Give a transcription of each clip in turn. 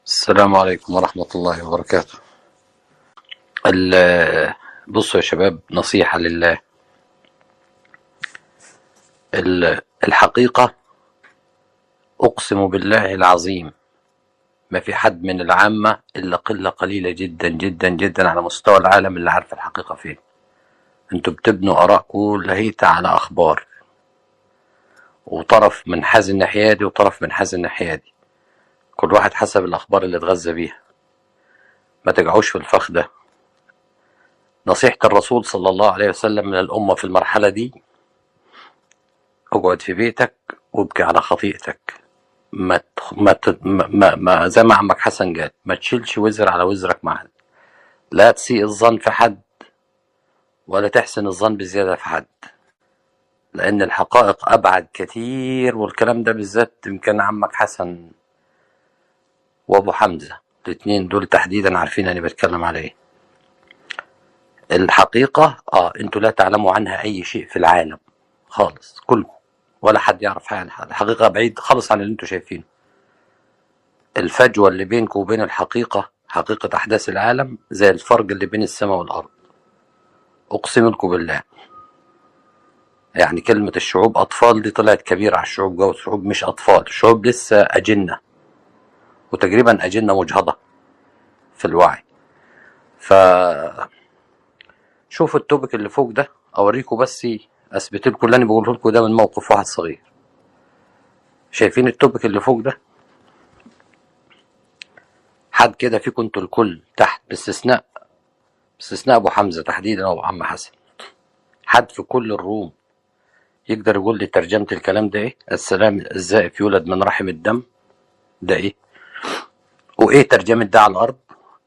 السلام عليكم ورحمة الله وبركاته ال- بصوا يا شباب نصيحة لله ال- الحقيقة أقسم بالله العظيم ما في حد من العامة إلا قلة قليلة جدا جدا جدا على مستوى العالم اللي عارف الحقيقة فين انتوا بتبنوا آراء كلها هيتا على أخبار وطرف من حاز الناحية دي وطرف من حاز الناحية دي كل واحد حسب الأخبار اللي اتغذى بيها ما تقعوش في الفخ ده نصيحة الرسول صلى الله عليه وسلم من الأمة في المرحلة دي اقعد في بيتك وابكي على خطيئتك ما تخ- ما, ت- ما, ما, ما زي ما عمك حسن قال ما تشيلش وزر على وزرك مع حد لا تسيء الظن في حد ولا تحسن الظن بزيادة في حد لأن الحقائق أبعد كتير والكلام ده بالذات يمكن عمك حسن وأبو حمزة الاتنين دول تحديدا عارفين أنا بتكلم على إيه الحقيقة آه أنتوا لا تعلموا عنها أي شيء في العالم خالص كلكم ولا حد يعرف حاجة عنها الحقيقة بعيد خالص عن اللي أنتوا شايفينه الفجوة اللي بينكم وبين الحقيقة حقيقة أحداث العالم زي الفرق اللي بين السماء والأرض أقسم لكم بالله يعني كلمة الشعوب أطفال دي طلعت كبيرة على الشعوب جوه الشعوب مش أطفال الشعوب لسه أجنة وتقريبا أجنة مجهضة في الوعي ف شوفوا التوبك اللي فوق ده أوريكم بس أثبت لكم اللي أنا بقوله لكم ده من موقف واحد صغير شايفين التوبك اللي فوق ده حد كده فيكم انتوا الكل تحت باستثناء باستثناء أبو حمزة تحديدا أو عم حسن حد في كل الروم يقدر يقول لي ترجمة الكلام ده إيه السلام الزائف يولد من رحم الدم ده إيه وإيه ترجمة ده على الأرض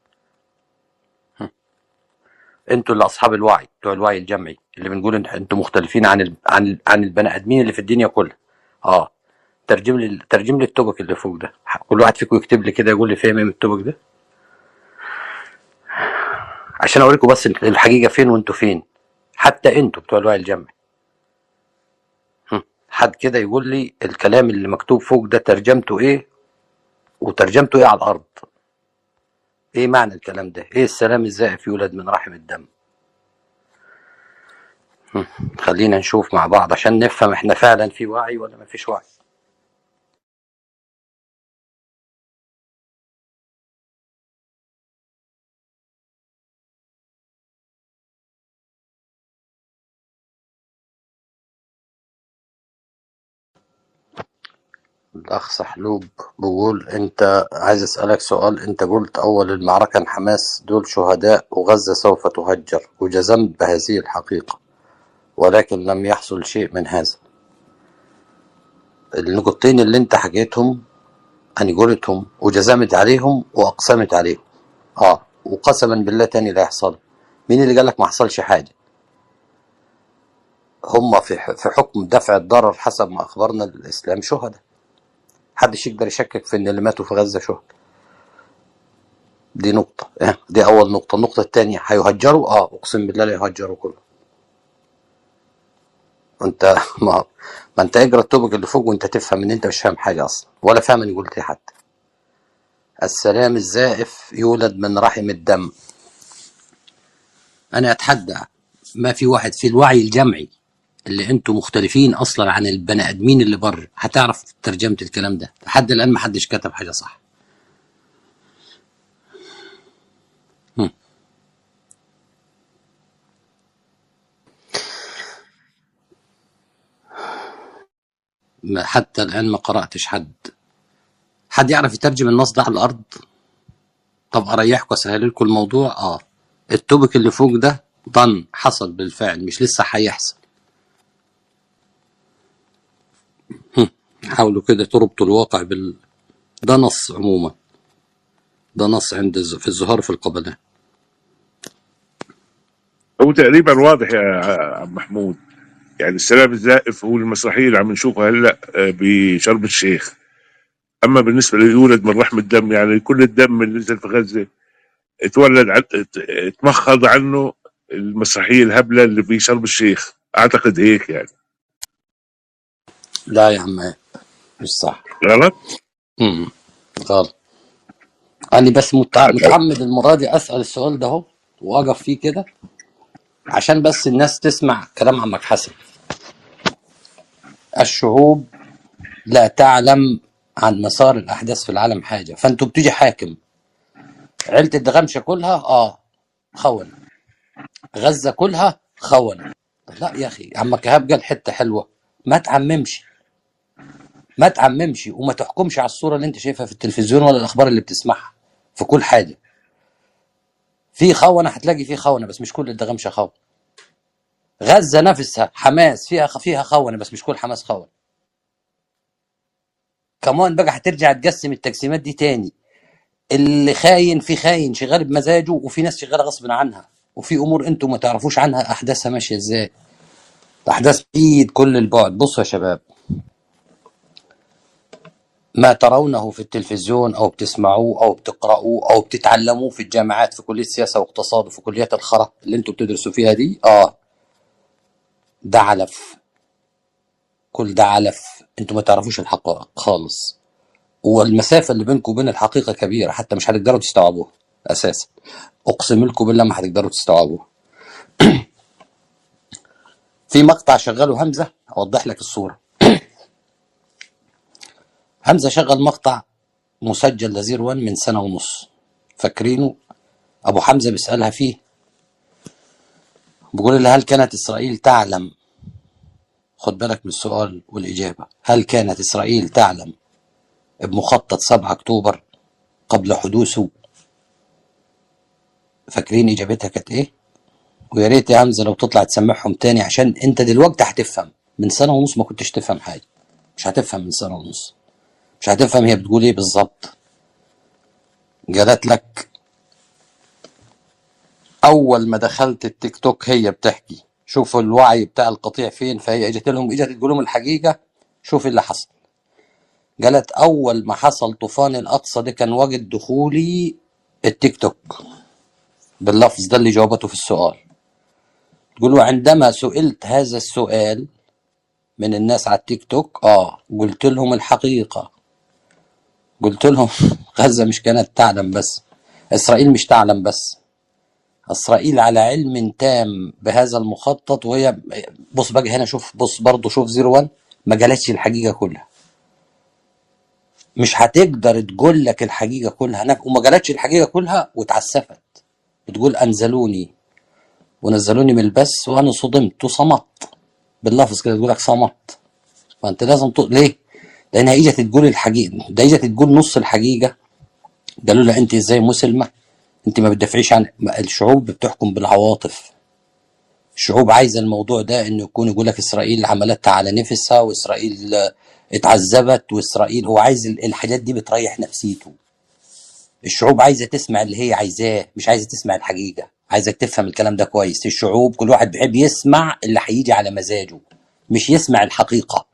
انتوا اللي اصحاب الوعي بتوع الوعي الجمعي اللي بنقول انت- انتوا مختلفين عن ال... عن ال... عن البني ادمين اللي في الدنيا كلها اه ترجم لي ترجم لي التوبك اللي فوق ده كل واحد فيكم يكتب لي كده يقول لي فاهم ايه من التوبك ده عشان اوريكم بس الحقيقه فين وانتوا فين حتى انتوا بتوع الوعي الجمعي هم. حد كده يقول لي الكلام اللي مكتوب فوق ده ترجمته ايه وترجمته ايه على الارض ايه معنى الكلام ده ايه السلام الزائف يولد من رحم الدم هم. خلينا نشوف مع بعض عشان نفهم احنا فعلا في وعي ولا ما فيش وعي الأخ سحلوب بيقول أنت عايز أسألك سؤال أنت قلت أول المعركة إن حماس دول شهداء وغزة سوف تهجر وجزمت بهذه الحقيقة ولكن لم يحصل شيء من هذا النقطتين اللي أنت حكيتهم أنا قلتهم وجزمت عليهم وأقسمت عليهم آه وقسما بالله تاني لا يحصل مين اللي قالك ما حصلش حاجة هم في في حكم دفع الضرر حسب ما أخبرنا الإسلام شهداء محدش يقدر يشكك في ان اللي ماتوا في غزه شهداء دي نقطة إيه؟ دي أول نقطة النقطة الثانية هيهجروا اه أقسم بالله لا يهجروا كله أنت ما ما أنت اقرا التوبك اللي فوق وأنت تفهم إن أنت مش فاهم حاجة أصلا ولا فاهم إني قلت إيه حتى السلام الزائف يولد من رحم الدم أنا أتحدى ما في واحد في الوعي الجمعي اللي انتم مختلفين اصلا عن البني ادمين اللي بره هتعرف ترجمه الكلام ده لحد الان ما حدش كتب حاجه صح هم. ما- حتى الان ما قراتش حد حد يعرف يترجم النص ده على الارض طب اريحكم اسهل لكم الموضوع اه التوبك اللي فوق ده ظن حصل بالفعل مش لسه هيحصل هم. حاولوا كده تربطوا الواقع بال ده نص عموما ده نص عند الز- في الزهار في القبلات هو تقريبا واضح يا عم محمود يعني السلام الزائف هو المسرحيه اللي عم نشوفها هلا آه، بشرم الشيخ اما بالنسبه ليولد من رحم الدم يعني كل الدم اللي نزل في غزه اتولد عن ات- اتمخض عنه المسرحيه الهبله اللي في شرم الشيخ اعتقد هيك يعني لا يا عم مش صح غلط امم غلط انا بس مت- عاد متعمد المره دي اسال السؤال ده اهو واقف فيه كده عشان بس الناس تسمع كلام عمك حسن الشعوب لا تعلم عن مسار الاحداث في العالم حاجه فانتوا بتيجي حاكم عيله الدغمشه كلها اه خونه غزه كلها خونه لا يا اخي عمك ايهاب قال حته حلوه ما تعممش ما تعممش وما تحكمش على الصوره اللي انت شايفها في التلفزيون ولا الاخبار اللي بتسمعها في كل حاجه في خونه هتلاقي في خونه بس مش كل الدغمشه خونه غزه نفسها حماس فيها فيها خونه بس مش كل حماس خونه كمان بقى هترجع تقسم التقسيمات دي تاني اللي خاين في خاين شغال بمزاجه وفي ناس شغاله غصب عنها وفي امور انتم ما تعرفوش عنها احداثها ماشيه ازاي الاحداث بعيد كل البعد بصوا يا شباب ما ترونه في التلفزيون او بتسمعوه او بتقرأوه او بتتعلموه في الجامعات في كليه سياسه واقتصاد وفي كليات الخرا اللي انتم بتدرسوا فيها دي اه ده علف كل ده علف انتم ما تعرفوش الحقائق خالص والمسافه اللي بينكم وبين الحقيقه كبيره حتى مش هتقدروا تستوعبوها اساسا اقسم لكم بالله ما هتقدروا تستوعبوها في مقطع شغله همزه اوضح لك الصوره همزه شغل مقطع مسجل لزير وان من سنه ونص فاكرينه ابو حمزه بيسالها فيه بيقول لها هل كانت اسرائيل تعلم خد بالك من السؤال والاجابه هل كانت اسرائيل تعلم بمخطط 7 اكتوبر قبل حدوثه فاكرين اجابتها كانت ايه ويا ريت يا همزه لو تطلع تسمعهم تاني عشان انت دلوقتي هتفهم من سنه ونص ما كنتش تفهم حاجه مش هتفهم من سنه ونص مش هتفهم هي بتقول ايه بالظبط قالت لك اول ما دخلت التيك توك هي بتحكي شوفوا الوعي بتاع القطيع فين فهي اجت لهم اجت تقول لهم الحقيقه شوف اللي حصل قالت اول ما حصل طوفان الاقصى ده كان وقت دخولي التيك توك باللفظ ده اللي جاوبته في السؤال تقول عندما سئلت هذا السؤال من الناس على التيك توك اه قلت لهم الحقيقه قلت لهم غزه مش كانت تعلم بس اسرائيل مش تعلم بس اسرائيل على علم تام بهذا المخطط وهي بص بقى هنا شوف بص برضه شوف زيرو 1 ما قالتش الحقيقه كلها مش هتقدر تقول لك الحقيقه كلها هناك وما قالتش الحقيقه كلها واتعسفت بتقول انزلوني ونزلوني من البث وانا صدمت وصمت باللفظ كده تقول لك صمت فانت لازم ت... ليه؟ لانها اجت تقول الحقيقه ده اجت تقول نص الحقيقه قالوا لها انت ازاي مسلمه انت ما بتدافعيش عن ما الشعوب بتحكم بالعواطف الشعوب عايزه الموضوع ده انه يكون يقول لك اسرائيل عملتها على نفسها واسرائيل آه، اتعذبت واسرائيل هو عايز ال- الحاجات دي بتريح نفسيته الشعوب عايزه تسمع اللي هي عايزاه مش عايزه تسمع الحقيقه عايزك تفهم الكلام ده كويس الشعوب كل واحد بيحب يسمع اللي هيجي على مزاجه مش يسمع الحقيقه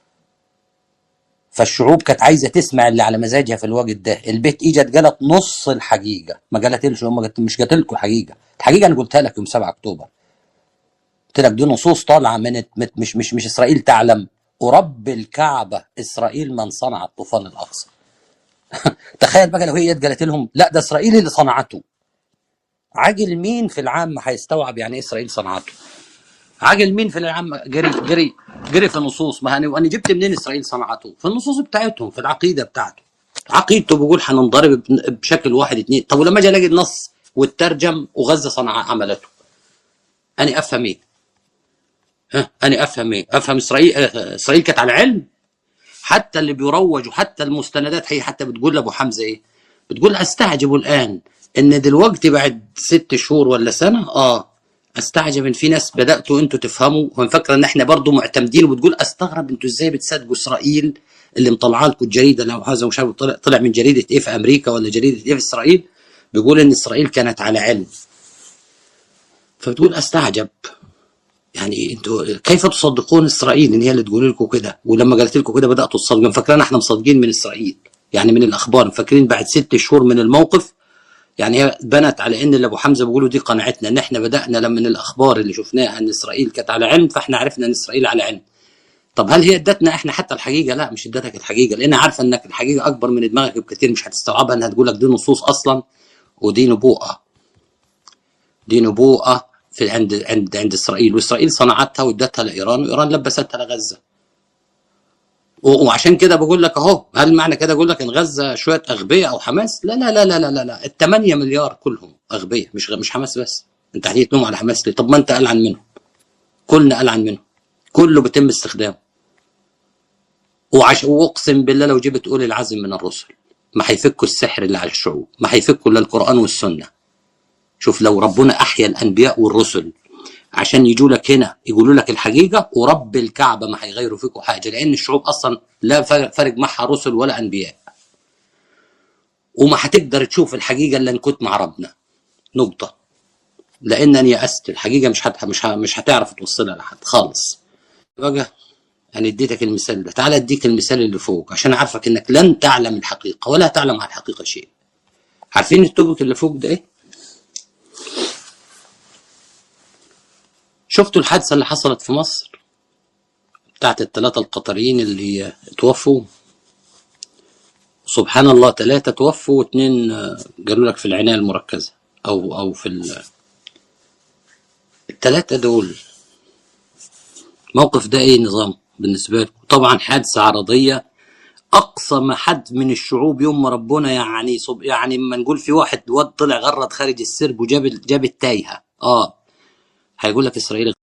فالشعوب كانت عايزه تسمع اللي على مزاجها في الوقت ده البيت اجت قالت نص الحقيقه ما قالتلش هم قالت مش قالت لكم الحقيقه الحقيقه انا قلتها لك يوم 7 اكتوبر قلت لك دي نصوص طالعه من من- مش مش مش اسرائيل تعلم ورب الكعبه اسرائيل من صنع الطوفان الاقصى تخيل بقى لو هي جت قالت لهم لا ده اسرائيل اللي صنعته عاجل مين في العام هيستوعب يعني ايه اسرائيل صنعته عاجل مين في العام جري جري جري في النصوص ما انا انا جبت منين اسرائيل صنعته في النصوص بتاعتهم في العقيده بتاعته عقيدته بيقول هننضرب بن- بشكل واحد اتنين طب ولما اجي الاقي النص والترجم وغزه صنع عملته انا افهم ايه ها انا افهم ايه افهم اسرائيل آه، اسرائيل كانت على علم حتى اللي بيروج وحتى المستندات هي حتى بتقول لابو حمزه ايه بتقول استعجب الان ان دلوقتي بعد ست شهور ولا سنه اه استعجب ان في ناس بداتوا انتوا تفهموا ومفكره ان احنا برضو معتمدين وبتقول استغرب انتوا ازاي بتصدقوا اسرائيل اللي مطلعه لكم الجريده لو هذا مش عارف طلع, طلع من جريده ايه في امريكا ولا جريده ايه في اسرائيل بيقول ان اسرائيل كانت على علم فبتقول استعجب يعني انتوا كيف تصدقون اسرائيل ان هي اللي تقول لكم كده ولما قالت لكم كده بداتوا تصدقوا فاكرين احنا مصدقين من اسرائيل يعني من الاخبار فاكرين بعد ست شهور من الموقف يعني هي بنت على ان اللي ابو حمزه بيقولوا دي قناعتنا ان احنا بدانا لما من الاخبار اللي شفناها ان اسرائيل كانت على علم فاحنا عرفنا ان اسرائيل على علم طب هل هي ادتنا احنا حتى الحقيقه لا مش ادتك الحقيقه لان عارفه انك الحقيقه اكبر من دماغك بكثير مش هتستوعبها انها تقول لك دي نصوص اصلا ودي نبوءه دي نبوءه في عند عند عند اسرائيل واسرائيل صنعتها وادتها لايران وايران لبستها لغزه و- وعشان كده بقول لك اهو هل معنى كده اقول لك ان غزه شويه اغبياء او حماس لا لا لا لا لا لا, لا. ال 8 مليار كلهم اغبياء مش غ- مش حماس بس انت هتلوم على حماس ليه طب ما انت قلعن منهم كلنا قلعن منهم كله بيتم استخدامه وعش... واقسم بالله لو جبت اولي العزم من الرسل ما هيفكوا السحر اللي على الشعوب ما هيفكوا الا القران والسنه شوف لو ربنا احيا الانبياء والرسل عشان يجوا لك هنا يقولوا لك الحقيقه ورب الكعبه ما هيغيروا فيكم حاجه لان الشعوب اصلا لا فرق فرق معها رسل ولا انبياء وما هتقدر تشوف الحقيقه الا ان كنت مع ربنا نقطه لانني يأست الحقيقه مش هت... مش ه... مش هتعرف توصلها لحد خالص بقى انا اديتك المثال ده تعال اديك المثال اللي فوق عشان اعرفك انك لن تعلم الحقيقه ولا تعلم عن الحقيقه شيء عارفين التوبك اللي فوق ده ايه شفتوا الحادثه اللي حصلت في مصر بتاعت الثلاثه القطريين اللي توفوا سبحان الله ثلاثه توفوا واثنين آه، قالوا لك في العنايه المركزه او او في ال... الثلاثه دول موقف ده ايه نظام بالنسبه لكم طبعا حادثه عرضيه اقصى ما حد من الشعوب يوم ما ربنا يعني صب يعني لما نقول في واحد واد طلع غرد خارج السرب وجاب ال- جاب التايهه اه هيقول لك اسرائيل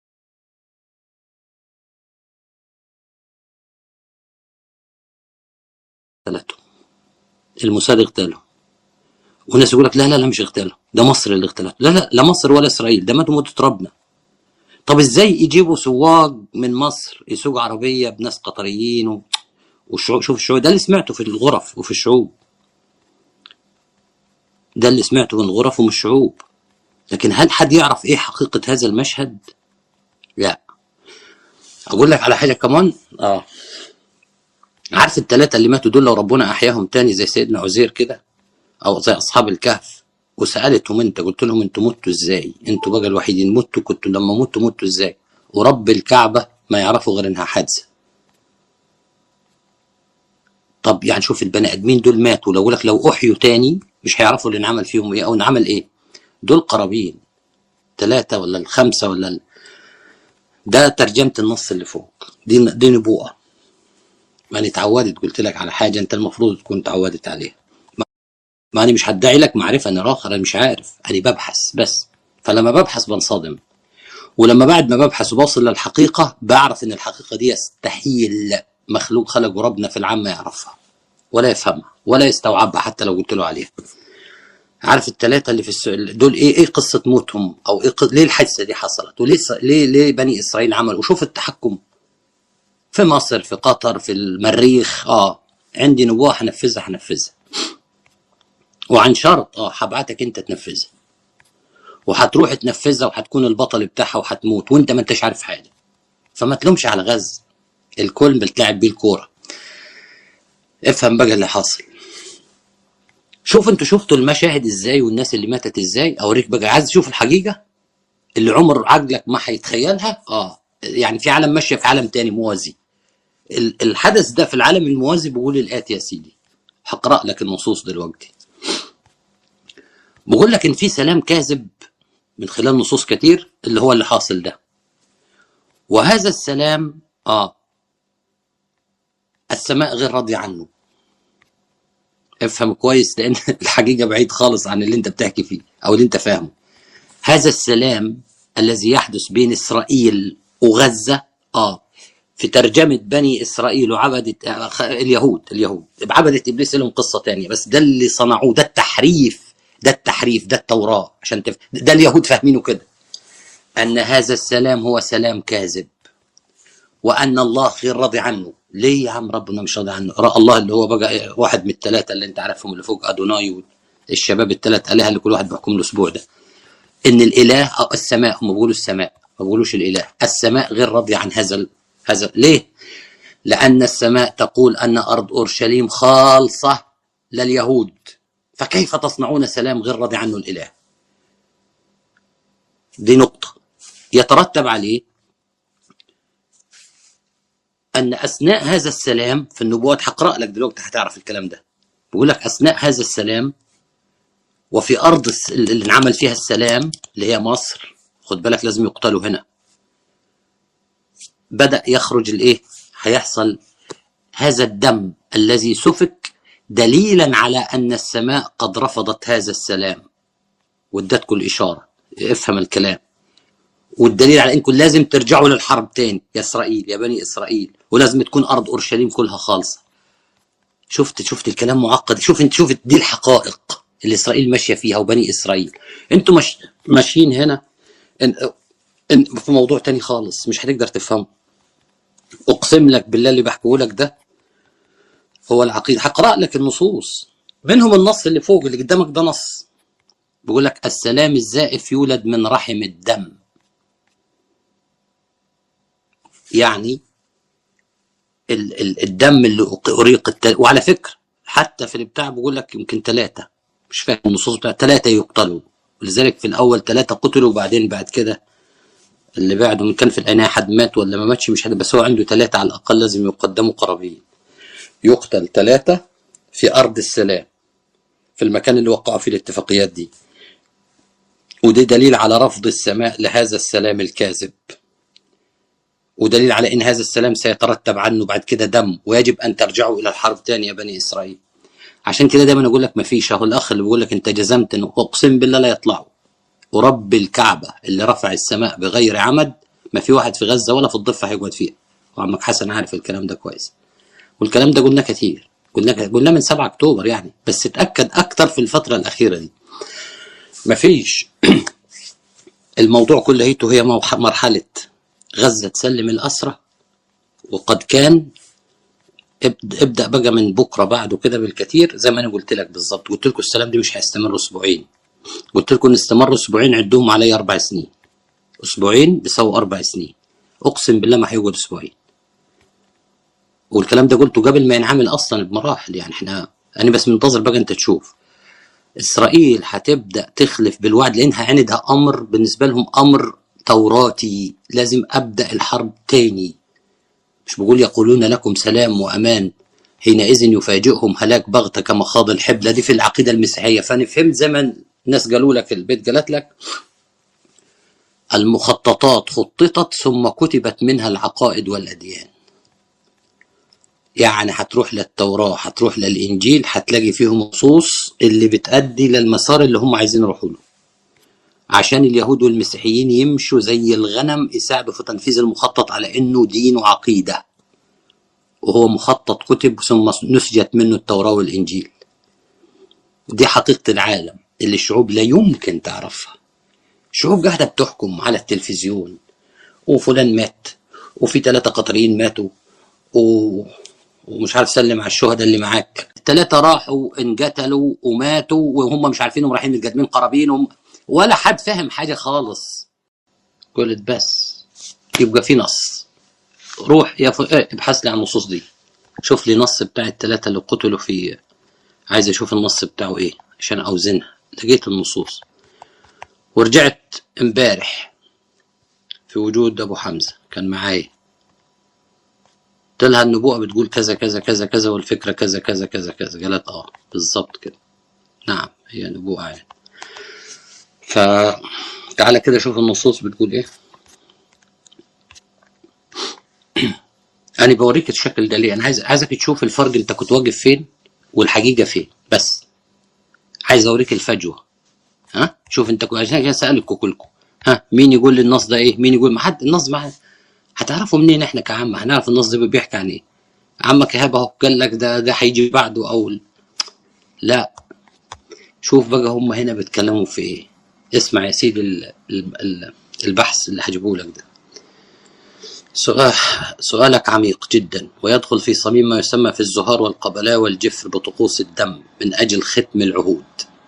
اغتالته الموساد اغتاله وناس يقول لك لا لا لا مش اغتاله ده مصر اللي اغتالته لا لا لا مصر ولا اسرائيل ده ماتوا موتة ربنا طب ازاي يجيبوا سواق من مصر يسوق عربيه بناس قطريين و... والشعوب شوف الشعوب ده اللي سمعته في الغرف وفي الشعوب ده اللي سمعته من الغرف ومن الشعوب لكن هل حد يعرف ايه حقيقه هذا المشهد؟ لا اقول لك على حاجه كمان اه عارف الثلاثه اللي ماتوا دول لو ربنا احياهم تاني زي سيدنا عزير كده او زي اصحاب الكهف وسالتهم انت قلت لهم انتوا متوا ازاي؟ انتوا بقى الوحيدين متوا كنتوا لما متوا متوا ازاي؟ ورب الكعبه ما يعرفوا غير انها حادثه. طب يعني شوف البني ادمين دول ماتوا لو لك لو احيوا تاني مش هيعرفوا اللي انعمل فيهم ايه او انعمل ايه. دول قرابين ثلاثه ولا الخمسه ولا ال... ده ترجمه النص اللي فوق دي دي نبوءه. ما انا اتعودت قلت لك على حاجه انت المفروض تكون اتعودت عليها. ما انا مش هدعي لك معرفه انا اخر انا مش عارف انا ببحث بس فلما ببحث بنصدم ولما بعد ما ببحث وبوصل للحقيقه بعرف ان الحقيقه دي يستحيل مخلوق خلقه ربنا في العامه يعرفها ولا يفهمها ولا يستوعبها حتى لو قلت له عليها عارف الثلاثه اللي في السؤال دول ايه ايه قصه موتهم او ايه ق... ليه الحادثه دي حصلت وليه س... ليه ليه بني اسرائيل عملوا وشوف التحكم في مصر في قطر في المريخ اه عندي نبوه هنفذها هنفذها وعن شرط اه هبعتك انت تنفذها وهتروح تنفذها وهتكون البطل بتاعها وهتموت وانت ما انتش عارف حاجه فما تلومش على غزه الكل بتلعب بيه الكوره افهم بقى اللي حاصل شوف انتوا شفتوا المشاهد ازاي والناس اللي ماتت ازاي اوريك بقى عايز تشوف الحقيقه اللي عمر عقلك ما هيتخيلها اه يعني في عالم ماشيه في عالم تاني موازي ال- الحدث ده في العالم الموازي بيقول الاتي يا سيدي هقرا لك النصوص دلوقتي بقول لك ان في سلام كاذب من خلال نصوص كتير اللي هو اللي حاصل ده وهذا السلام اه السماء غير راضية عنه افهم كويس لان الحقيقة بعيد خالص عن اللي انت بتحكي فيه او اللي انت فاهمه هذا السلام الذي يحدث بين اسرائيل وغزة اه في ترجمة بني إسرائيل وعبدة آه، خ- اليهود اليهود بعبدة إبليس لهم قصة تانية بس ده اللي صنعوه ده التحريف ده التحريف ده التوراة عشان تف... ده اليهود فاهمينه كده أن هذا السلام هو سلام كاذب وأن الله غير راضي عنه ليه يا عم ربنا مش راضي عنه رأى الله اللي هو بقى واحد من الثلاثة اللي انت عارفهم اللي فوق أدوناي الشباب الثلاث آلهة اللي كل واحد بيحكم له أسبوع ده ان الاله أو السماء هم بيقولوا السماء ما بيقولوش الاله السماء غير راضيه عن هذا ال- هذا ليه لان السماء تقول ان ارض اورشليم خالصه لليهود فكيف تصنعون سلام غير راضي عنه الاله دي نقطه يترتب عليه أن أثناء هذا السلام في النبوات هقرأ لك دلوقتي هتعرف الكلام ده بيقول لك أثناء هذا السلام وفي أرض الس- اللي انعمل فيها السلام اللي هي مصر خد بالك لازم يقتلوا هنا بدأ يخرج الإيه هيحصل هذا الدم الذي سفك دليلا على أن السماء قد رفضت هذا السلام وادتكم الإشارة افهم الكلام والدليل على انكم لازم ترجعوا للحرب تاني يا اسرائيل يا بني اسرائيل ولازم تكون ارض اورشليم كلها خالصه شفت شفت الكلام معقد شوف انت شوف دي الحقائق اللي اسرائيل ماشيه فيها وبني اسرائيل انتوا مش ماشيين هنا إن إن في موضوع تاني خالص مش هتقدر تفهمه اقسم لك بالله اللي بحكيه لك ده هو العقيده هقرا لك النصوص منهم النص اللي فوق اللي قدامك ده نص بيقول لك السلام الزائف يولد من رحم الدم يعني ال ال الدم اللي أق- أريق التل... وعلى فكرة حتى في البتاع بيقول لك يمكن ثلاثة مش فاهم النصوص بتاع ثلاثة يقتلوا ولذلك في الأول ثلاثة قتلوا وبعدين بعد كده اللي بعده من كان في العناية حد مات ولا ما ماتش مش حد بس هو عنده ثلاثة على الأقل لازم يقدموا قرابين يقتل ثلاثة في أرض السلام في المكان اللي وقعوا فيه الاتفاقيات دي وده دليل على رفض السماء لهذا السلام الكاذب ودليل على ان هذا السلام سيترتب عنه بعد كده دم ويجب ان ترجعوا الى الحرب تاني يا بني اسرائيل عشان كده دايما اقول لك ما فيش اهو الاخ اللي بيقول لك انت جزمت انه اقسم بالله لا يطلعوا ورب الكعبه اللي رفع السماء بغير عمد ما في واحد في غزه ولا في الضفه هيقعد فيها وعمك حسن عارف الكلام ده كويس والكلام ده قلناه كتير قلنا قلنا من 7 اكتوبر يعني بس اتاكد اكتر في الفتره الاخيره دي مفيش الموضوع كليته هي موح- مرحله غزه تسلم الاسرى وقد كان ابد- ابدا بقى من بكره بعده كده بالكثير زي ما انا قلت لك بالظبط قلت لكم السلام دي مش هيستمر اسبوعين قلت لكم ان استمروا اسبوعين عدهم علي اربع سنين اسبوعين بيساووا اربع سنين اقسم بالله ما هيقعد اسبوعين والكلام ده قلته قبل ما ينعمل اصلا بمراحل يعني احنا انا بس منتظر بقى انت تشوف اسرائيل هتبدا تخلف بالوعد لانها عندها امر بالنسبه لهم امر توراتي لازم ابدا الحرب تاني مش بقول يقولون لكم سلام وامان حينئذ يفاجئهم هلاك بغته كما خاض الحبله دي في العقيده المسيحيه فانا فهمت زمن ناس قالوا لك في البيت قالت لك المخططات خططت ثم كتبت منها العقائد والاديان يعني هتروح للتوراة هتروح للإنجيل هتلاقي فيهم نصوص اللي بتأدي للمسار اللي هم عايزين يروحوا له عشان اليهود والمسيحيين يمشوا زي الغنم يساعدوا في تنفيذ المخطط على إنه دين وعقيدة وهو مخطط كتب ثم نسجت منه التوراة والإنجيل دي حقيقة العالم اللي الشعوب لا يمكن تعرفها الشعوب قاعدة بتحكم على التلفزيون وفلان مات وفي ثلاثة قطريين ماتوا و... ومش عارف سلم على الشهداء اللي معاك الثلاثة راحوا انقتلوا وماتوا وهم مش عارفين هم رايحين متقدمين قرابينهم ولا حد فاهم حاجة خالص قلت بس يبقى في نص روح يا ف... اه، ابحث لي عن النصوص دي شوف لي نص بتاع الثلاثة اللي قتلوا في عايز اشوف النص بتاعه ايه عشان اوزنها لقيت النصوص ورجعت امبارح في وجود ابو حمزة كان معايا قلت لها النبوءة بتقول كذا كذا كذا كذا والفكرة كذا كذا كذا كذا قالت اه بالظبط كده نعم هي نبوءة يعني فتعالى كده شوف النصوص بتقول ايه انا بوريك الشكل ده ليه انا عايز عايزك تشوف الفرق انت كنت واقف فين والحقيقة فين بس عايز اوريك الفجوة ها شوف انت كو- عشان كده سألكم كلكم ها مين يقول لي النص ده ايه مين يقول ما حد النص ما حد هتعرفوا منين احنا كعامة هنعرف النص ده بيحكي عن ايه عمك ايهاب اهو قال لك ده ده هيجي بعده او لا شوف بقى هم هنا بيتكلموا في ايه اسمع يا سيدي ال- ال- ال- البحث اللي هجيبه لك ده سؤال سؤالك عميق جدا ويدخل في صميم ما يسمى في الزهار والقبلاء والجفر بطقوس الدم من أجل ختم العهود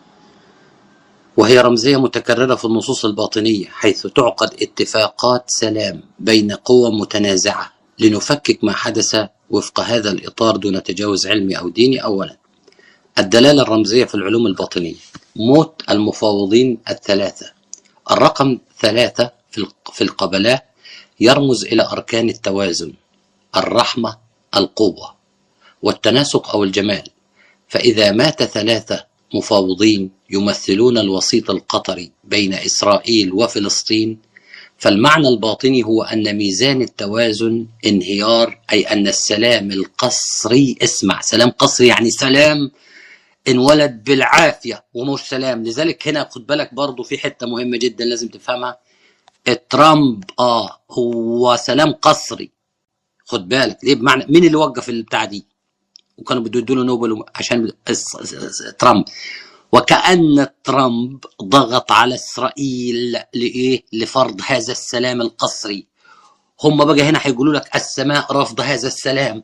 وهي رمزية متكررة في النصوص الباطنية حيث تعقد اتفاقات سلام بين قوى متنازعة لنفكك ما حدث وفق هذا الإطار دون تجاوز علمي أو ديني أولا الدلالة الرمزية في العلوم الباطنية موت المفاوضين الثلاثة الرقم ثلاثة في الق- في القبلاء يرمز إلى أركان التوازن الرحمة القوة والتناسق أو الجمال فإذا مات ثلاثة مفاوضين يمثلون الوسيط القطري بين إسرائيل وفلسطين فالمعنى الباطني هو أن ميزان التوازن انهيار أي أن السلام القصري اسمع سلام قصري يعني سلام انولد بالعافية ومش سلام لذلك هنا خد بالك برضو في حتة مهمة جدا لازم تفهمها ترامب اه هو سلام قصري خد بالك ليه بمعنى مين اللي وقف البتاع دي وكانوا بده يدوا له نوبل عشان الس- الس- الس- ترامب وكأن ترامب ضغط على إسرائيل لإيه؟ لفرض هذا السلام القصري هم بقى هنا هيقولوا لك السماء رفض هذا السلام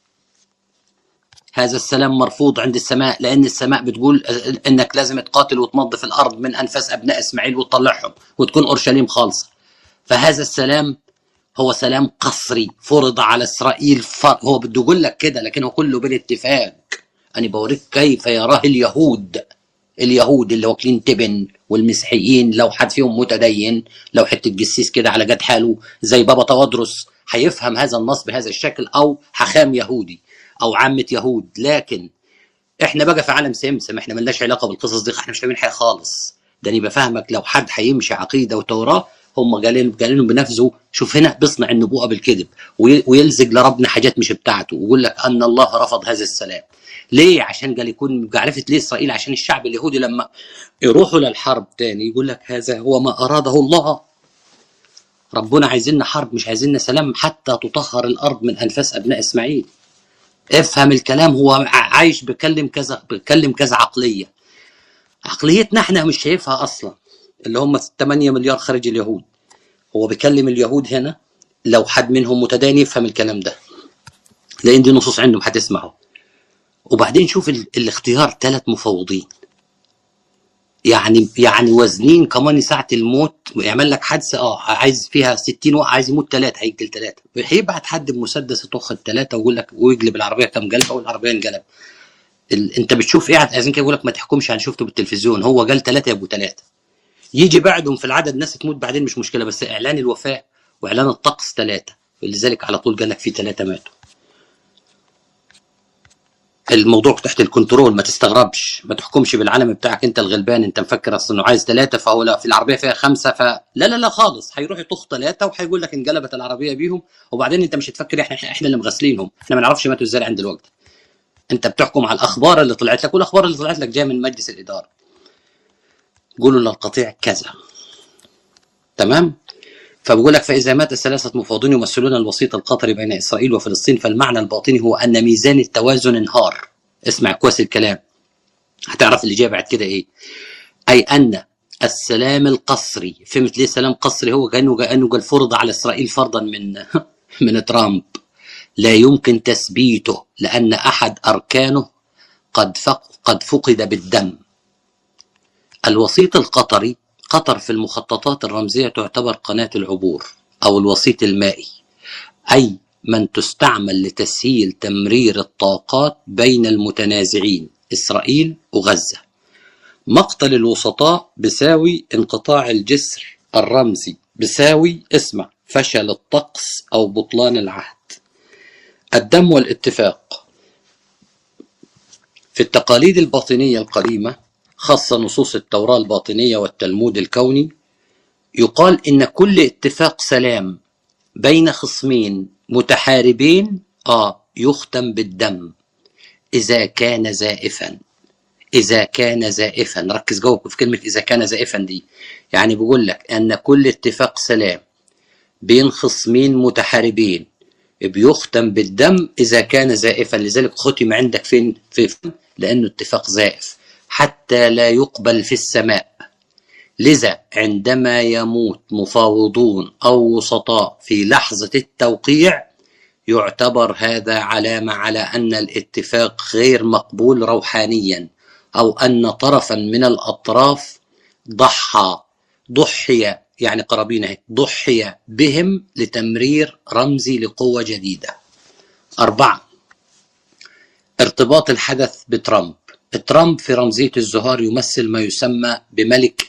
هذا السلام مرفوض عند السماء لأن السماء بتقول إنك لازم تقاتل وتنظف الأرض من أنفاس أبناء إسماعيل وتطلعهم وتكون أورشليم خالصة فهذا السلام هو سلام قصري فرض على اسرائيل فرض هو بده يقول لك كده لكنه كله بالاتفاق انا بوريك كيف يراه اليهود اليهود اللي واكلين تبن والمسيحيين لو حد فيهم متدين لو حته جسيس كده على قد حاله زي بابا توادرس هيفهم هذا النص بهذا الشكل او حخام يهودي او عامه يهود لكن احنا بقى في عالم سمسم احنا ملناش علاقه بالقصص دي احنا مش فاهمين حاجه خالص ده انا بفهمك لو حد هيمشي عقيده وتوراه هم قالين قالين بنفسه شوف هنا بيصنع النبوءه بالكذب وي- ويلزق لربنا حاجات مش بتاعته ويقول لك ان الله رفض هذا السلام ليه عشان قال يكون عرفت ليه اسرائيل عشان الشعب اليهودي لما يروحوا للحرب تاني يقول لك هذا هو ما اراده الله ربنا عايزيننا حرب مش عايزيننا سلام حتى تطهر الارض من انفاس ابناء اسماعيل افهم الكلام هو ع- عايش بيكلم كذا بيكلم كذا عقليه عقليتنا احنا مش شايفها اصلا اللي هم 8 مليار خارج اليهود هو بيكلم اليهود هنا لو حد منهم متدين يفهم الكلام ده لان دي نصوص عندهم هتسمعه وبعدين شوف ال... الاختيار ثلاث مفوضين يعني يعني وزنين كمان ساعة الموت ويعمل لك حادثة اه عايز فيها 60 وقت عايز يموت ثلاثة هيقتل ثلاثة هيبعت حد بمسدس يطخ الثلاثة ويقول لك ويقلب العربية كم قلبة والعربية انقلب ال... انت بتشوف ايه عايزين كده يقول لك ما تحكمش عن شفته بالتلفزيون هو قال ثلاثة يبقوا ثلاثة يجي بعدهم في العدد ناس تموت بعدين مش مشكلة بس اعلان الوفاة واعلان الطقس ثلاثة لذلك على طول قال لك في ثلاثة ماتوا الموضوع تحت الكنترول ما تستغربش ما تحكمش بالعالم بتاعك انت الغلبان انت مفكر اصلا انه عايز ثلاثه فهو لا في العربيه فيها خمسه ف لا لا لا خالص هيروح يطخ ثلاثه وهيقول لك انقلبت العربيه بيهم وبعدين انت مش هتفكر احنا احنا اللي مغسلينهم احنا ما نعرفش ماتوا ازاي عند الوقت انت بتحكم على الاخبار اللي طلعت لك والاخبار اللي طلعت لك جايه من مجلس الاداره قولوا للقطيع كذا تمام فبقول لك فاذا مات الثلاثه مفاوضون يمثلون الوسيط القطري بين اسرائيل وفلسطين فالمعنى الباطني هو ان ميزان التوازن انهار اسمع كويس الكلام هتعرف اللي جاي بعد كده ايه اي ان السلام القصري فهمت ليه سلام قصري هو كانه كانه قال فرض على اسرائيل فرضا من من ترامب لا يمكن تثبيته لان احد اركانه قد فق قد فقد بالدم الوسيط القطري قطر في المخططات الرمزية تعتبر قناة العبور أو الوسيط المائي أي من تستعمل لتسهيل تمرير الطاقات بين المتنازعين إسرائيل وغزة مقتل الوسطاء بساوي انقطاع الجسر الرمزي بساوي اسمع فشل الطقس أو بطلان العهد الدم والاتفاق في التقاليد الباطنية القديمة خاصة نصوص التوراة الباطنية والتلمود الكوني يقال إن كل اتفاق سلام بين خصمين متحاربين آه يختم بالدم إذا كان زائفا إذا كان زائفا ركز جوه في كلمة إذا كان زائفا دي يعني بيقول لك أن كل اتفاق سلام بين خصمين متحاربين بيختم بالدم إذا كان زائفا لذلك ختم عندك فين في لأنه اتفاق زائف حتى لا يقبل في السماء لذا عندما يموت مفاوضون أو وسطاء في لحظة التوقيع يعتبر هذا علامة على أن الاتفاق غير مقبول روحانيا أو أن طرفا من الأطراف ضحى ضحي يعني قرابين ضحي بهم لتمرير رمزي لقوة جديدة أربعة ارتباط الحدث بترامب ترامب في رمزية الزهار يمثل ما يسمى بملك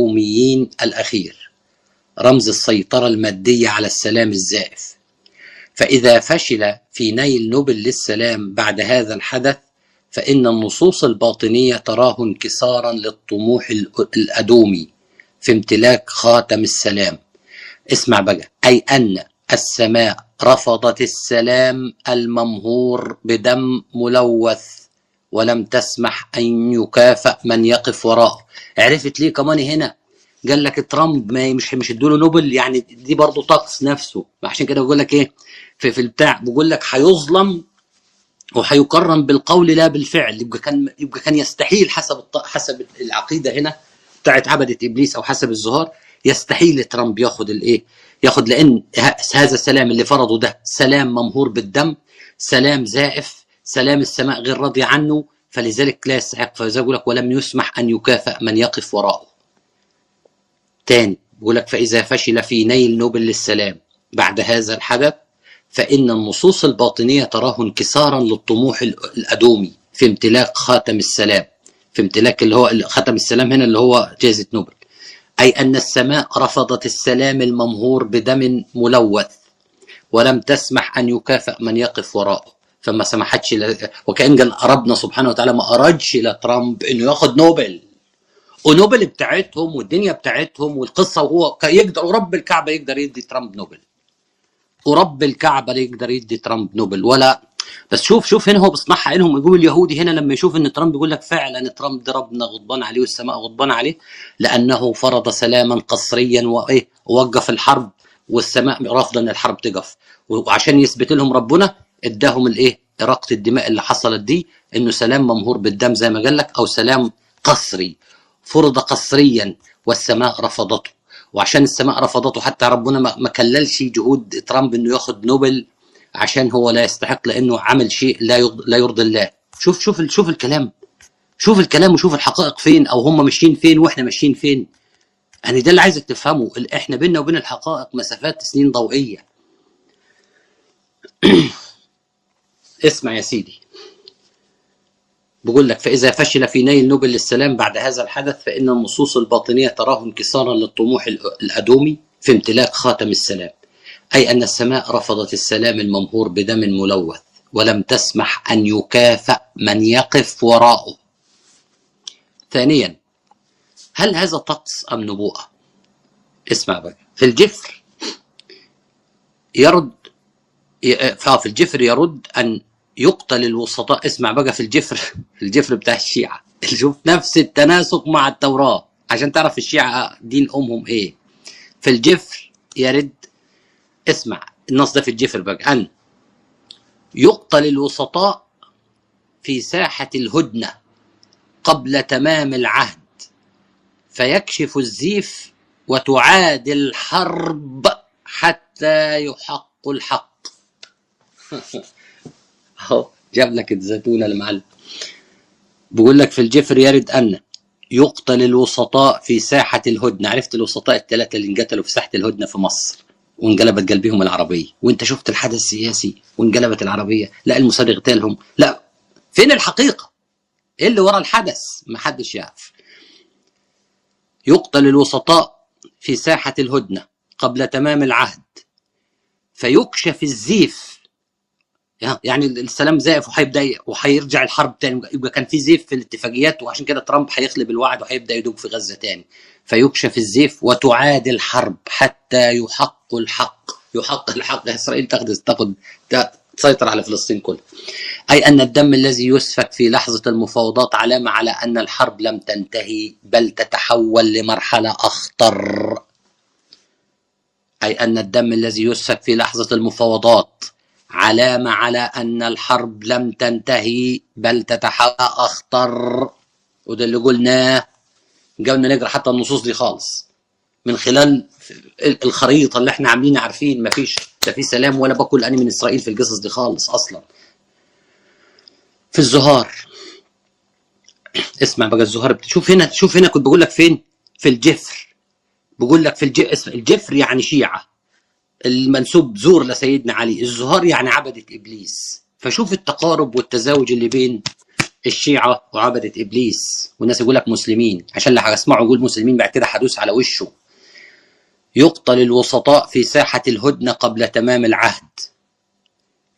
الأدوميين الأخير رمز السيطرة المادية على السلام الزائف فإذا فشل في نيل نوبل للسلام بعد هذا الحدث فإن النصوص الباطنية تراه انكسارا للطموح ال- الأدومي في امتلاك خاتم السلام اسمع بقى أي أن السماء رفضت السلام الممهور بدم ملوث ولم تسمح أن يكافأ من يقف وراءه عرفت ليه كمان هنا قال لك ترامب ما مش مش ادوله نوبل يعني دي برضه طقس نفسه عشان كده بقول لك ايه في, في البتاع بقول لك هيظلم وهيكرم بالقول لا بالفعل يبقى كان يبقى كان يستحيل حسب الط- حسب العقيده هنا بتاعت عبده ابليس او حسب الزهار يستحيل ترامب ياخد الايه ياخد لان ه- هذا السلام اللي فرضه ده سلام ممهور بالدم سلام زائف سلام السماء غير راضيه عنه فلذلك لا يستحق فزي يقول لك ولم يسمح ان يكافئ من يقف وراءه تاني بيقول لك فإذا فشل في نيل نوبل للسلام بعد هذا الحدث فإن النصوص الباطنية تراه انكسارا للطموح ال- الأدومي في امتلاك خاتم السلام في امتلاك اللي هو خاتم السلام هنا اللي هو جائزة نوبل أي أن السماء رفضت السلام الممهور بدم ملوث ولم تسمح أن يكافئ من يقف وراءه فما سمحتش ل... وكأن قال ربنا سبحانه وتعالى ما أرادش لترامب إنه ياخد نوبل ونوبل بتاعتهم والدنيا بتاعتهم والقصه وهو ك- يقدر ورب الكعبه يقدر يدي ترامب نوبل ورب الكعبه يقدر يدي ترامب نوبل ولا بس شوف شوف هنا هو بيصنعها عينهم يقول اليهودي هنا لما يشوف ان ترامب يقول لك فعلا ترامب ده ربنا غضبان عليه والسماء غضبان عليه لانه فرض سلاما قسريا وايه ووقف الحرب والسماء رافضه ان الحرب تقف وعشان يثبت لهم ربنا اداهم الايه اراقه الدماء اللي حصلت دي انه سلام ممهور بالدم زي ما قال لك او سلام قسري فرض قسريا والسماء رفضته وعشان السماء رفضته حتى ربنا ما ما كللش جهود ترامب انه ياخد نوبل عشان هو لا يستحق لانه عمل شيء لا يرضي لا يرضي الله شوف شوف ال- شوف الكلام شوف الكلام وشوف الحقائق فين او هم ماشيين فين واحنا ماشيين فين يعني ده اللي عايزك تفهمه ال- احنا بيننا وبين الحقائق مسافات سنين ضوئيه اسمع يا سيدي بقول لك فإذا فشل في نيل نوبل للسلام بعد هذا الحدث فإن النصوص الباطنية تراه انكسارا للطموح ال- الأدومي في امتلاك خاتم السلام أي أن السماء رفضت السلام الممهور بدم ملوث ولم تسمح أن يكافأ من يقف وراءه ثانيا هل هذا طقس أم نبوءة اسمع بقى في الجفر يرد ي- آه، في الجفر يرد أن يقتل الوسطاء اسمع بقى في الجفر في الجفر بتاع الشيعة شوف نفس التناسق مع التوراة عشان تعرف الشيعة دين أمهم إيه في الجفر يرد اسمع النص ده في الجفر بقى أن يقتل الوسطاء في ساحة الهدنة قبل تمام العهد فيكشف الزيف وتعاد الحرب حتى يحق الحق اهو جاب لك الزيتونه المعلم بيقول لك في الجفر يرد ان يقتل الوسطاء في ساحه الهدنه عرفت الوسطاء الثلاثه اللي انقتلوا في ساحه الهدنه في مصر وانقلبت قلبهم العربيه وانت شفت الحدث السياسي وانقلبت العربيه لا الموساد اغتالهم لا فين الحقيقه ايه اللي ورا الحدث ما حدش يعرف يقتل الوسطاء في ساحه الهدنه قبل تمام العهد فيكشف الزيف يعني السلام زائف وهيبدا وهيرجع الحرب تاني يبقى كان في زيف في الاتفاقيات وعشان كده ترامب هيخلب الوعد وهيبدا يدوق في غزه تاني فيكشف الزيف وتعاد الحرب حتى يحق الحق يحق الحق اسرائيل تاخذ تاخذ تسيطر على فلسطين كلها اي ان الدم الذي يسفك في لحظه المفاوضات علامه على ان الحرب لم تنتهي بل تتحول لمرحله اخطر اي ان الدم الذي يسفك في لحظه المفاوضات علامة على أن الحرب لم تنتهي بل تتحول أخطر وده اللي قلناه قلنا نقرأ حتى النصوص دي خالص من خلال الخريطة اللي احنا عاملين عارفين مفيش لا في سلام ولا باكل أني من إسرائيل في القصص دي خالص أصلا في الزهار اسمع بقى الزهار شوف هنا شوف هنا كنت بقول لك فين في الجفر بقول لك في الجفر الجفر يعني شيعه المنسوب زور لسيدنا علي الزهار يعني عبدة إبليس فشوف التقارب والتزاوج اللي بين الشيعة وعبدة إبليس والناس يقول لك مسلمين عشان اللي هسمعه يقول مسلمين بعد كده هدوس على وشه يقتل الوسطاء في ساحة الهدنة قبل تمام العهد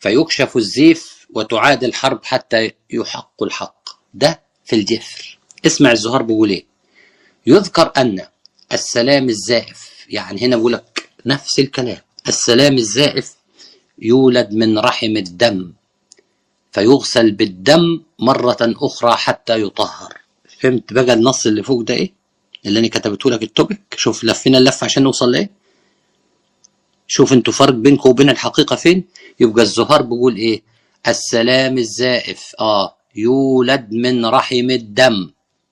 فيكشف الزيف وتعاد الحرب حتى يحق الحق ده في الجفر اسمع الزهار بيقول ايه يذكر ان السلام الزائف يعني هنا بقول لك نفس الكلام السلام الزائف يولد من رحم الدم فيغسل بالدم مرة أخرى حتى يطهر فهمت بقى النص اللي فوق ده إيه؟ اللي أنا كتبته لك التوبيك شوف لفينا اللفة عشان نوصل لإيه؟ شوف انتوا فرق بينكم وبين الحقيقة فين؟ يبقى الزهار بيقول إيه؟ السلام الزائف آه يولد من رحم الدم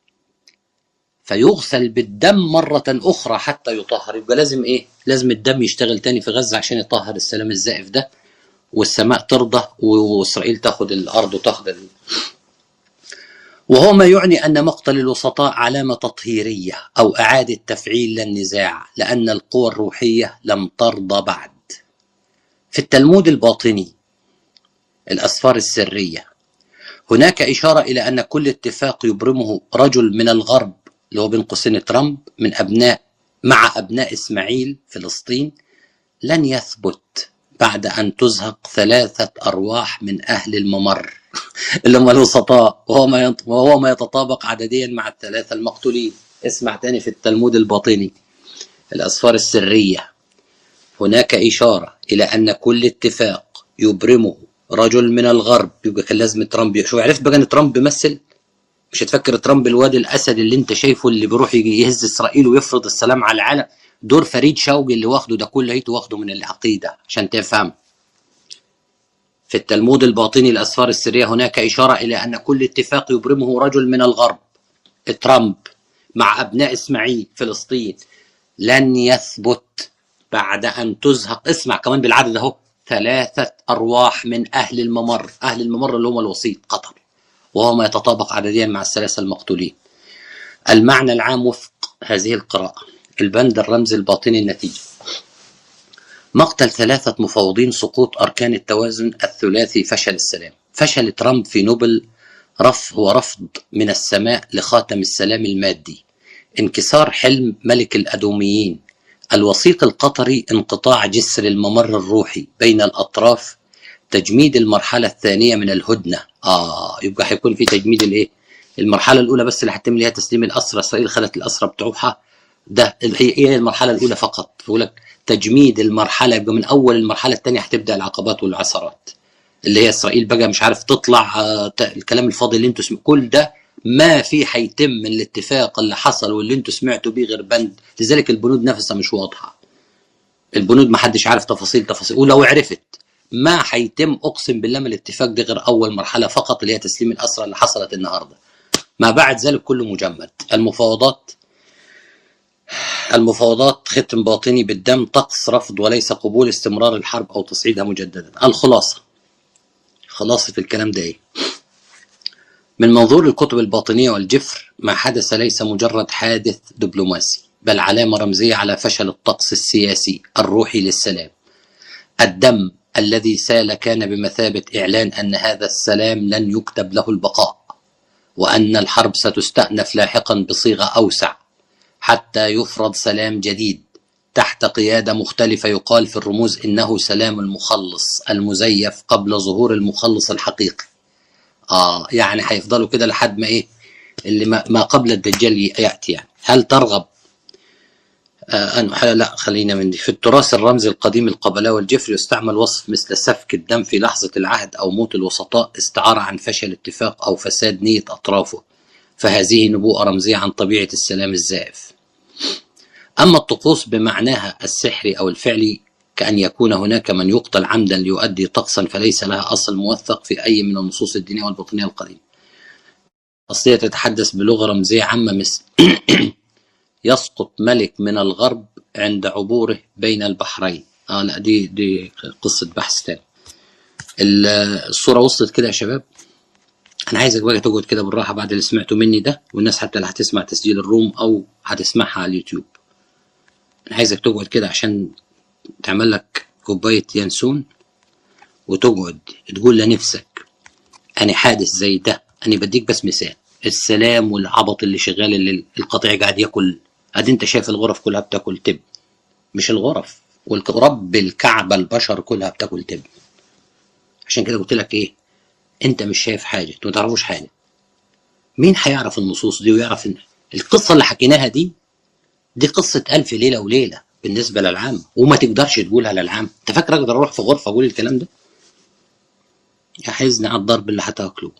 فيغسل بالدم مرة أخرى حتى يطهر يبقى لازم إيه؟ لازم الدم يشتغل تاني في غزة عشان يطهر السلام الزائف ده والسماء ترضى وإسرائيل تاخد الأرض وتاخد ال... وهو ما يعني أن مقتل الوسطاء علامة تطهيرية أو إعادة تفعيل للنزاع لأن القوى الروحية لم ترضى بعد في التلمود الباطني الأسفار السرية هناك إشارة إلى أن كل اتفاق يبرمه رجل من الغرب اللي هو بين قوسين ترامب من أبناء مع أبناء إسماعيل فلسطين لن يثبت بعد أن تزهق ثلاثة أرواح من أهل الممر اللي هم الوسطاء وهو ما ينط- وهو ما يتطابق عدديا مع الثلاثة المقتولين اسمع تاني في التلمود الباطني الأسفار السرية هناك إشارة إلى أن كل اتفاق يبرمه رجل من الغرب يبقى كان لازم ترامب شوف عرفت بقى ان ترامب بيمثل مش هتفكر ترامب الواد الاسد اللي انت شايفه اللي بيروح يجي يهز اسرائيل ويفرض السلام على العالم دور فريد شوقي اللي واخده ده كله هيته واخده من العقيده عشان تفهم في التلمود الباطني الاسفار السريه هناك اشاره الى ان كل اتفاق يبرمه رجل من الغرب ترامب مع ابناء اسماعيل فلسطين لن يثبت بعد ان تزهق اسمع كمان بالعدد اهو ثلاثه ارواح من اهل الممر اهل الممر اللي هم الوسيط قطر وهو ما يتطابق عدديا مع الثلاثه المقتولين المعنى العام وفق هذه القراءة البند الرمزي الباطني النتيجة مقتل ثلاثة مفاوضين سقوط أركان التوازن الثلاثي فشل السلام فشل ترامب في نوبل رف هو رفض من السماء لخاتم السلام المادي انكسار حلم ملك الأدوميين الوسيط القطري انقطاع جسر الممر الروحي بين الأطراف تجميد المرحلة الثانية من الهدنة آه يبقى هيكون في تجميد الإيه؟ المرحلة الأولى بس اللي هتتم ليها تسليم الأسرى إسرائيل خدت الأسرى بتوعها ده هي هي المرحلة الأولى فقط بيقول لك تجميد المرحلة يبقى من أول المرحلة الثانية هتبدأ العقبات والعثرات اللي هي إسرائيل بقى مش عارف تطلع آه، ت- الكلام الفاضي اللي انتوا سمعتوا كل ده ما في هيتم من الاتفاق اللي حصل واللي انتوا سمعتوا بيه غير بند لذلك البنود نفسها مش واضحة البنود ما حدش عارف تفاصيل تفاصيل ولو عرفت ما هيتم اقسم بالله من الاتفاق ده غير اول مرحله فقط اللي هي تسليم الاسرى اللي حصلت النهارده ما بعد ذلك كله مجمد المفاوضات المفاوضات ختم باطني بالدم طقس رفض وليس قبول استمرار الحرب او تصعيدها مجددا الخلاصه خلاصه الكلام ده ايه من منظور الكتب الباطنيه والجفر ما حدث ليس مجرد حادث دبلوماسي بل علامه رمزيه على فشل الطقس السياسي الروحي للسلام الدم الذي سال كان بمثابة إعلان أن هذا السلام لن يكتب له البقاء وأن الحرب ستستأنف لاحقا بصيغة أوسع حتى يفرض سلام جديد تحت قيادة مختلفة يقال في الرموز إنه سلام المخلص المزيف قبل ظهور المخلص الحقيقي آه يعني هيفضلوا كده لحد ما إيه اللي ما, ما قبل الدجال يأتي يعني هل ترغب آه، أن لا خلينا من دي في التراث الرمزي القديم القبلاء والجفري يستعمل وصف مثل سفك الدم في لحظة العهد أو موت الوسطاء استعارة عن فشل اتفاق أو فساد نية أطرافه فهذه نبوءة رمزية عن طبيعة السلام الزائف أما الطقوس بمعناها السحري أو الفعلي كأن يكون هناك من يقتل عمدا ليؤدي طقسا فليس لها أصل موثق في أي من النصوص الدينية والباطنية القديمة أصلية تتحدث بلغة رمزية عامة مثل يسقط ملك من الغرب عند عبوره بين البحرين اه لا دي دي قصة بحث تاني ال- الصورة وصلت كده يا شباب انا عايزك بقى تقعد كده بالراحة بعد اللي سمعته مني ده والناس حتى اللي هتسمع تسجيل الروم او هتسمعها على اليوتيوب انا عايزك تقعد كده عشان تعمل لك كوباية ينسون وتقعد تقول لنفسك انا حادث زي ده انا بديك بس مثال السلام والعبط اللي شغال اللي القطيع قاعد ياكل ادي انت شايف الغرف كلها بتاكل تب مش الغرف والك- رب الكعبة البشر كلها بتاكل تب عشان كده قلت لك ايه انت مش شايف حاجه انتوا ما تعرفوش حاجه مين هيعرف النصوص دي ويعرف ان القصه اللي حكيناها دي دي قصه الف ليله وليله بالنسبه للعام وما تقدرش تقولها للعام انت فاكر اقدر اروح في غرفه اقول الكلام ده يا حزن على الضرب اللي هتاكله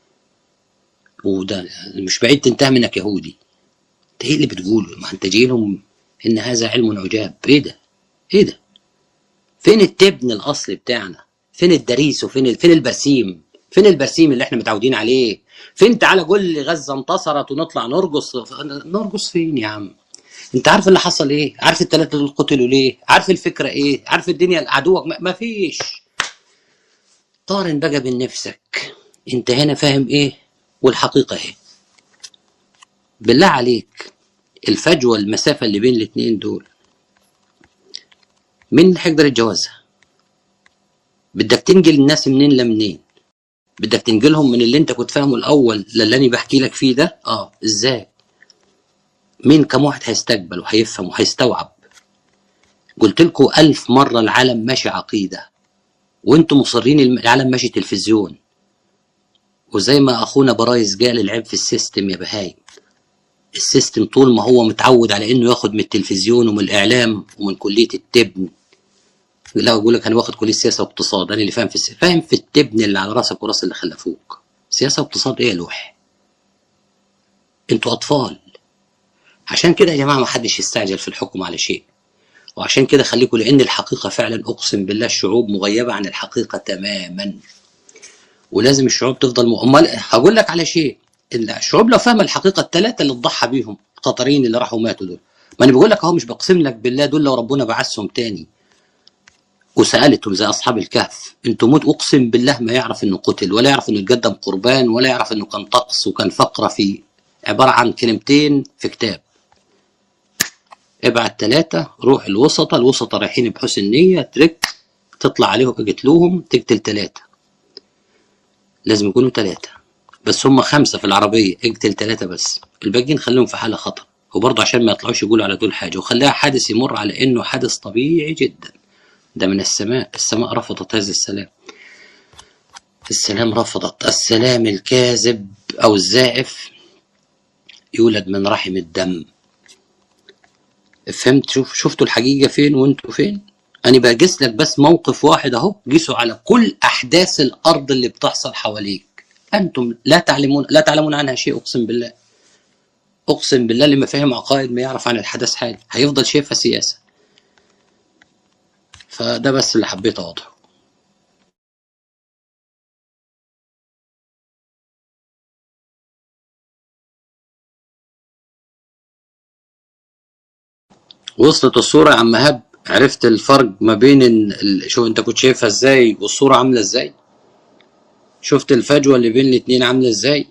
وده مش بعيد تنتهي منك يهودي انت ايه اللي بتقوله ما انت جاي لهم ان هذا علم عجاب ايه ده ايه ده فين التبن الاصلي بتاعنا فين الدريس وفين ال- فين البرسيم فين البرسيم اللي احنا متعودين عليه فين تعالى قول لي غزه انتصرت ونطلع نرقص نرقص فين يا عم انت عارف اللي حصل ايه عارف الثلاثه دول قتلوا ليه عارف الفكره ايه عارف الدنيا عدوك ما ما فيش قارن بقى بين نفسك انت هنا فاهم ايه والحقيقه ايه بالله عليك الفجوه المسافه اللي بين الاثنين دول مين اللي هيقدر يتجاوزها بدك تنقل الناس منين لمنين بدك تنقلهم من اللي انت كنت فاهمه الاول للي انا بحكي لك فيه ده اه ازاي مين كم واحد هيستقبل وهيفهم وهيستوعب قلت لكم ألف مرة العالم ماشي عقيدة وانتم مصرين الم- العالم ماشي تلفزيون وزي ما اخونا برايس قال العيب في السيستم يا بهايم السيستم طول ما هو متعود على انه ياخد من التلفزيون ومن الاعلام ومن كليه التبن لا اقول لك انا واخد كليه سياسه واقتصاد انا اللي فاهم في السياسة. فاهم في التبن اللي على راسك وراس اللي خلفوك سياسه واقتصاد ايه يا لوح انتوا اطفال عشان كده يا جماعه ما حدش يستعجل في الحكم على شيء وعشان كده خليكم لان الحقيقه فعلا اقسم بالله الشعوب مغيبه عن الحقيقه تماما ولازم الشعوب تفضل م... امال هقول لك على شيء الشعوب لو فاهمه الحقيقه الثلاثه اللي تضحى بيهم القطريين اللي راحوا ماتوا دول ما انا بقول لك اهو مش بقسم لك بالله دول لو ربنا بعثهم تاني وسالتهم زي اصحاب الكهف انتم موت اقسم بالله ما يعرف انه قتل ولا يعرف انه اتقدم قربان ولا يعرف انه كان طقس وكان فقره في عباره عن كلمتين في كتاب ابعت ثلاثة روح الوسطى الوسطى رايحين بحسن نية ترك تطلع عليهم قتلوهم تقتل ثلاثة لازم يكونوا ثلاثة بس هم خمسة في العربية اقتل ثلاثة بس الباقيين خليهم في حالة خطر وبرضه عشان ما يطلعوش يقولوا على دول حاجة وخليها حادث يمر على انه حادث طبيعي جدا ده من السماء السماء رفضت هذا السلام السلام رفضت السلام الكاذب او الزائف يولد من رحم الدم فهمت شوف شفتوا الحقيقة فين وانتوا فين انا بقيس لك بس موقف واحد اهو قيسوا على كل احداث الارض اللي بتحصل حواليك انتم لا تعلمون لا تعلمون عنها شيء اقسم بالله اقسم بالله اللي ما فاهم عقائد ما يعرف عن الحدث حاجه هيفضل شايفها سياسه فده بس اللي حبيت اوضحه وصلت الصوره يا عم هب عرفت الفرق ما بين ال... ال- شوف انت كنت شايفها ازاي والصوره عامله ازاي شفت الفجوه اللي بين الاتنين عامله ازاي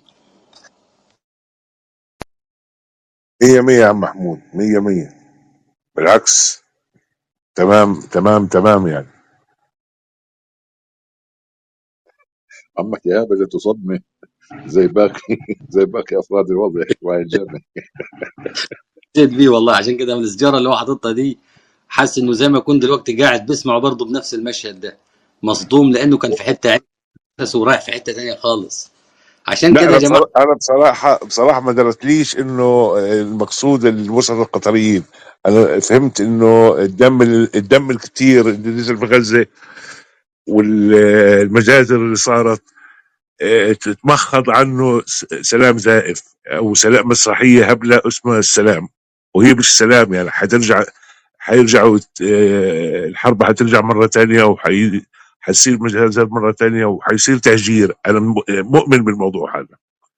مية مية يا عم محمود مية مية بالعكس تمام تمام تمام يعني عمك يا بدأت صدمة زي باقي زي باقي أفراد الوضع وعي الجنة حسيت بيه والله عشان كده من السجاره اللي هو حاططها دي حاسس انه زي ما يكون دلوقتي قاعد بيسمعه برضه بنفس المشهد ده مصدوم لانه كان في حته عكس ورايح في حته تانية خالص عشان لا كده انا يا جماعه بصراحة انا بصراحه بصراحه ما درتليش انه المقصود الوسط القطريين انا فهمت انه الدم الدم الكتير اللي نزل في غزه والمجازر اللي صارت آه، تتمخض عنه س- سلام زائف او سلام مسرحيه هبله اسمها السلام وهي مش سلام يعني حترجع حيرجعوا آه، الحرب حترجع مره ثانيه وحي حيصير مجازر مره ثانيه وحيصير تهجير انا م- مؤمن بالموضوع هذا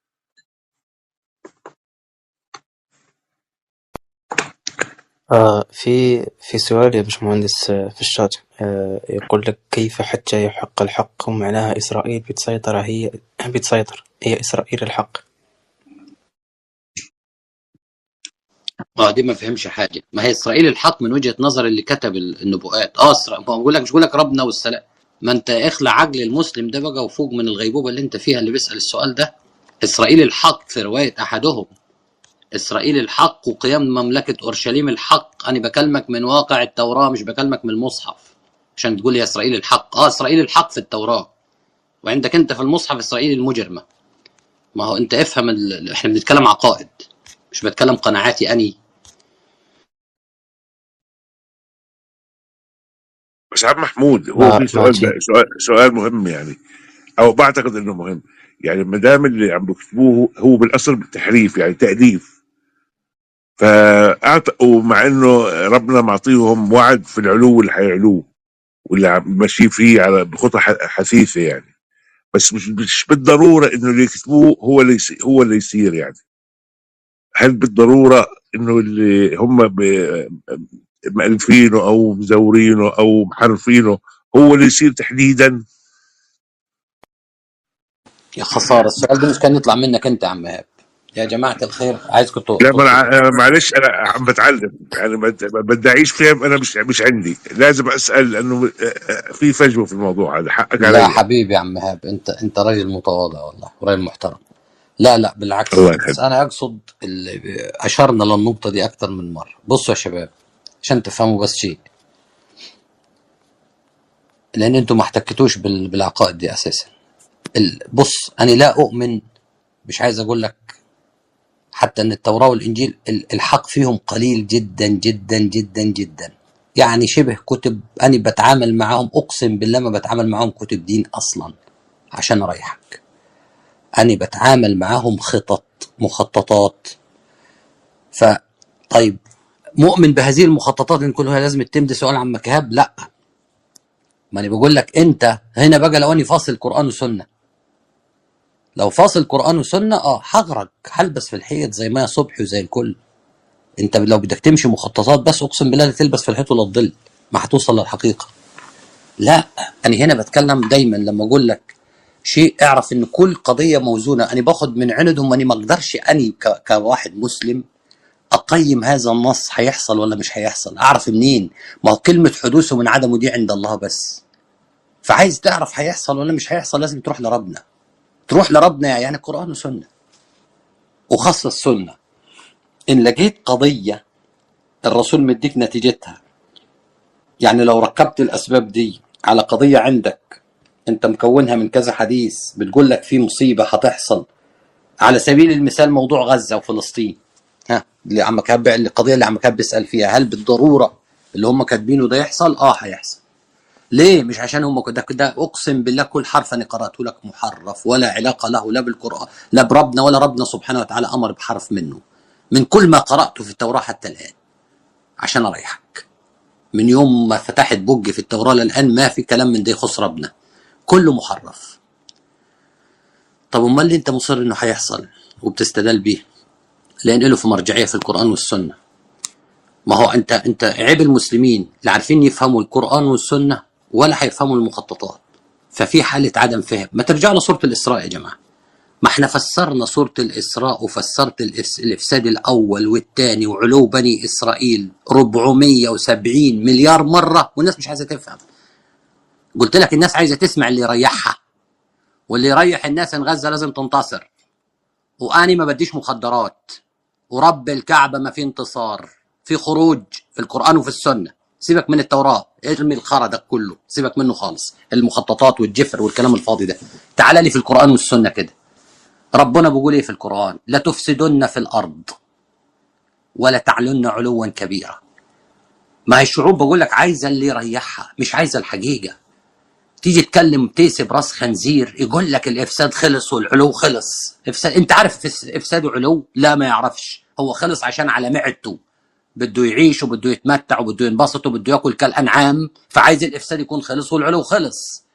آه في في سؤال يا باشمهندس آه، في الشات آه يقول لك كيف حتى يحق الحق ومعناها إسرائيل بتسيطر هي بتسيطر هي إسرائيل الحق اه دي ما فهمش حاجه ما هي اسرائيل الحق من وجهه نظر اللي كتب ال- النبوءات اه اسرائيل ما بقول لك مش بقول لك ربنا والسلام ما انت اخلع عقل المسلم ده بقى وفوق من الغيبوبه اللي انت فيها اللي بيسال السؤال ده اسرائيل الحق في روايه احدهم اسرائيل الحق وقيام مملكه اورشليم الحق انا بكلمك من واقع التوراه مش بكلمك من المصحف عشان تقول لي اسرائيل الحق اه اسرائيل الحق في التوراه وعندك انت في المصحف اسرائيل المجرمه ما هو انت افهم ال... احنا بنتكلم عقائد مش بتكلم قناعاتي اني بس عم محمود هو ما في سؤال ماشي سؤال سؤال مهم يعني او بعتقد انه مهم يعني ما دام اللي عم بيكتبوه هو بالاصل تحريف يعني تاليف فأعت... ومع انه ربنا معطيهم وعد في العلو اللي حيعلوه واللي عم ماشيين فيه على بخطى ح- حثيثه يعني بس مش مش بالضروره انه اللي يكتبوه هو اللي يصير هو اللي يصير يعني هل بالضروره انه اللي هم ب- مألفينه او مزورينه او محرفينه هو اللي يصير تحديدا يا خساره السؤال ده مش كان يطلع منك انت يا عم ايهاب يا جماعه الخير عايزكم تو- لا ما تطلبوا أنا- أنا معلش انا عم بتعلم يعني ما ما بدعيش فهم انا مش مش عندي لازم اسال لانه في فجوه في الموضوع هذا حقك لا علي حبيبي يا عم ايهاب انت انت راجل متواضع والله وراجل محترم لا لا بالعكس الله بس يخليك انا اقصد ال- اشرنا للنقطه دي اكتر من مره بصوا يا شباب عشان تفهموا بس شيء لان انتم ما احتكتوش بال- بالعقائد دي اساسا ال- بص انا لا اؤمن مش عايز اقول لك حتى ان التوراه والانجيل ال- الحق فيهم قليل جدا جدا جدا جدا يعني شبه كتب انا بتعامل معاهم اقسم بالله ما بتعامل معاهم كتب دين اصلا عشان اريحك انا بتعامل معاهم خطط مخططات ف طيب مؤمن بهذه المخططات ان كلها لازم يتم ده سؤال عن مكهاب لا ما انا بقول لك انت هنا بقى لو اني فاصل قران وسنه لو فاصل قران وسنه اه هغرق هلبس في الحيط زي ما صبحي وزي الكل انت لو بدك تمشي مخططات بس اقسم بالله لا تلبس في الحيط ولا تضل ما هتوصل للحقيقه لا انا هنا بتكلم دايما لما اقول لك شيء اعرف ان كل قضيه موزونه انا باخد من عندهم اني ما اقدرش اني ك- كواحد مسلم اقيم هذا النص هيحصل ولا مش هيحصل اعرف منين ما هو كلمه حدوثه من عدمه دي عند الله بس فعايز تعرف هيحصل ولا مش هيحصل لازم تروح لربنا تروح لربنا يعني قران وسنه وخاصه السنه ان لقيت قضيه الرسول مديك نتيجتها يعني لو ركبت الاسباب دي على قضيه عندك انت مكونها من كذا حديث بتقول لك في مصيبه هتحصل على سبيل المثال موضوع غزه وفلسطين ها اللي عم كاب القضيه اللي عم كاب بيسال فيها هل بالضروره اللي هم كاتبينه ده يحصل؟ اه هيحصل. ليه؟ مش عشان هم كده كده اقسم بالله كل حرف انا قراته لك محرف ولا علاقه له لا بالقران لا بربنا ولا ربنا سبحانه وتعالى امر بحرف منه. من كل ما قراته في التوراه حتى الان عشان اريحك. من يوم ما فتحت بوجي في التوراه للان ما في كلام من ده يخص ربنا. كله محرف. طب امال اللي انت مصر انه هيحصل وبتستدل بيه؟ لان له في مرجعيه في القران والسنه. ما هو انت انت عيب المسلمين لا عارفين يفهموا القران والسنه ولا هيفهموا المخططات. ففي حاله عدم فهم، ما ترجعوا لسوره الاسراء يا جماعه. ما احنا فسرنا سورة الإسراء وفسرت الإفس- الإفساد الأول والثاني وعلو بني إسرائيل 470 مليار مرة والناس مش عايزة تفهم قلت لك الناس عايزة تسمع اللي يريحها واللي يريح الناس إن غزة لازم تنتصر وأني ما بديش مخدرات ورب الكعبة ما في انتصار في خروج في القرآن وفي السنة سيبك من التوراة ارمي الخرا ده كله سيبك منه خالص المخططات والجفر والكلام الفاضي ده تعال لي في القرآن والسنة كده ربنا بيقول ايه في القرآن لا تفسدن في الأرض ولا تعلن علوا كبيرا ما هي الشعوب بقول لك عايزة اللي يريحها مش عايزة الحقيقة تيجي تكلم تيسب راس خنزير يقول لك الافساد خلص والعلو خلص افساد انت عارف فس- افساد وعلو لا ما يعرفش هو خلص عشان على معدته بده يعيش وبده يتمتع وبده ينبسط وبده ياكل كالانعام فعايز الافساد يكون خلص والعلو خلص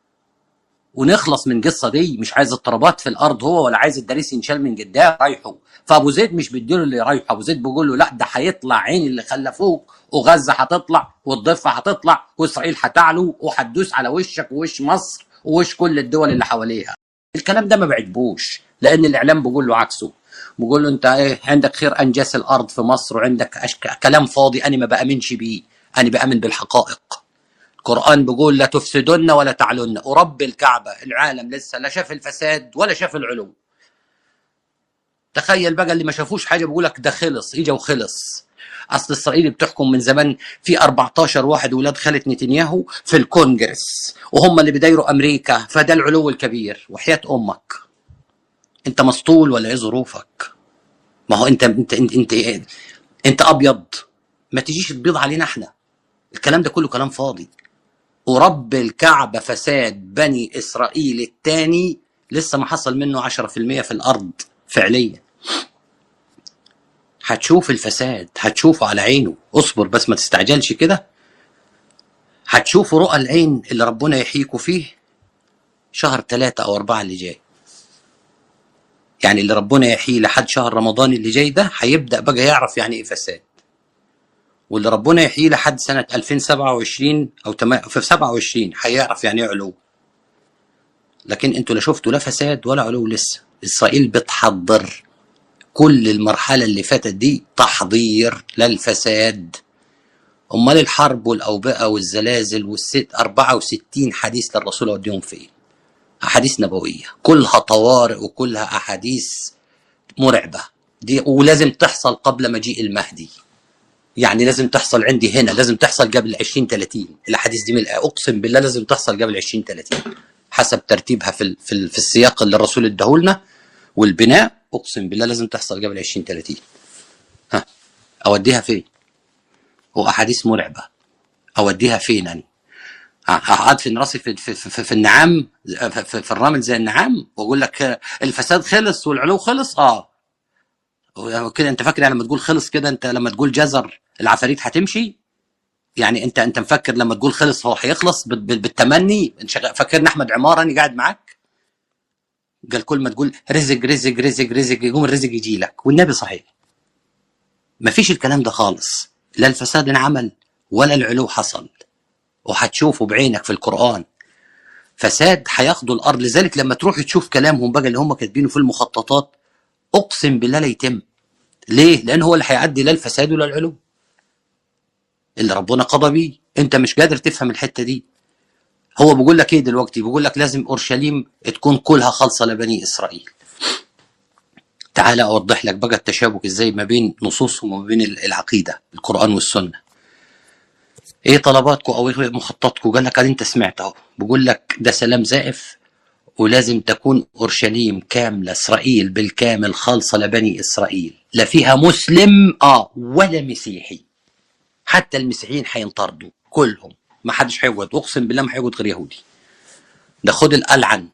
ونخلص من القصه دي مش عايز اضطرابات في الارض هو ولا عايز الدريس ينشال من قدام رايحه فابو زيد مش بيديله اللي رايحه ابو زيد بيقول له لا ده هيطلع عين اللي خلفوك وغزه هتطلع والضفه هتطلع واسرائيل هتعلو وهتدوس على وشك ووش مصر ووش كل الدول اللي حواليها الكلام ده ما بعجبوش لان الاعلام بيقول له عكسه بيقول له انت ايه عندك خير انجاس الارض في مصر وعندك أشك... كلام فاضي انا ما بامنش بيه انا بامن بالحقائق القرآن بيقول لا تفسدن ولا تعلن ورب الكعبة العالم لسه لا شاف الفساد ولا شاف العلو تخيل بقى اللي ما شافوش حاجة بيقول لك ده خلص اجا وخلص اصل اسرائيل بتحكم من زمان في 14 واحد ولاد خالة نتنياهو في الكونجرس وهم اللي بيدايروا امريكا فده العلو الكبير وحياة امك انت مسطول ولا ايه ظروفك ما هو انت انت انت انت, انت, انت ابيض ما تجيش تبيض علينا احنا الكلام ده كله كلام فاضي ورب الكعبة فساد بني إسرائيل التاني لسه ما حصل منه 10% في الأرض فعليا هتشوف الفساد هتشوفه على عينه اصبر بس ما تستعجلش كده هتشوفوا رؤى العين اللي ربنا يحييكوا فيه شهر ثلاثة أو أربعة اللي جاي يعني اللي ربنا يحييه لحد شهر رمضان اللي جاي ده هيبدأ بقى يعرف يعني إيه فساد واللي ربنا يحييه لحد سنة 2027 أو تما- في 27 هيعرف يعني إيه علو لكن انتوا لا شفتوا لا فساد ولا علو لسه إسرائيل بتحضر كل المرحلة اللي فاتت دي تحضير للفساد أمال الحرب والأوبئة والزلازل والست 64 حديث للرسول أوديهم فين أحاديث نبوية كلها طوارئ وكلها أحاديث مرعبة دي ولازم تحصل قبل مجيء المهدي يعني لازم تحصل عندي هنا لازم تحصل قبل 20 30 الاحاديث دي من اقسم بالله لازم تحصل قبل 20 30 حسب ترتيبها في ال- في, ال- في السياق اللي الرسول اداهولنا والبناء اقسم بالله لازم تحصل قبل 20 30 ها اوديها فين؟ هو احاديث مرعبه اوديها فين يعني؟ اقعد في راسي في, في, في, في النعام في, في, في الرمل زي النعام واقول لك آه، الفساد خلص والعلو خلص اه كده انت فاكر يعني لما تقول خلص كده انت لما تقول جزر العفاريت هتمشي يعني انت انت مفكر لما تقول خلص هو هيخلص بال- بال- بالتمني انت شغال- فاكرني احمد عماره اني قاعد معاك قال كل ما تقول رزق رزق رزق رزق يقوم الرزق يجي لك والنبي صحيح مفيش الكلام ده خالص لا الفساد انعمل ولا العلو حصل وهتشوفه بعينك في القرآن فساد هياخدوا الأرض لذلك لما تروح تشوف كلامهم بقى اللي هم كاتبينه في المخططات أقسم بالله لا يتم ليه؟ لأن هو اللي هيعدي لا الفساد ولا العلو اللي ربنا قضى بيه أنت مش قادر تفهم الحتة دي هو بيقول لك ايه دلوقتي بيقول لك لازم اورشليم تكون كلها خالصه لبني اسرائيل تعالى اوضح لك بقى التشابك ازاي ما بين نصوصهم وما بين العقيده القران والسنه ايه طلباتكم او ايه مخططكم قال لك انت سمعت اهو بيقول لك ده سلام زائف ولازم تكون اورشليم كامله اسرائيل بالكامل خالصه لبني اسرائيل لا فيها مسلم اه ولا مسيحي حتى المسيحيين هينطردوا كلهم ما حدش هيقعد اقسم بالله ما هيقعد غير يهودي ده خد الألعن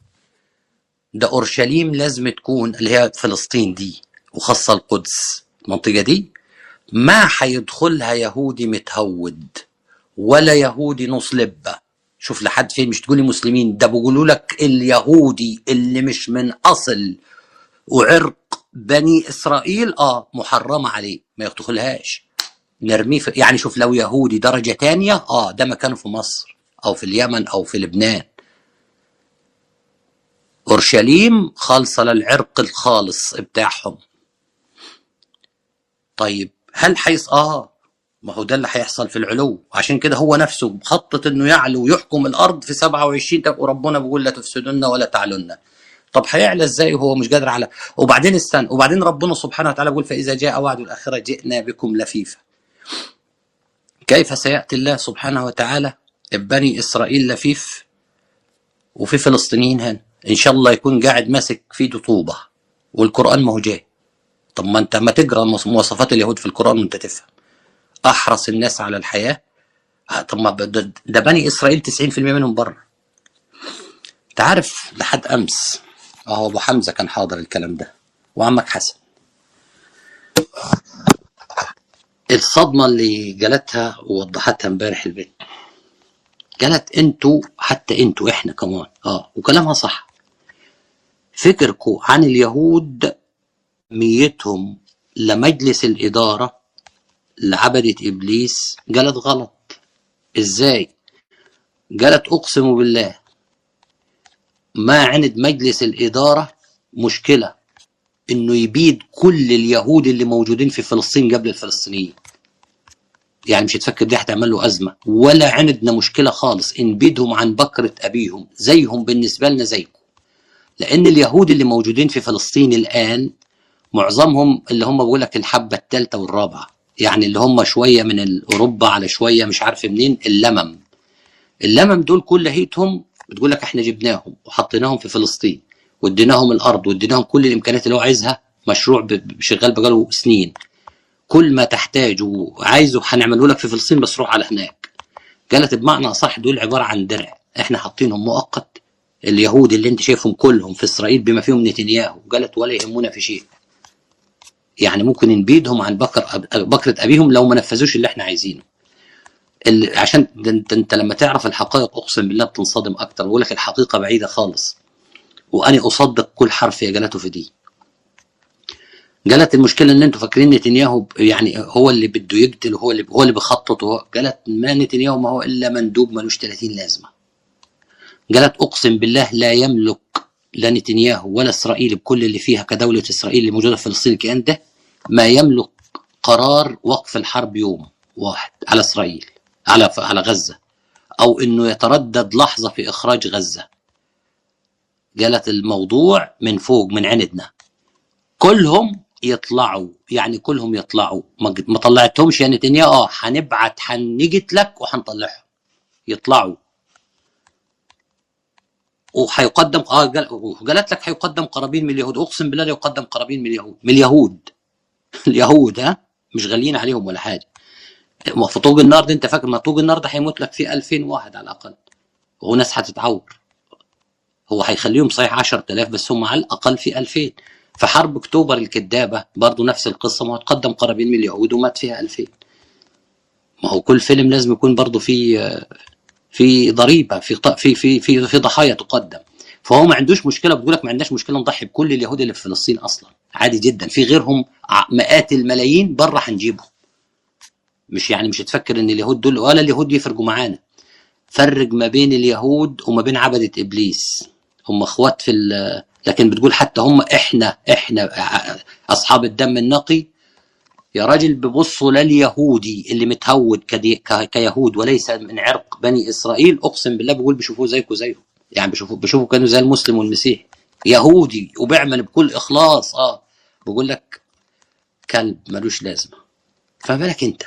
ده اورشليم لازم تكون اللي هي فلسطين دي وخاصه القدس المنطقه دي ما هيدخلها يهودي متهود ولا يهودي نص لبه شوف لحد فين مش تقولي مسلمين ده بيقولوا لك اليهودي اللي مش من اصل وعرق بني اسرائيل اه محرمه عليه ما يدخلهاش نرميه في يعني شوف لو يهودي درجه تانية اه ده مكانه في مصر او في اليمن او في لبنان اورشليم خالصه للعرق الخالص بتاعهم طيب هل حيص اه ما هو ده اللي هيحصل في العلو عشان كده هو نفسه مخطط انه يعلو ويحكم الارض في 27 طب وربنا بيقول لا تفسدن ولا تعلن طب هيعلى ازاي وهو مش قادر على وبعدين استنى وبعدين ربنا سبحانه وتعالى بيقول فاذا جاء وعد الاخره جئنا بكم لفيفا كيف سياتي الله سبحانه وتعالى بني اسرائيل لفيف وفي فلسطينيين هنا ان شاء الله يكون قاعد ماسك في ايده طوبه والقران ما هو جاي طب ما انت ما تقرا مواصفات اليهود في القران وانت تفهم احرص الناس على الحياه آه، طب ما ده, ده بني اسرائيل 90% منهم بره انت عارف لحد امس اهو ابو حمزه كان حاضر الكلام ده وعمك حسن الصدمه اللي جالتها ووضحتها امبارح البيت قالت انتوا حتى انتوا احنا كمان اه وكلامها صح فكركم عن اليهود ميتهم لمجلس الإدارة لعبدة إبليس قالت غلط إزاي قالت أقسم بالله ما عند مجلس الإدارة مشكلة إنه يبيد كل اليهود اللي موجودين في فلسطين قبل الفلسطينيين يعني مش تفكر دي هتعمل له أزمة ولا عندنا مشكلة خالص نبيدهم عن بكرة أبيهم زيهم بالنسبة لنا زيكم لأن اليهود اللي موجودين في فلسطين الآن معظمهم اللي هم بقول لك الحبة الثالثة والرابعة يعني اللي هم شويه من اوروبا على شويه مش عارف منين اللمم اللمم دول كل هيتهم بتقول لك احنا جبناهم وحطيناهم في فلسطين واديناهم الارض واديناهم كل الامكانيات اللي هو عايزها مشروع ب- ب- شغال بقاله سنين كل ما تحتاج وعايزه هنعمله لك في فلسطين بس روح على هناك قالت بمعنى اصح دول عباره عن درع احنا حاطينهم مؤقت اليهود اللي انت شايفهم كلهم في اسرائيل بما فيهم نتنياهو قالت ولا يهمنا في شيء يعني ممكن نبيدهم عن بكر أب- بكرة ابيهم لو ما نفذوش اللي احنا عايزينه ال- عشان ده انت, انت لما تعرف الحقائق اقسم بالله بتنصدم اكتر بقول لك الحقيقه بعيده خالص وانا اصدق كل حرف يا جلاته في دي قالت المشكله ان انتوا فاكرين نتنياهو ب- يعني هو اللي بده يقتل وهو اللي هو اللي بيخطط وهو قالت ما نتنياهو ما هو الا مندوب ملوش 30 لازمه قالت اقسم بالله لا يملك لا نتنياهو ولا اسرائيل بكل اللي فيها كدوله اسرائيل اللي موجوده في فلسطين الكيان ده ما يملك قرار وقف الحرب يوم واحد على اسرائيل على على غزه او انه يتردد لحظه في اخراج غزه قالت الموضوع من فوق من عندنا كلهم يطلعوا يعني كلهم يطلعوا ما ما طلعتهمش يا نتنياهو اه هنبعت هنقتلك وهنطلعهم يطلعوا وهيقدم اه قال- وقالت لك هيقدم قرابين من اليهود اقسم بالله لا يقدم قرابين من اليهود من اليهود اليهود ها مش غاليين عليهم ولا حاجه ما في طوق النار ده انت فاكر ما طوق النار ده هيموت لك فيه 2000 واحد على الاقل وناس هتتعور هو هيخليهم صحيح 10000 بس هم على الاقل في 2000 في حرب اكتوبر الكذابه برضه نفس القصه ما هو تقدم قرابين من اليهود ومات فيها 2000 ما هو كل فيلم لازم يكون برضه فيه في ضريبه في ط- في في في, في ضحايا تقدم فهو ما عندوش مشكله بتقول لك ما عندناش مشكله نضحي بكل اليهود اللي في فلسطين اصلا عادي جدا في غيرهم ع- مئات الملايين بره هنجيبهم مش يعني مش تفكر ان اليهود دول ولا اليهود يفرقوا معانا فرق ما بين اليهود وما بين عبدة ابليس هم اخوات في ال- لكن بتقول حتى هم احنا احنا ع- اصحاب الدم النقي يا راجل ببصوا لليهودي اللي متهود كدي ك- كيهود وليس من عرق بني اسرائيل اقسم بالله بقول بيشوفوه زيكم زيهم يعني بيشوفوا بيشوفوا كانوا زي المسلم والمسيح يهودي وبيعمل بكل اخلاص اه بقول لك كلب ملوش لازمه فما بالك انت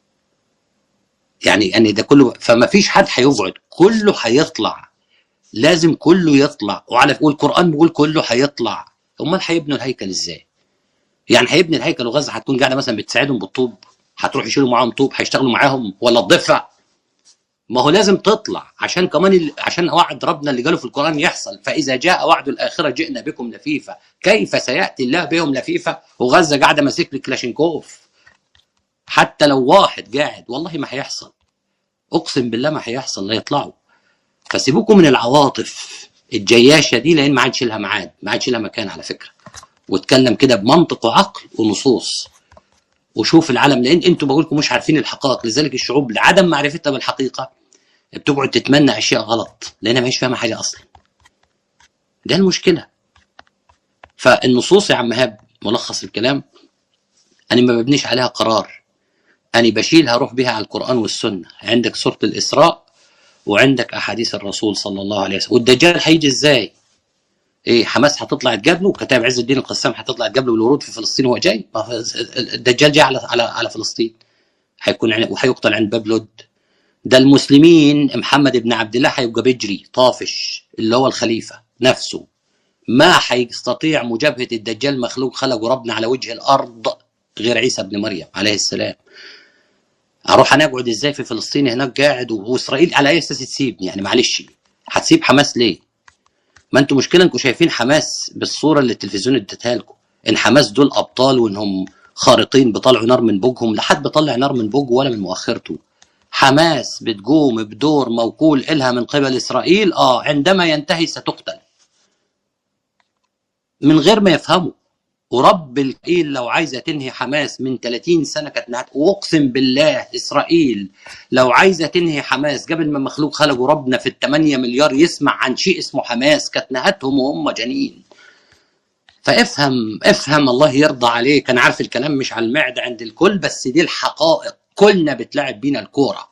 يعني يعني ده كله فما فيش حد هيقعد كله هيطلع لازم كله يطلع وعلى والقران بيقول كله هيطلع امال هيبنوا الهيكل ازاي؟ يعني هيبني الهيكل وغزه هتكون قاعده مثلا بتساعدهم بالطوب هتروح يشيلوا معاهم طوب هيشتغلوا معاهم ولا الضفع ما هو لازم تطلع عشان كمان ال... عشان وعد ربنا اللي قاله في القران يحصل فاذا جاء وعد الاخره جئنا بكم لفيفا كيف سياتي الله بهم لفيفا وغزه قاعده ماسك لي كلاشينكوف حتى لو واحد قاعد والله ما هيحصل اقسم بالله ما هيحصل لا يطلعوا فسيبوكم من العواطف الجياشه دي لان ما عادش لها ميعاد ما عادش لها مكان على فكره واتكلم كده بمنطق وعقل ونصوص وشوف العالم لان انتوا بقول لكم مش عارفين الحقائق لذلك الشعوب لعدم معرفتها بالحقيقه بتقعد تتمنى اشياء غلط لانها ما هيش فاهمه حاجه اصلا ده المشكله فالنصوص يا عم هاب ملخص الكلام انا ما ببنيش عليها قرار انا بشيلها اروح بها على القران والسنه عندك سوره الاسراء وعندك احاديث الرسول صلى الله عليه وسلم والدجال هيجي ازاي ايه حماس هتطلع تقابله كتاب عز الدين القسام هتطلع تقابله بالورود في فلسطين وهو جاي ما هو الدجال جاي على على على فلسطين هيكون عن- وهيقتل عند باب لد ده المسلمين محمد بن عبد الله هيبقى بيجري طافش اللي هو الخليفه نفسه ما هيستطيع مجابهه الدجال مخلوق خلقه ربنا على وجه الارض غير عيسى بن مريم عليه السلام اروح انا اقعد ازاي في فلسطين هناك قاعد و- واسرائيل على اي اساس تسيبني يعني معلش هتسيب حماس ليه؟ ما انتوا مشكله انكم شايفين حماس بالصوره اللي التلفزيون اديتها لكم ان حماس دول ابطال وانهم خارقين بيطلعوا نار من بوجهم لا حد بيطلع نار من بوجه ولا من مؤخرته حماس بتقوم بدور موكول إلها من قبل إسرائيل آه عندما ينتهي ستقتل من غير ما يفهموا ورب الإسرائيل لو عايزة تنهي حماس من 30 سنة كانت نهت وأقسم بالله إسرائيل لو عايزة تنهي حماس قبل ما مخلوق خلقه ربنا في الثمانية مليار يسمع عن شيء اسمه حماس كانت نهتهم وهم جنين فافهم افهم الله يرضى عليك انا عارف الكلام مش على المعده عند الكل بس دي الحقائق كلنا بتلعب بينا الكوره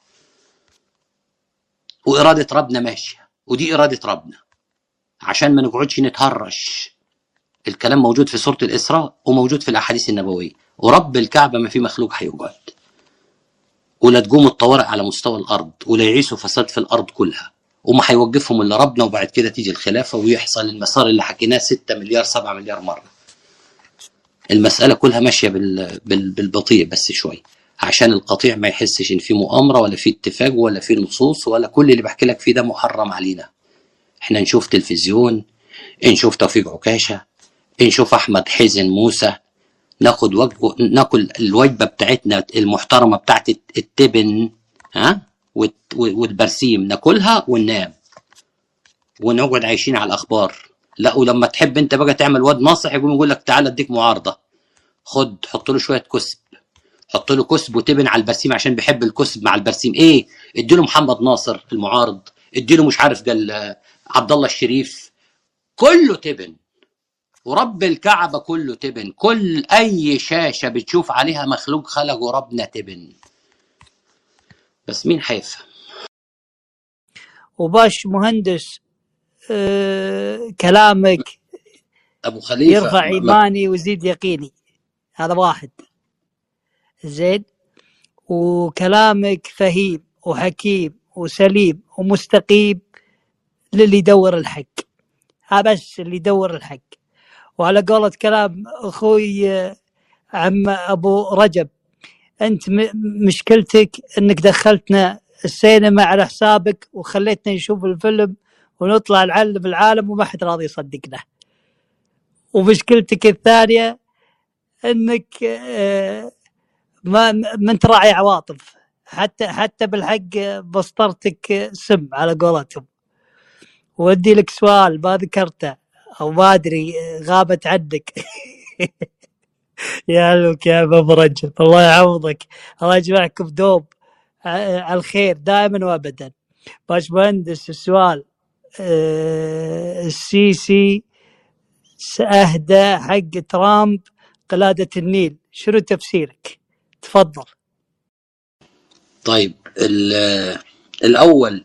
واراده ربنا ماشيه ودي اراده ربنا عشان ما نقعدش نتهرش الكلام موجود في سوره الاسراء وموجود في الاحاديث النبويه ورب الكعبه ما في مخلوق هيقعد ولا تقوم الطوارئ على مستوى الارض ولا يعيشوا فساد في الارض كلها وما هيوقفهم الا ربنا وبعد كده تيجي الخلافه ويحصل المسار اللي حكيناه 6 مليار 7 مليار مره المساله كلها ماشيه بال... بال... بالبطيء بس شويه عشان القطيع ما يحسش ان في مؤامره ولا في اتفاق ولا في نصوص ولا كل اللي بحكي لك فيه ده محرم علينا احنا نشوف تلفزيون نشوف توفيق عكاشه نشوف احمد حزن موسى ناخد وجبه ناكل الوجبه بتاعتنا المحترمه بتاعت التبن ها والت- والبرسيم ناكلها وننام ونقعد عايشين على الاخبار لا ولما تحب انت بقى تعمل واد ناصح يقوم يقول لك تعالى اديك معارضه خد حط له شويه كسب حط له كسب وتبن على البرسيم عشان بيحب الكسب مع البرسيم ايه ادي له محمد ناصر المعارض ادي له مش عارف قال آه، عبد الله الشريف كله تبن ورب الكعبة كله تبن كل أي شاشة بتشوف عليها مخلوق خلقه ربنا تبن بس مين هيفهم وباش مهندس آه كلامك أبو خليفة يرفع ما- ما- إيماني ويزيد يقيني هذا واحد زين وكلامك فهيم وحكيم وسليم ومستقيم للي يدور الحق ها بس اللي يدور الحق وعلى قولة كلام أخوي آه، عم أبو رجب أنت م- مشكلتك أنك دخلتنا السينما على حسابك وخليتنا نشوف الفيلم ونطلع نعلم العالم وما حد راضي يصدقنا ومشكلتك الثانية أنك آه، ما ما انت راعي عواطف حتى حتى بالحق بسطرتك سم على قولتهم ودي لك سؤال ما ذكرته او ما ادري غابت عنك يا لك يا ابو رجب الله يعوضك الله يجمعكم دوب ع- على الخير دائما وابدا باش مهندس السؤال آه، السيسي سأهدى حق ترامب قلادة النيل شنو تفسيرك تفضل طيب ال- الأول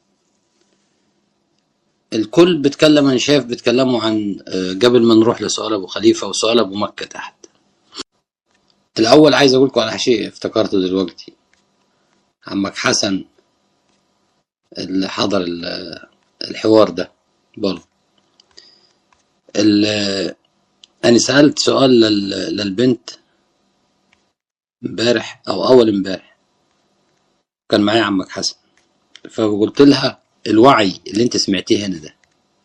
الكل بيتكلم أنا شايف بيتكلموا عن آه، قبل ما نروح لسؤال أبو خليفة وسؤال أبو مكة تحت الأول عايز أقول لكم على شيء افتكرته دلوقتي عمك حسن اللي حضر ال- الحوار ده برضه ال- أنا سألت سؤال لل- للبنت امبارح أو أول امبارح كان معايا عمك حسن فقلت لها الوعي اللي انت سمعتيه هنا ده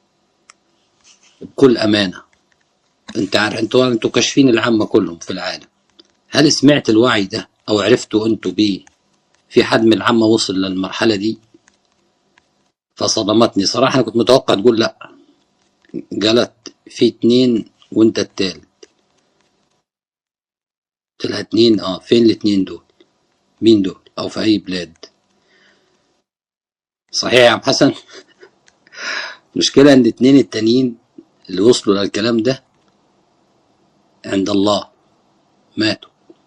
بكل امانه انت عارف انتوا انتوا كاشفين العامه كلهم في العالم هل سمعت الوعي ده او عرفتوا انتوا بيه في حد من العامه وصل للمرحله دي فصدمتني صراحه انا كنت متوقع تقول لا قالت في اتنين وانت التالت قلت لها اتنين اه فين الاتنين دول مين دول او في اي بلاد صحيح يا عم حسن المشكلة إن اتنين التانيين اللي وصلوا للكلام ده عند الله ماتوا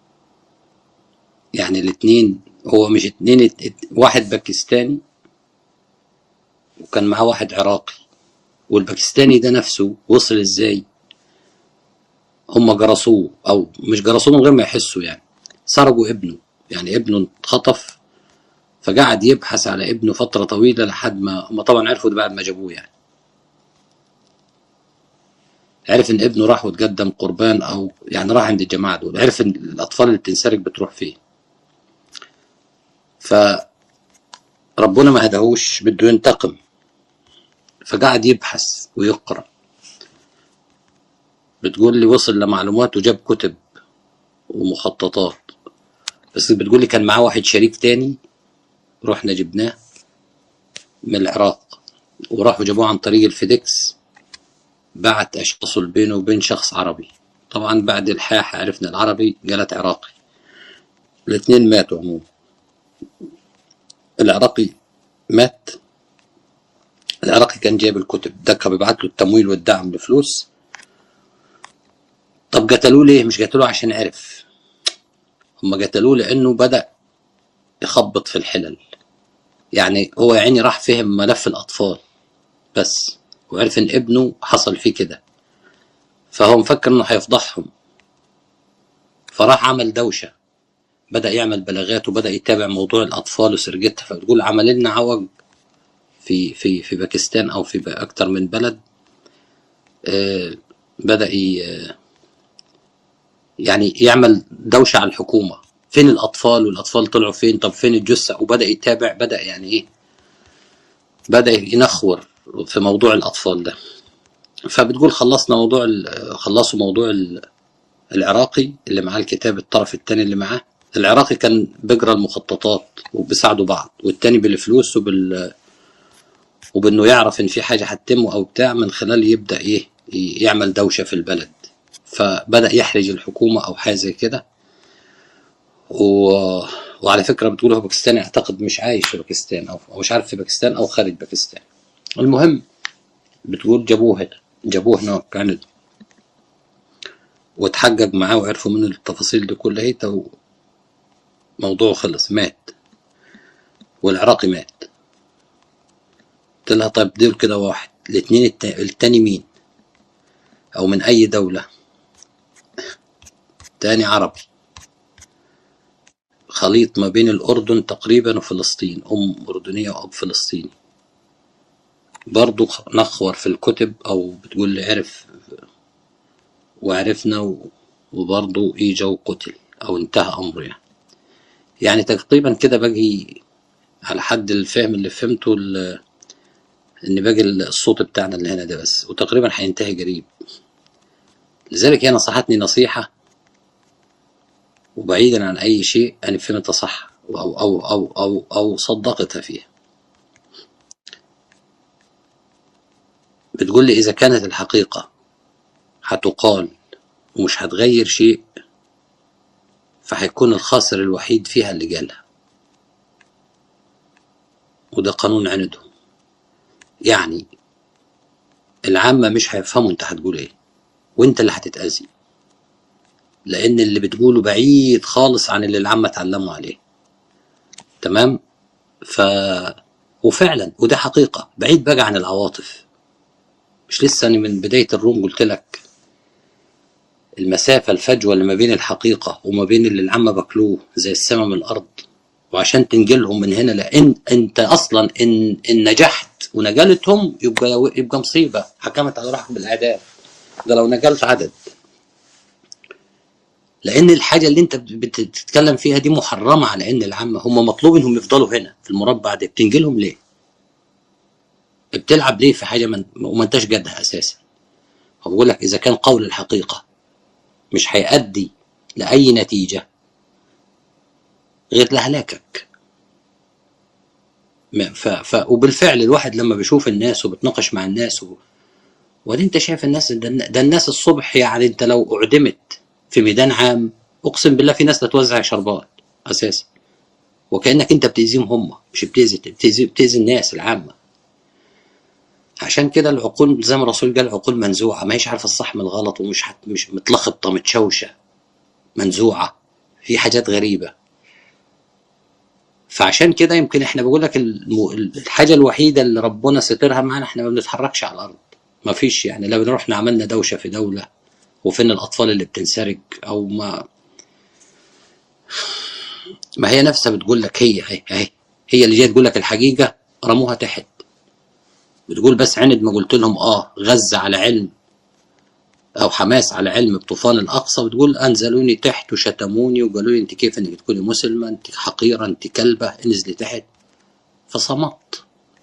يعني الاتنين هو مش اتنين ات... ات... واحد باكستاني وكان معاه واحد عراقي والباكستاني ده نفسه وصل ازاي هم جرسوه او مش جرسوه من غير ما يحسوا يعني سرقوا ابنه يعني ابنه اتخطف فقعد يبحث على ابنه فترة طويلة لحد ما هم طبعا عرفوا ده بعد ما جابوه يعني عرف ان ابنه راح وتقدم قربان او يعني راح عند الجماعة دول عرف ان الاطفال اللي بتنسرق بتروح فين فربنا ما هداهوش بده ينتقم فقعد يبحث ويقرأ بتقول لي وصل لمعلومات وجاب كتب ومخططات بس بتقول لي كان معاه واحد شريك تاني رحنا جبناه من العراق وراحوا جابوه عن طريق الفيدكس بعت اشخاص بينه وبين شخص عربي طبعا بعد الحاح عرفنا العربي قالت عراقي الاثنين ماتوا عموما العراقي مات العراقي كان جايب الكتب ده كان بيبعت له التمويل والدعم بفلوس طب قتلوه ليه مش قتلوه عشان عرف هم قتلوه لانه بدأ يخبط في الحلل يعني هو يا عيني راح فهم ملف الأطفال بس وعرف إن ابنه حصل فيه كده فهو مفكر إنه هيفضحهم فراح عمل دوشة بدأ يعمل بلاغات وبدأ يتابع موضوع الأطفال وسرقتها فبتقول عمل لنا عوج في في في باكستان أو في أكتر من بلد آه، بدأ ي- يعني يعمل دوشة على الحكومة فين الأطفال والأطفال طلعوا فين طب فين الجثة وبدأ يتابع بدأ يعني إيه بدأ ينخور في موضوع الأطفال ده فبتقول خلصنا موضوع ال- خلصوا موضوع ال- العراقي اللي معاه الكتاب الطرف الثاني اللي معاه العراقي كان بيقرا المخططات وبيساعدوا بعض والتاني بالفلوس وبال وبانه يعرف ان في حاجه هتتم او بتاع من خلال يبدا ايه ي- يعمل دوشه في البلد فبدا يحرج الحكومه او حاجه زي كده و... وعلى فكره بتقول هو باكستاني اعتقد مش عايش في باكستان او أو مش عارف في باكستان او خارج باكستان المهم بتقول جابوه هنا جابوه هنا كندا واتحجج معاه وعرفوا منه التفاصيل دي كلها هي تو- موضوعه خلص مات والعراقي مات قلت لها طيب دول كده واحد الاثنين التا- التاني مين او من اي دولة تاني عربي خليط ما بين الاردن تقريبا وفلسطين ام اردنية واب فلسطيني برضو خ- نخور في الكتب او بتقول لي عرف وعرفنا و- وبرضو اجا وقتل او انتهى امره يعني يعني تقريبا كده باجي على حد الفهم اللي فهمته ال- ان باجي الصوت بتاعنا اللي هنا ده بس وتقريبا هينتهي قريب لذلك هي نصحتني نصيحة وبعيدا عن أي شيء أنا فهمتها صح أو أو أو أو أو صدقتها فيها بتقول لي إذا كانت الحقيقة هتقال ومش هتغير شيء فهيكون الخاسر الوحيد فيها اللي جالها وده قانون عندهم يعني العامة مش هيفهموا انت هتقول ايه وانت اللي هتتأذي لان اللي بتقوله بعيد خالص عن اللي العامة اتعلموا عليه تمام ف وفعلا وده حقيقة بعيد بقى عن العواطف مش لسه أنا من بداية الروم قلت لك المسافة الفجوة اللي ما بين الحقيقة وما بين اللي العامة باكلوه زي السماء من الأرض وعشان تنجلهم من هنا لأن أنت أصلا إن, إن نجحت ونجلتهم يبقى يبقى مصيبة حكمت على روحك بالإعدام ده لو نجلت عدد لأن الحاجة اللي أنت بت- بتتكلم فيها دي محرمة على إن العامة هم مطلوب إنهم يفضلوا هنا في المربع ده بتنجلهم ليه؟ بتلعب ليه في حاجة من وما أنتش جدها أساسا هو بقول لك إذا كان قول الحقيقة مش هيؤدي لأي نتيجة غير لهلاكك ما- ف... ف... وبالفعل الواحد لما بيشوف الناس وبتناقش مع الناس و... وده انت شايف الناس ده, ده الناس الصبح يعني انت لو اعدمت في ميدان عام اقسم بالله في ناس تتوزع شربات اساسا وكانك انت بتاذيهم هم مش بتاذي بتاذي بتاذي الناس العامه عشان كده العقول زي ما الرسول قال عقول منزوعه ما هيش عارفه الصح من الغلط ومش حت... مش متلخبطه متشوشه منزوعه في حاجات غريبه فعشان كده يمكن احنا بقول لك الم- الحاجه الوحيده اللي ربنا سترها معانا احنا ما بنتحركش على الارض ما فيش يعني لا بنروح عملنا دوشه في دوله وفين الاطفال اللي بتنسرق او ما ما هي نفسها بتقول لك هي هي هي هي اللي جايه تقول لك الحقيقه رموها تحت بتقول بس عند ما قلت لهم اه غزه على علم او حماس على علم بطوفان الاقصى بتقول انزلوني تحت وشتموني وقالوا لي انت كيف انك تكوني مسلمه انت حقيره انت كلبه انزلي تحت فصمت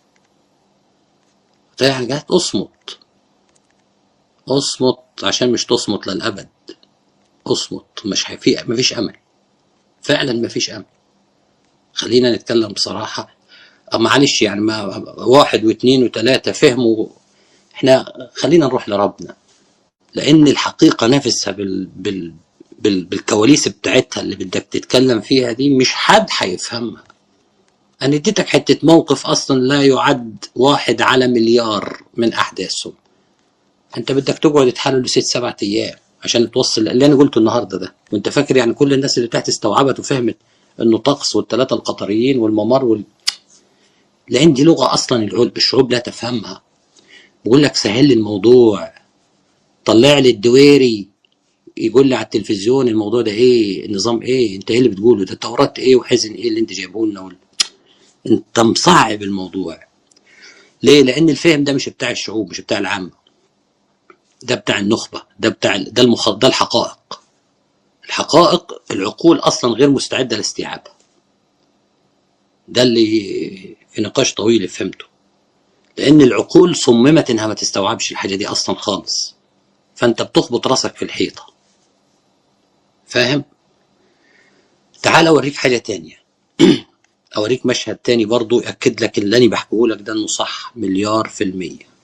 يعني قالت اصمت اصمت عشان مش تصمت للابد اصمت مش في مفيش امل فعلا مفيش امل خلينا نتكلم بصراحه أه معلش يعني ما واحد واثنين وثلاثه فهموا احنا خلينا نروح لربنا لان الحقيقه نفسها بال بال بال بالكواليس بتاعتها اللي بدك تتكلم فيها دي مش حد هيفهمها انا اديتك حته موقف اصلا لا يعد واحد على مليار من احداثهم انت بدك تقعد تحلل ست سبعة ايام عشان توصل اللي انا قلته النهارده ده وانت فاكر يعني كل الناس اللي تحت استوعبت وفهمت انه طقس والثلاثه القطريين والممر وال... لان دي لغه اصلا العل- الشعوب لا تفهمها بقول لك سهل لي الموضوع طلع لي الدويري يقول لي على التلفزيون الموضوع ده ايه النظام ايه انت ايه اللي بتقوله ده التوراه ايه وحزن ايه اللي انت جايبه لنا وال- انت مصعب الموضوع ليه لان الفهم ده مش بتاع الشعوب مش بتاع العامه ده بتاع النخبه ده بتاع ده المخ... ده الحقائق الحقائق العقول اصلا غير مستعده لاستيعابها ده اللي في نقاش طويل فهمته لان العقول صممت انها ما تستوعبش الحاجه دي اصلا خالص فانت بتخبط راسك في الحيطه فاهم تعال اوريك حاجه تانية اوريك مشهد تاني برضو ياكد لك اللي انا بحكيه لك ده انه صح مليار في الميه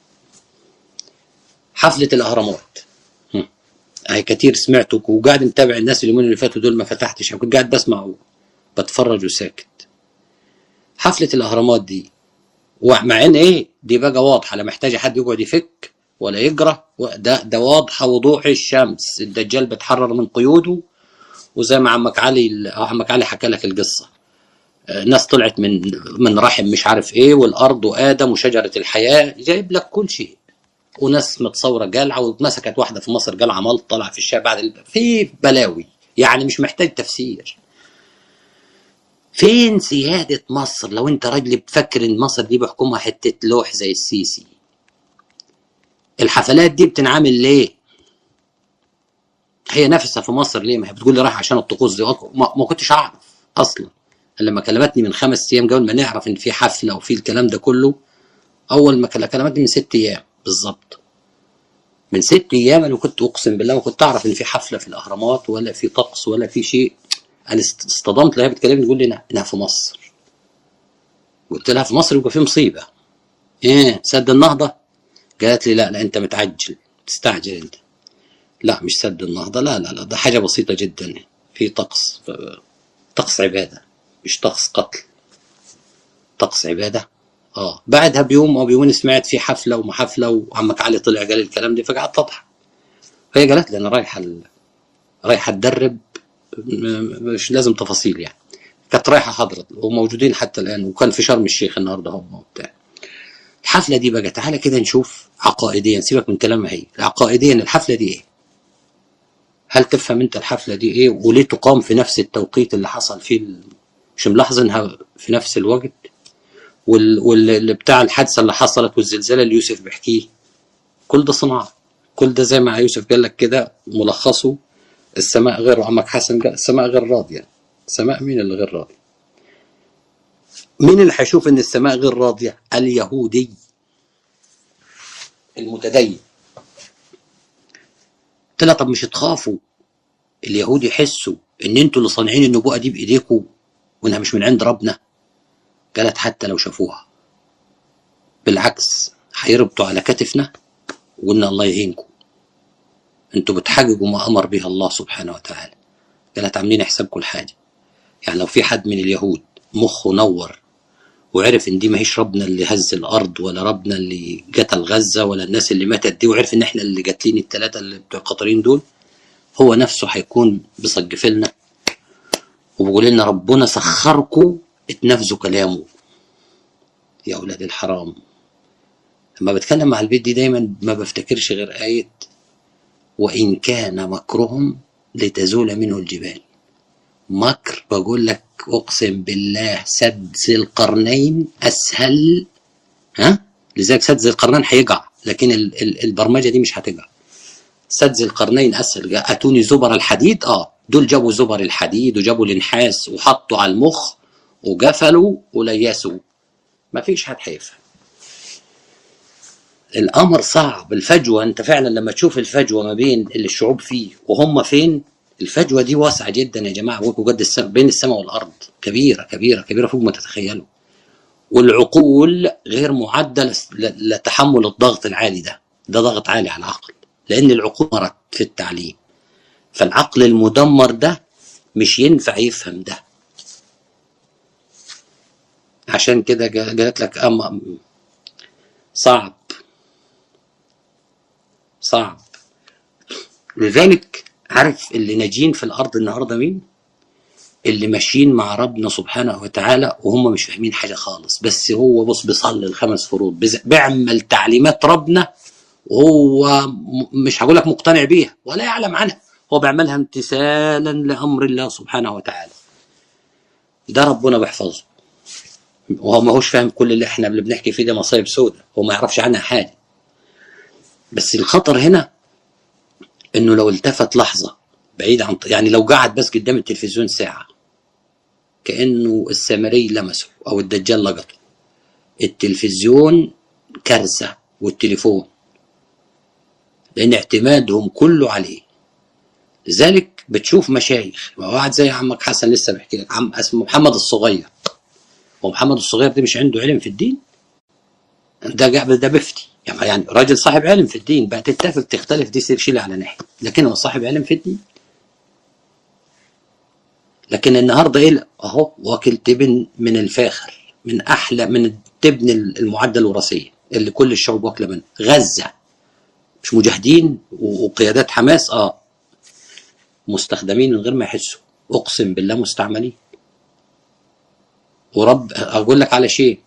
حفله الاهرامات هم. اهي كتير سمعته وقاعد متابع الناس اليومين اللي فاتوا دول ما فتحتش كنت قاعد بسمع وبتفرج وساكت حفله الاهرامات دي ومع ان ايه دي بقى واضحه لا محتاجه حد يقعد يفك ولا يقرا ده ده واضحه وضوح الشمس الدجال بيتحرر من قيوده وزي ما عمك علي عمك علي حكى لك القصه آه، ناس طلعت من من رحم مش عارف ايه والارض وادم وشجره الحياه جايب لك كل شيء وناس متصوره جلعه ومسكت واحده في مصر جلعه ملط طلع في الشارع بعد ال- في بلاوي يعني مش محتاج تفسير فين سيادة مصر لو انت راجل بتفكر ان مصر دي بحكمها حتة لوح زي السيسي الحفلات دي بتنعمل ليه هي نفسها في مصر ليه ما هي بتقول لي رايح عشان الطقوس دي ما, ما كنتش اعرف اصلا لما كلمتني من خمس ايام قبل ما نعرف ان في حفله وفي الكلام ده كله اول ما كل- كلمتني من ست ايام بالظبط من ست ايام انا كنت اقسم بالله ما كنت اعرف ان في حفله في الاهرامات ولا في طقس ولا في شيء انا است- اصطدمت لها بتكلمني تقول لي إنها- انها في مصر قلت لها في مصر يبقى في مصيبه ايه سد النهضه قالت لي لا لا انت متعجل تستعجل انت لا مش سد النهضه لا لا لا ده حاجه بسيطه جدا في طقس طقس عباده مش طقس قتل طقس عباده اه بعدها بيوم او بيومين سمعت في حفله وما حفله وعمك علي طلع قال الكلام ده فقعدت اضحك فهي قالت لي انا رايحه ال... رايحه اتدرب م- مش لازم تفاصيل يعني كانت رايحه حضرت وموجودين حتى الان وكان في شرم الشيخ النهارده هم وبتاع الحفله دي بقى تعالى كده نشوف عقائديا سيبك من كلامها هي عقائديا الحفله دي ايه هل تفهم انت الحفله دي ايه وليه تقام في نفس التوقيت اللي حصل فيه ال... مش ملاحظ انها في نفس الوقت وال... واللي بتاع الحادثه اللي حصلت والزلزال اللي يوسف بيحكيه كل ده صناعه كل ده زي ما يوسف قال لك كده ملخصه السماء غير عمك حسن قال السماء غير راضيه السماء مين اللي غير راضي مين اللي هيشوف ان السماء غير راضيه اليهودي المتدين قلت لها طب مش تخافوا اليهود يحسوا ان انتوا اللي صانعين النبوءه دي بايديكم وانها مش من عند ربنا قالت حتى لو شافوها بالعكس هيربطوا على كتفنا وان الله يهينكم انتوا بتحققوا ما امر به الله سبحانه وتعالى قالت عاملين حسابكم الحاجه يعني لو في حد من اليهود مخه نور وعرف ان دي ما هيش ربنا اللي هز الارض ولا ربنا اللي قتل غزه ولا الناس اللي ماتت دي وعرف ان احنا اللي قاتلين الثلاثه اللي بتوع القطرين دول هو نفسه هيكون بيصجف لنا وبيقول لنا ربنا سخركم اتنفذوا كلامه يا اولاد الحرام لما بتكلم مع البيت دي دايما ما بفتكرش غير آية وإن كان مكرهم لتزول منه الجبال مكر بقول لك أقسم بالله سد ذي القرنين أسهل ها لذلك سد ذي القرنين هيقع لكن ال- ال- البرمجة دي مش هتقع سد ذي القرنين أسهل أتوني زبر الحديد آه دول جابوا زبر الحديد وجابوا النحاس وحطوا على المخ وقفلوا وليسوا ما فيش حد هيفهم الامر صعب الفجوه انت فعلا لما تشوف الفجوه ما بين اللي الشعوب فيه وهم فين الفجوه دي واسعه جدا يا جماعه وقد السماء بين السماء والارض كبيره كبيره كبيره فوق ما تتخيلوا والعقول غير معده لس- ل- لتحمل الضغط العالي ده ده ضغط عالي على العقل لان العقول مرت في التعليم فالعقل المدمر ده مش ينفع يفهم ده عشان كده جا- جات لك أم صعب صعب لذلك عارف اللي ناجين في الارض النهارده مين؟ اللي ماشيين مع ربنا سبحانه وتعالى وهم مش فاهمين حاجه خالص بس هو بص بيصلي الخمس فروض بز- بيعمل تعليمات ربنا وهو م- مش هقول لك مقتنع بيها ولا يعلم عنها هو بيعملها امتثالا لامر الله سبحانه وتعالى ده ربنا بيحفظه وهو ما هوش فاهم كل اللي احنا اللي بنحكي فيه ده مصايب سودة هو ما يعرفش عنها حاجه بس الخطر هنا انه لو التفت لحظه بعيد عن يعني لو قعد بس قدام التلفزيون ساعه كانه السامري لمسه او الدجال لقطه التلفزيون كارثه والتليفون لان اعتمادهم كله عليه لذلك بتشوف مشايخ واحد زي عمك حسن لسه بيحكي لك عم اسمه محمد الصغير ومحمد الصغير ده مش عنده علم في الدين ده قاعد ده بفتي يعني يعني راجل صاحب علم في الدين بقى تتفق تختلف دي سير شيلها على ناحيه لكن هو صاحب علم في الدين لكن النهارده ايه اهو واكل تبن من الفاخر من احلى من التبن المعدة الوراثيه اللي كل الشعوب واكله منه غزه مش مجاهدين وقيادات حماس اه مستخدمين من غير ما يحسوا اقسم بالله مستعملين ورب اقول لك على شيء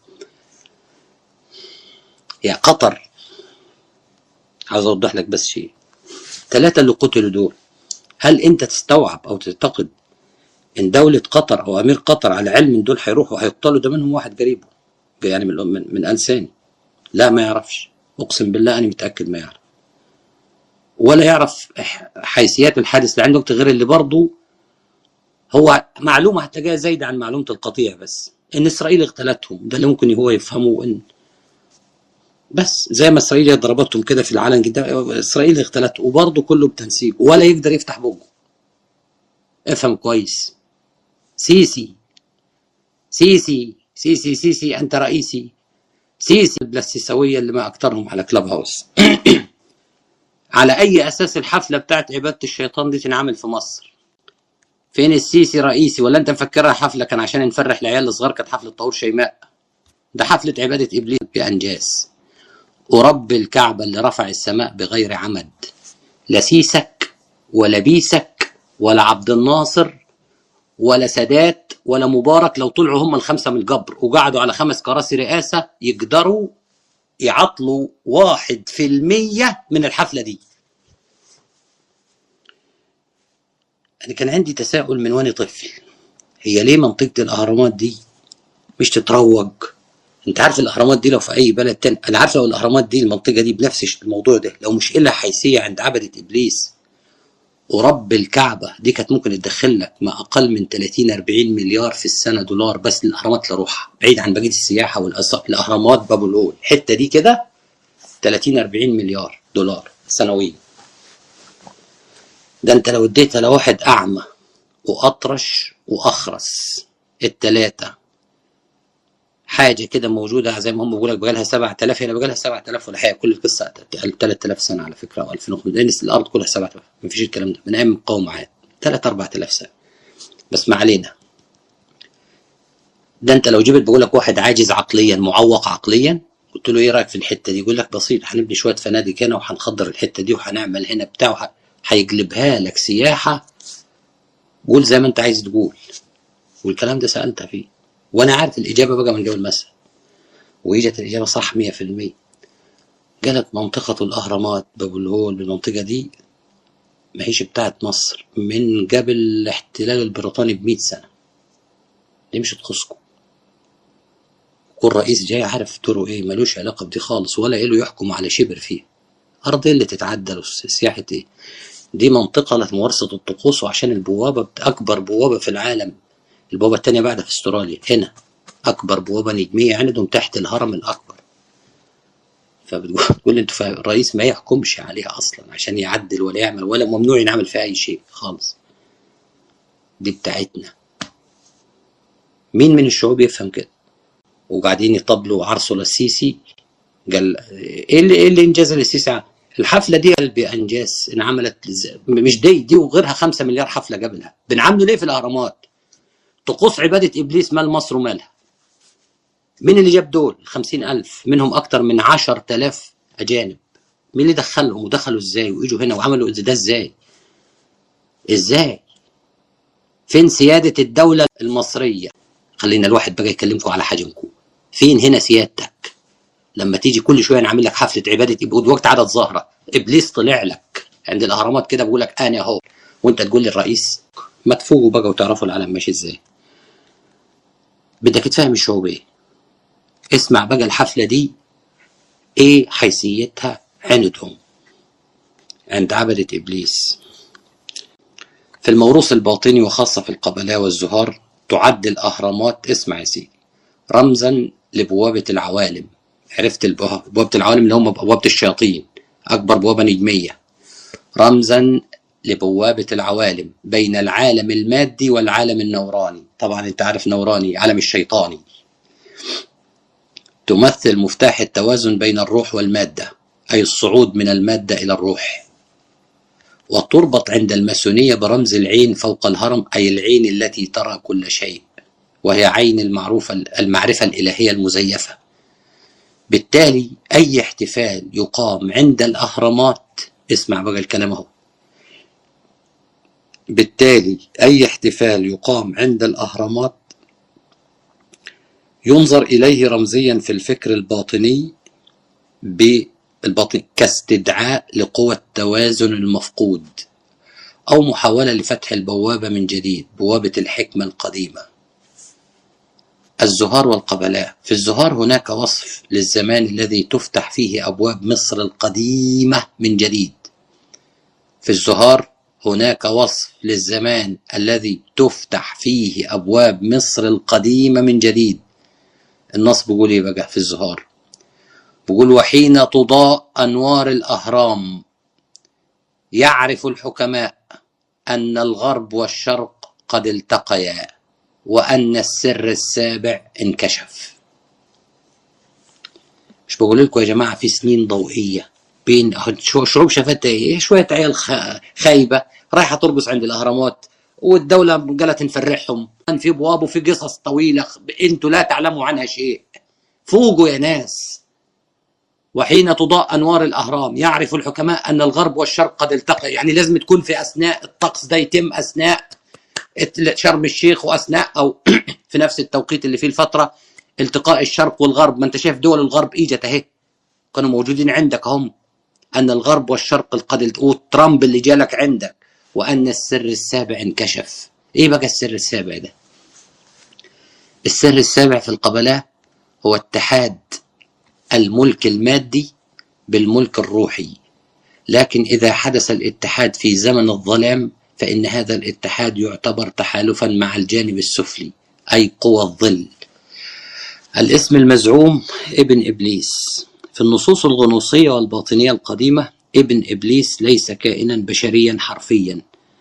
يا قطر عاوز اوضح لك بس شيء ثلاثة اللي قتلوا دول هل انت تستوعب او تعتقد ان دولة قطر او امير قطر على علم ان دول هيروحوا هيقتلوا ده منهم واحد قريبه يعني من من, من انساني لا ما يعرفش اقسم بالله انا متاكد ما يعرف ولا يعرف حيثيات الحادث اللي عنده غير اللي برضه هو معلومه هتلاقيها زايده عن معلومه القطيع بس ان اسرائيل اغتالتهم ده اللي ممكن هو يفهمه ان بس زي ما اسرائيل ضربتهم كده في العالم قدام اسرائيل اغتالته وبرضه كله بتنسيق ولا يقدر يفتح بقه افهم كويس سيسي سيسي سيسي سيسي انت رئيسي سيسي السيساويه اللي ما اكثرهم على كلاب هاوس على اي اساس الحفله بتاعت عباده الشيطان دي تنعمل في مصر فين السيسي رئيسي ولا انت مفكرها حفله كان عشان نفرح العيال الصغار كانت حفله طهور شيماء ده حفله عباده ابليس بانجاز ورب الكعبه اللي رفع السماء بغير عمد لا سيسك ولا بيسك ولا عبد الناصر ولا سادات ولا مبارك لو طلعوا هم الخمسه من الجبر وقعدوا على خمس كراسي رئاسه يقدروا يعطلوا واحد في المية من الحفلة دي أنا كان عندي تساؤل من وأنا طفل هي ليه منطقة الأهرامات دي مش تتروج انت عارف الاهرامات دي لو في اي بلد تاني انا عارف لو الاهرامات دي المنطقه دي بنفس الموضوع ده لو مش الا حيثيه عند عبده ابليس ورب الكعبه دي كانت ممكن تدخل لك ما اقل من 30 40 مليار في السنه دولار بس للاهرامات لروحها بعيد عن بقيه السياحه والاثار الاهرامات باب الهول الحته دي كده 30 40 مليار دولار سنويا ده انت لو اديتها لواحد اعمى واطرش واخرس التلاته حاجه كده موجوده زي ما هم بيقول لك بقى لها 7000 هنا بقى لها 7000 ولا حاجه كل القصه 3000 سنه على فكره او 2005 الارض كلها 7000 ما فيش الكلام ده من ايام المقاومه عاد 3 4000 سنه بس ما علينا ده انت لو جبت بقول لك واحد عاجز عقليا معوق عقليا قلت له ايه رايك في الحته دي يقول لك بسيط هنبني شويه فنادق هنا وهنخضر الحته دي وهنعمل هنا بتاع هيقلبها لك سياحه قول زي ما انت عايز تقول والكلام ده سالت فيه وانا عارف الاجابه بقى من قبل مثلا واجت الاجابه صح 100% قالت منطقه الاهرامات باب الهول بالمنطقه دي ما هيش بتاعت مصر من قبل الاحتلال البريطاني ب 100 سنه دي مش تخصكم كل رئيس جاي عارف دوره ايه ملوش علاقه بدي خالص ولا له يحكم على شبر فيه ارض اللي تتعدل سياحه ايه دي منطقه لممارسه الطقوس وعشان البوابه اكبر بوابه في العالم البوابه الثانيه بعدها في استراليا هنا اكبر بوابه نجميه عندهم تحت الهرم الاكبر فبتقول انتوا الرئيس ما يحكمش عليها اصلا عشان يعدل ولا يعمل ولا ممنوع ينعمل فيها اي شيء خالص دي بتاعتنا مين من الشعوب يفهم كده وقاعدين يطبلوا عرسوا للسيسي قال ايه اللي ايه اللي انجاز للسيسي الحفله دي بانجاز انعملت مش دي دي وغيرها خمسة مليار حفله قبلها بنعملوا ليه في الاهرامات طقوس عبادة إبليس مال مصر ومالها مين اللي جاب دول خمسين ألف منهم أكتر من عشر تلاف أجانب مين اللي دخلهم ودخلوا إزاي وإجوا هنا وعملوا ده إزاي إزاي فين سيادة الدولة المصرية خلينا الواحد بقى يكلمكم على حجمكم فين هنا سيادتك لما تيجي كل شويه نعمل لك حفله عباده وقت عدد ظاهره ابليس طلع لك عند الاهرامات كده بيقول لك انا اهو وانت تقول لي الرئيس ما تفوقوا بقى وتعرفوا العالم ماشي ازاي بدك تفهم الشعوب ايه اسمع بقى الحفلة دي ايه حيثيتها عندهم عند عبدة ابليس في الموروث الباطني وخاصة في القبلاء والزهار تعد الأهرامات اسمع يا سيدي رمزا لبوابة العوالم عرفت البوابة بوابة العوالم اللي هم بوابة الشياطين أكبر بوابة نجمية رمزا لبوابة العوالم بين العالم المادي والعالم النوراني طبعا انت عارف نوراني عالم الشيطاني تمثل مفتاح التوازن بين الروح والمادة أي الصعود من المادة إلى الروح وتربط عند الماسونية برمز العين فوق الهرم أي العين التي ترى كل شيء وهي عين المعروفة المعرفة الإلهية المزيفة بالتالي أي احتفال يقام عند الأهرامات اسمع بقى الكلام اهو بالتالي أي احتفال يقام عند الأهرامات ينظر إليه رمزيا في الفكر الباطني بالباطن كاستدعاء لقوى التوازن المفقود أو محاولة لفتح البوابة من جديد بوابة الحكمة القديمة الزهار والقبلاء في الزهار هناك وصف للزمان الذي تفتح فيه أبواب مصر القديمة من جديد في الزهار هناك وصف للزمان الذي تفتح فيه أبواب مصر القديمة من جديد النص بيقول إيه بقى في الزهار بيقول وحين تضاء أنوار الأهرام يعرف الحكماء أن الغرب والشرق قد التقيا وأن السر السابع انكشف مش بقول لكم يا جماعة في سنين ضوئية بين شو- شروب شفت ايه شوية عيال خ- خايبة رايحة ترقص عند الأهرامات والدولة قالت نفرحهم كان في ابواب وفي قصص طويلة انتوا لا تعلموا عنها شيء فوقوا يا ناس وحين تضاء أنوار الأهرام يعرف الحكماء أن الغرب والشرق قد التقى يعني لازم تكون في أثناء الطقس ده يتم أثناء شرم الشيخ وأثناء أو في نفس التوقيت اللي فيه الفترة التقاء الشرق والغرب ما أنت شايف دول الغرب إجت أهي كانوا موجودين عندك هم أن الغرب والشرق قد الت- وترامب اللي جالك عندك وأن السر السابع انكشف إيه بقى السر السابع ده السر السابع في القبلاء هو اتحاد الملك المادي بالملك الروحي لكن إذا حدث الاتحاد في زمن الظلام فإن هذا الاتحاد يعتبر تحالفا مع الجانب السفلي أي قوى الظل الاسم المزعوم ابن إبليس في النصوص الغنوصية والباطنية القديمة ابن إبليس ليس كائنا بشريا حرفيا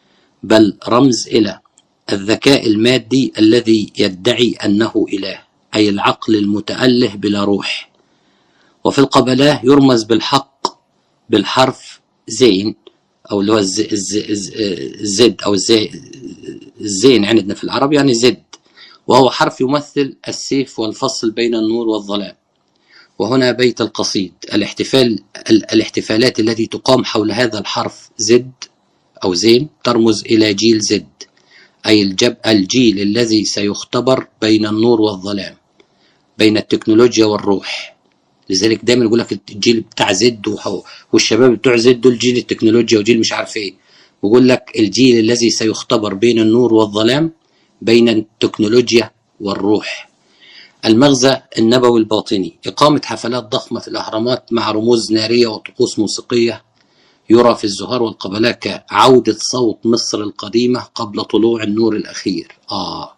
بل رمز إلى الذكاء المادي الذي يدعي أنه إله أي العقل المتأله بلا روح وفي القبلاه يرمز بالحق بالحرف زين أو اللي هو الز- الز- الز- الزد أو الزي الزين عندنا في العرب يعني زد وهو حرف يمثل السيف والفصل بين النور والظلام وهنا بيت القصيد الاحتفال ال- الاحتفالات التي تقام حول هذا الحرف زد أو زين ترمز إلى جيل زد أي الجب الجيل الذي سيختبر بين النور والظلام بين التكنولوجيا والروح لذلك دايما يقول لك الجيل بتاع زد وح- والشباب بتوع زد دول جيل التكنولوجيا وجيل مش عارف ايه بيقول لك الجيل الذي سيختبر بين النور والظلام بين التكنولوجيا والروح المغزى النبوي الباطني إقامة حفلات ضخمة في الأهرامات مع رموز نارية وطقوس موسيقية يرى في الزهار والقبلاء كعودة صوت مصر القديمة قبل طلوع النور الأخير آه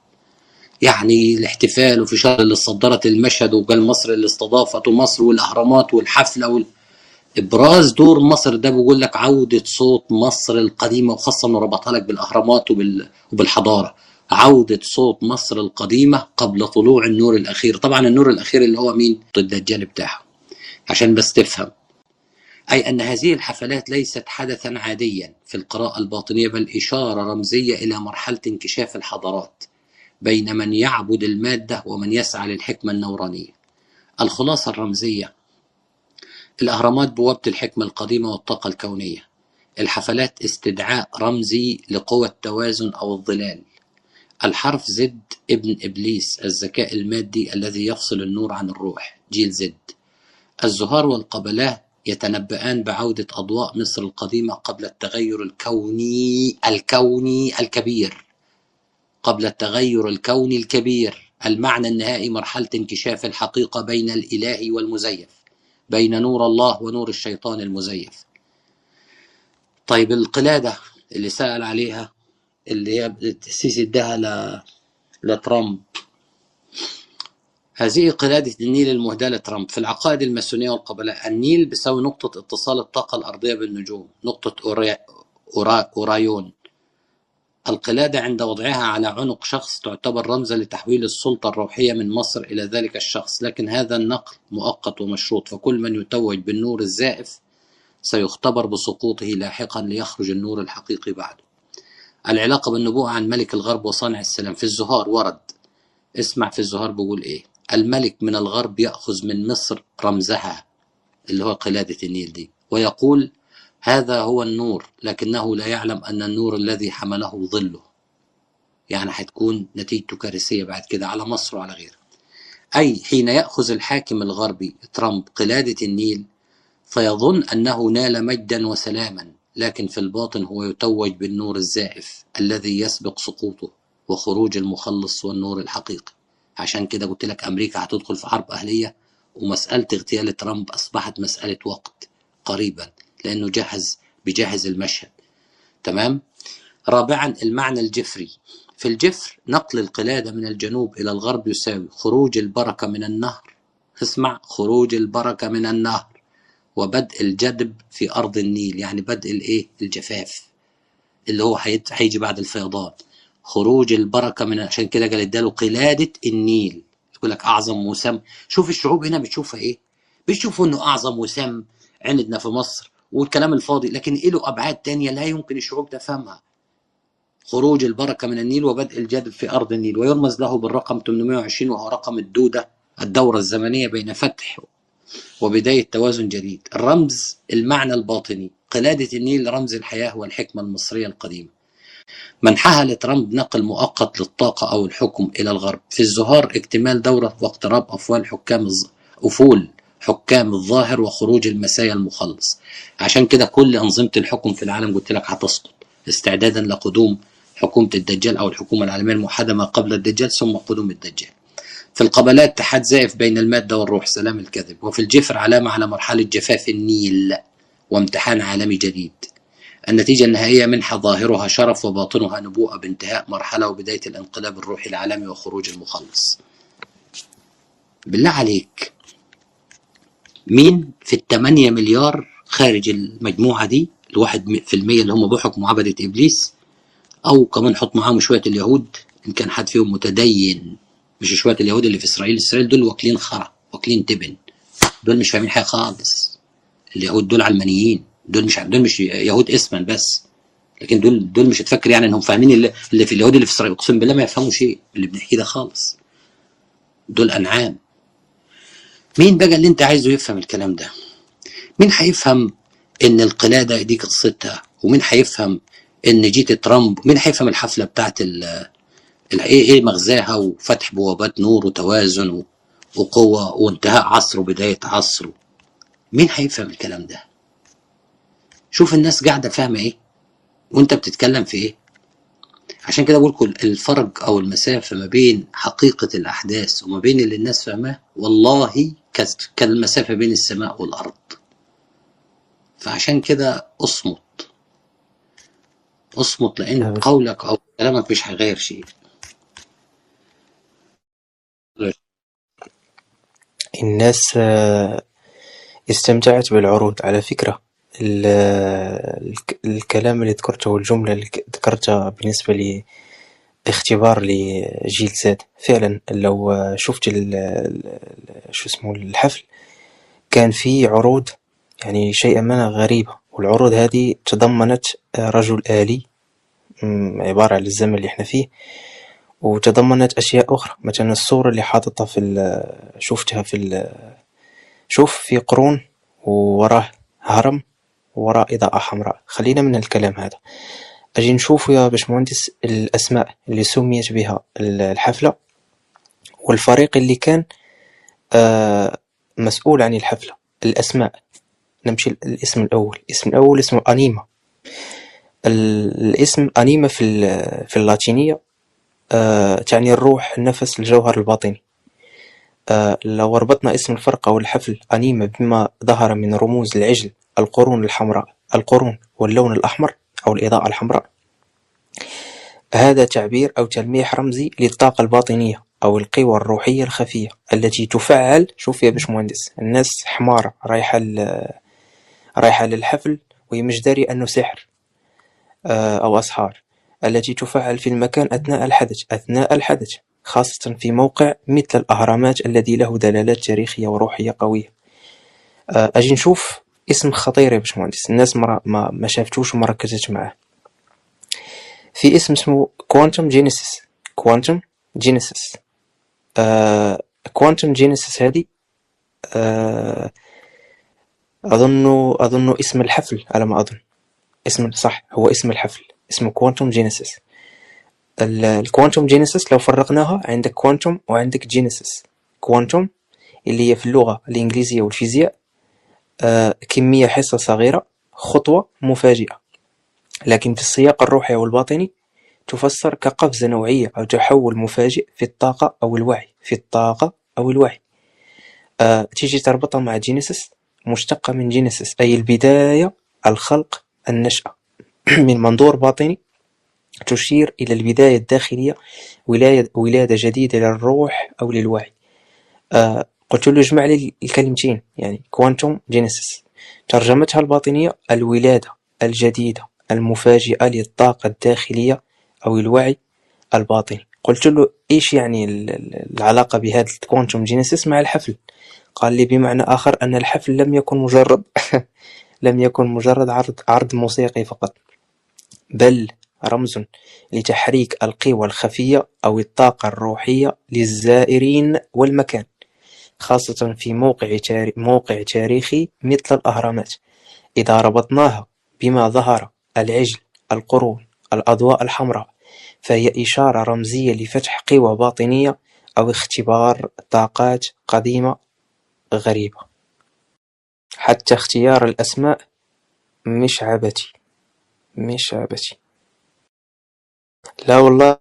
يعني الاحتفال وفي شهر اللي صدرت المشهد وقال مصر اللي استضافته مصر والأهرامات والحفلة وال... إبراز دور مصر ده بيقول لك عودة صوت مصر القديمة وخاصة إنه ربطها لك بالأهرامات وبال... وبالحضارة عودة صوت مصر القديمة قبل طلوع النور الأخير طبعا النور الأخير اللي هو مين ضد الدجال بتاعه عشان بس تفهم أي أن هذه الحفلات ليست حدثا عاديا في القراءة الباطنية بل إشارة رمزية إلى مرحلة انكشاف الحضارات بين من يعبد المادة ومن يسعى للحكمة النورانية الخلاصة الرمزية الأهرامات بوابة الحكمة القديمة والطاقة الكونية الحفلات استدعاء رمزي لقوى التوازن أو الظلال الحرف زد ابن إبليس الذكاء المادي الذي يفصل النور عن الروح جيل زد الزهار والقبلاه يتنبئان بعودة أضواء مصر القديمة قبل التغير الكوني الكوني الكبير قبل التغير الكوني الكبير المعنى النهائي مرحلة انكشاف الحقيقة بين الإله والمزيف بين نور الله ونور الشيطان المزيف طيب القلادة اللي سأل عليها اللي هي السيسي اداها ل- لترامب هذه قلادة النيل المهداة لترامب في العقائد الماسونية والقبلاء النيل بيساوي نقطة اتصال الطاقة الأرضية بالنجوم نقطة أوري... أورا... أورايون القلادة عند وضعها على عنق شخص تعتبر رمزا لتحويل السلطة الروحية من مصر إلى ذلك الشخص لكن هذا النقل مؤقت ومشروط فكل من يتوج بالنور الزائف سيختبر بسقوطه لاحقا ليخرج النور الحقيقي بعده العلاقة بالنبوءة عن ملك الغرب وصانع السلام في الزهار ورد اسمع في الزهار بيقول ايه الملك من الغرب يأخذ من مصر رمزها اللي هو قلادة النيل دي ويقول هذا هو النور لكنه لا يعلم أن النور الذي حمله ظله يعني هتكون نتيجته كارثية بعد كده على مصر وعلى غيرها أي حين يأخذ الحاكم الغربي ترامب قلادة النيل فيظن أنه نال مجدا وسلاما لكن في الباطن هو يتوج بالنور الزائف الذي يسبق سقوطه وخروج المخلص والنور الحقيقي عشان كده قلت لك أمريكا هتدخل في حرب أهلية ومسألة اغتيال ترامب أصبحت مسألة وقت قريبا لأنه جهز بجهز المشهد تمام رابعا المعنى الجفري في الجفر نقل القلادة من الجنوب إلى الغرب يساوي خروج البركة من النهر اسمع خروج البركة من النهر وبدء الجدب في أرض النيل يعني بدء الإيه الجفاف اللي هو هيت- هيجي بعد الفيضان خروج البركة من عشان كده قال اداله قلادة النيل يقول لك أعظم وسام شوف الشعوب هنا بتشوفها إيه بيشوفوا إنه أعظم وسام عندنا في مصر والكلام الفاضي لكن له أبعاد تانية لا يمكن الشعوب تفهمها خروج البركة من النيل وبدء الجدب في أرض النيل ويرمز له بالرقم 820 وهو رقم الدودة الدورة الزمنية بين فتح وبداية توازن جديد الرمز المعنى الباطني قلادة النيل رمز الحياة والحكمة المصرية القديمة منحها لترامب نقل مؤقت للطاقة أو الحكم إلى الغرب في الزهار اكتمال دورة واقتراب أفوال حكام الز... أفول حكام الظاهر وخروج المسايا المخلص عشان كده كل أنظمة الحكم في العالم قلت لك هتسقط استعدادا لقدوم حكومة الدجال أو الحكومة العالمية الموحدة ما قبل الدجال ثم قدوم الدجال في القبلات اتحاد زائف بين المادة والروح سلام الكذب وفي الجفر علامة على مرحلة جفاف النيل وامتحان عالمي جديد النتيجة النهائية منحة ظاهرها شرف وباطنها نبوءة بانتهاء مرحلة وبداية الانقلاب الروحي العالمي وخروج المخلص بالله عليك مين في الثمانية مليار خارج المجموعة دي الواحد في المية اللي هم بحكم عبدة إبليس أو كمان حط معاهم شوية اليهود إن كان حد فيهم متدين مش شوية اليهود اللي في إسرائيل إسرائيل دول واكلين خرا واكلين تبن دول مش فاهمين حاجة خالص اليهود دول علمانيين دول مش دول مش يهود اسما بس لكن دول دول مش تفكر يعني انهم فاهمين اللي, اللي في اليهود اللي في اسرائيل اقسم بالله ما يفهموا شيء اللي بنحكيه ده خالص دول انعام مين بقى اللي انت عايزه يفهم الكلام ده مين هيفهم ان القلاده دي قصتها ومين هيفهم ان جيت ترامب مين هيفهم الحفله بتاعت ال ال- ايه ايه مغزاها وفتح بوابات نور وتوازن و- وقوه وانتهاء عصر وبدايه عصر مين هيفهم الكلام ده شوف الناس قاعده فاهمه ايه وانت بتتكلم في ايه عشان كده بقول كل الفرق او المسافه ما بين حقيقه الاحداث وما بين اللي الناس فاهماه والله كس- كالمسافه بين السماء والارض فعشان كده اصمت اصمت لان آه، بس قولك او كلامك مش هيغير شيء الناس آه، استمتعت بالعروض على فكرة ال- الك- الكلام اللي ذكرته والجملة اللي ك- ذكرتها بالنسبة لي اختبار لجيل زاد فعلا لو آه، شفت ال- ال- شو اسمه الحفل كان في عروض يعني شيئا ما غريبة والعروض هذه تضمنت آه، رجل آلي مم، عبارة عن الزمن اللي احنا فيه وتضمنت أشياء أخرى مثلا الصورة اللي حاططها في ال- شفتها في ال- شوف في قرون ووراه هرم ووراه إضاءة حمراء خلينا من الكلام هذا أجي نشوف يا باشمهندس الأسماء اللي سميت بها ال- الحفلة والفريق اللي كان آه، مسؤول عن الحفلة الأسماء نمشي للاسم الأول الاسم الأول اسمه أنيما ال- الاسم أنيما في ال- في اللاتينية آه، تعني الروح النفس الجوهر الباطني آه، لو ربطنا اسم الفرقة والحفل أنيما بما ظهر من رموز العجل القرون الحمراء القرون واللون الأحمر أو الإضاءة الحمراء هذا تعبير أو تلميح رمزي للطاقة الباطنية أو القوى الروحية الخفية التي تفعل شوف يا باشمهندس الناس حمارة رايحة ل- رايحة للحفل وهي مش داري أنه سحر آه، أو أسحار التي تفعل في المكان أثناء الحدث أثناء الحدث خاصة في موقع مثل الأهرامات الذي له دلالات تاريخية وروحية قوية آه، أجي نشوف اسم خطير يا باشمهندس الناس مرة ما, ما شافتوش وما ركزتش معاه في اسم اسمه كوانتم جينيسيس كوانتم جينيسيس كوانتم جينيسيس هذه آه، أظن أظن اسم الحفل على ما أظن اسم صح هو اسم الحفل اسمه كوانتم جينيسيس الكوانتم جينيسيس لو فرقناها عندك كوانتم وعندك جينيسيس كوانتم اللي هي في اللغة الإنجليزية والفيزياء آه، كمية حصة صغيرة خطوة مفاجئة لكن في السياق الروحي والباطني تفسر كقفزة نوعية أو تحول مفاجئ في الطاقة أو الوعي في الطاقة أو الوعي آه، تيجي تربطها مع جينيسيس مشتقة من جينيسيس أي البداية الخلق النشأة من منظور باطني تشير إلى البداية الداخلية ولاية ولادة جديدة للروح أو للوعي آه قلت له اجمع لي الكلمتين يعني كوانتوم جينيسيس ترجمتها الباطنية الولادة الجديدة المفاجئة للطاقة الداخلية أو الوعي الباطني قلت له إيش يعني ال- ال- العلاقة بهذا الكوانتوم جينيسيس مع الحفل قال لي بمعنى آخر أن الحفل لم يكن مجرد لم يكن مجرد عرض عرض موسيقي فقط بل رمز لتحريك القوى الخفية أو الطاقة الروحية للزائرين والمكان خاصة في موقع تاري- موقع تاريخي مثل الأهرامات إذا ربطناها بما ظهر العجل القرون الأضواء الحمراء فهي إشارة رمزية لفتح قوى باطنية أو اختبار طاقات قديمة غريبة حتى اختيار الأسماء مش عبثي مش عبثي لا والله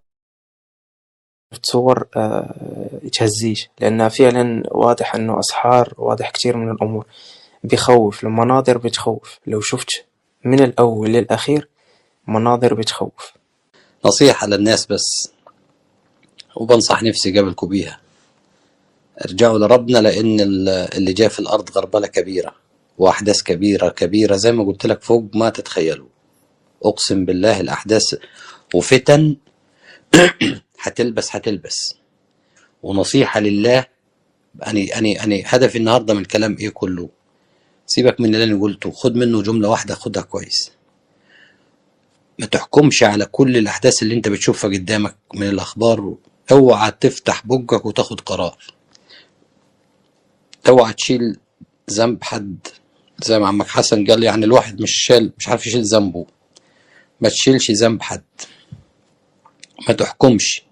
تصور آه، تهزيش لأنها فعلا واضح أنه أسحار واضح كتير من الأمور بيخوف المناظر بتخوف لو شفت من الأول للأخير مناظر بتخوف نصيحة للناس بس وبنصح نفسي قبلكم بيها ارجعوا لربنا لأن ال- اللي جاء في الأرض غربلة كبيرة وأحداث كبيرة كبيرة زي ما قلت لك فوق ما تتخيلوا أقسم بالله الأحداث وفتن هتلبس هتلبس ونصيحة لله أني أني أني هدفي النهاردة من الكلام إيه كله سيبك من اللي أنا قلته خد منه جملة واحدة خدها كويس ما تحكمش على كل الأحداث اللي أنت بتشوفها قدامك من الأخبار اوعى تفتح بقك وتاخد قرار اوعى تشيل ذنب حد زي ما عمك حسن قال يعني الواحد مش شال مش عارف يشيل ذنبه ما تشيلش ذنب حد ما تحكمش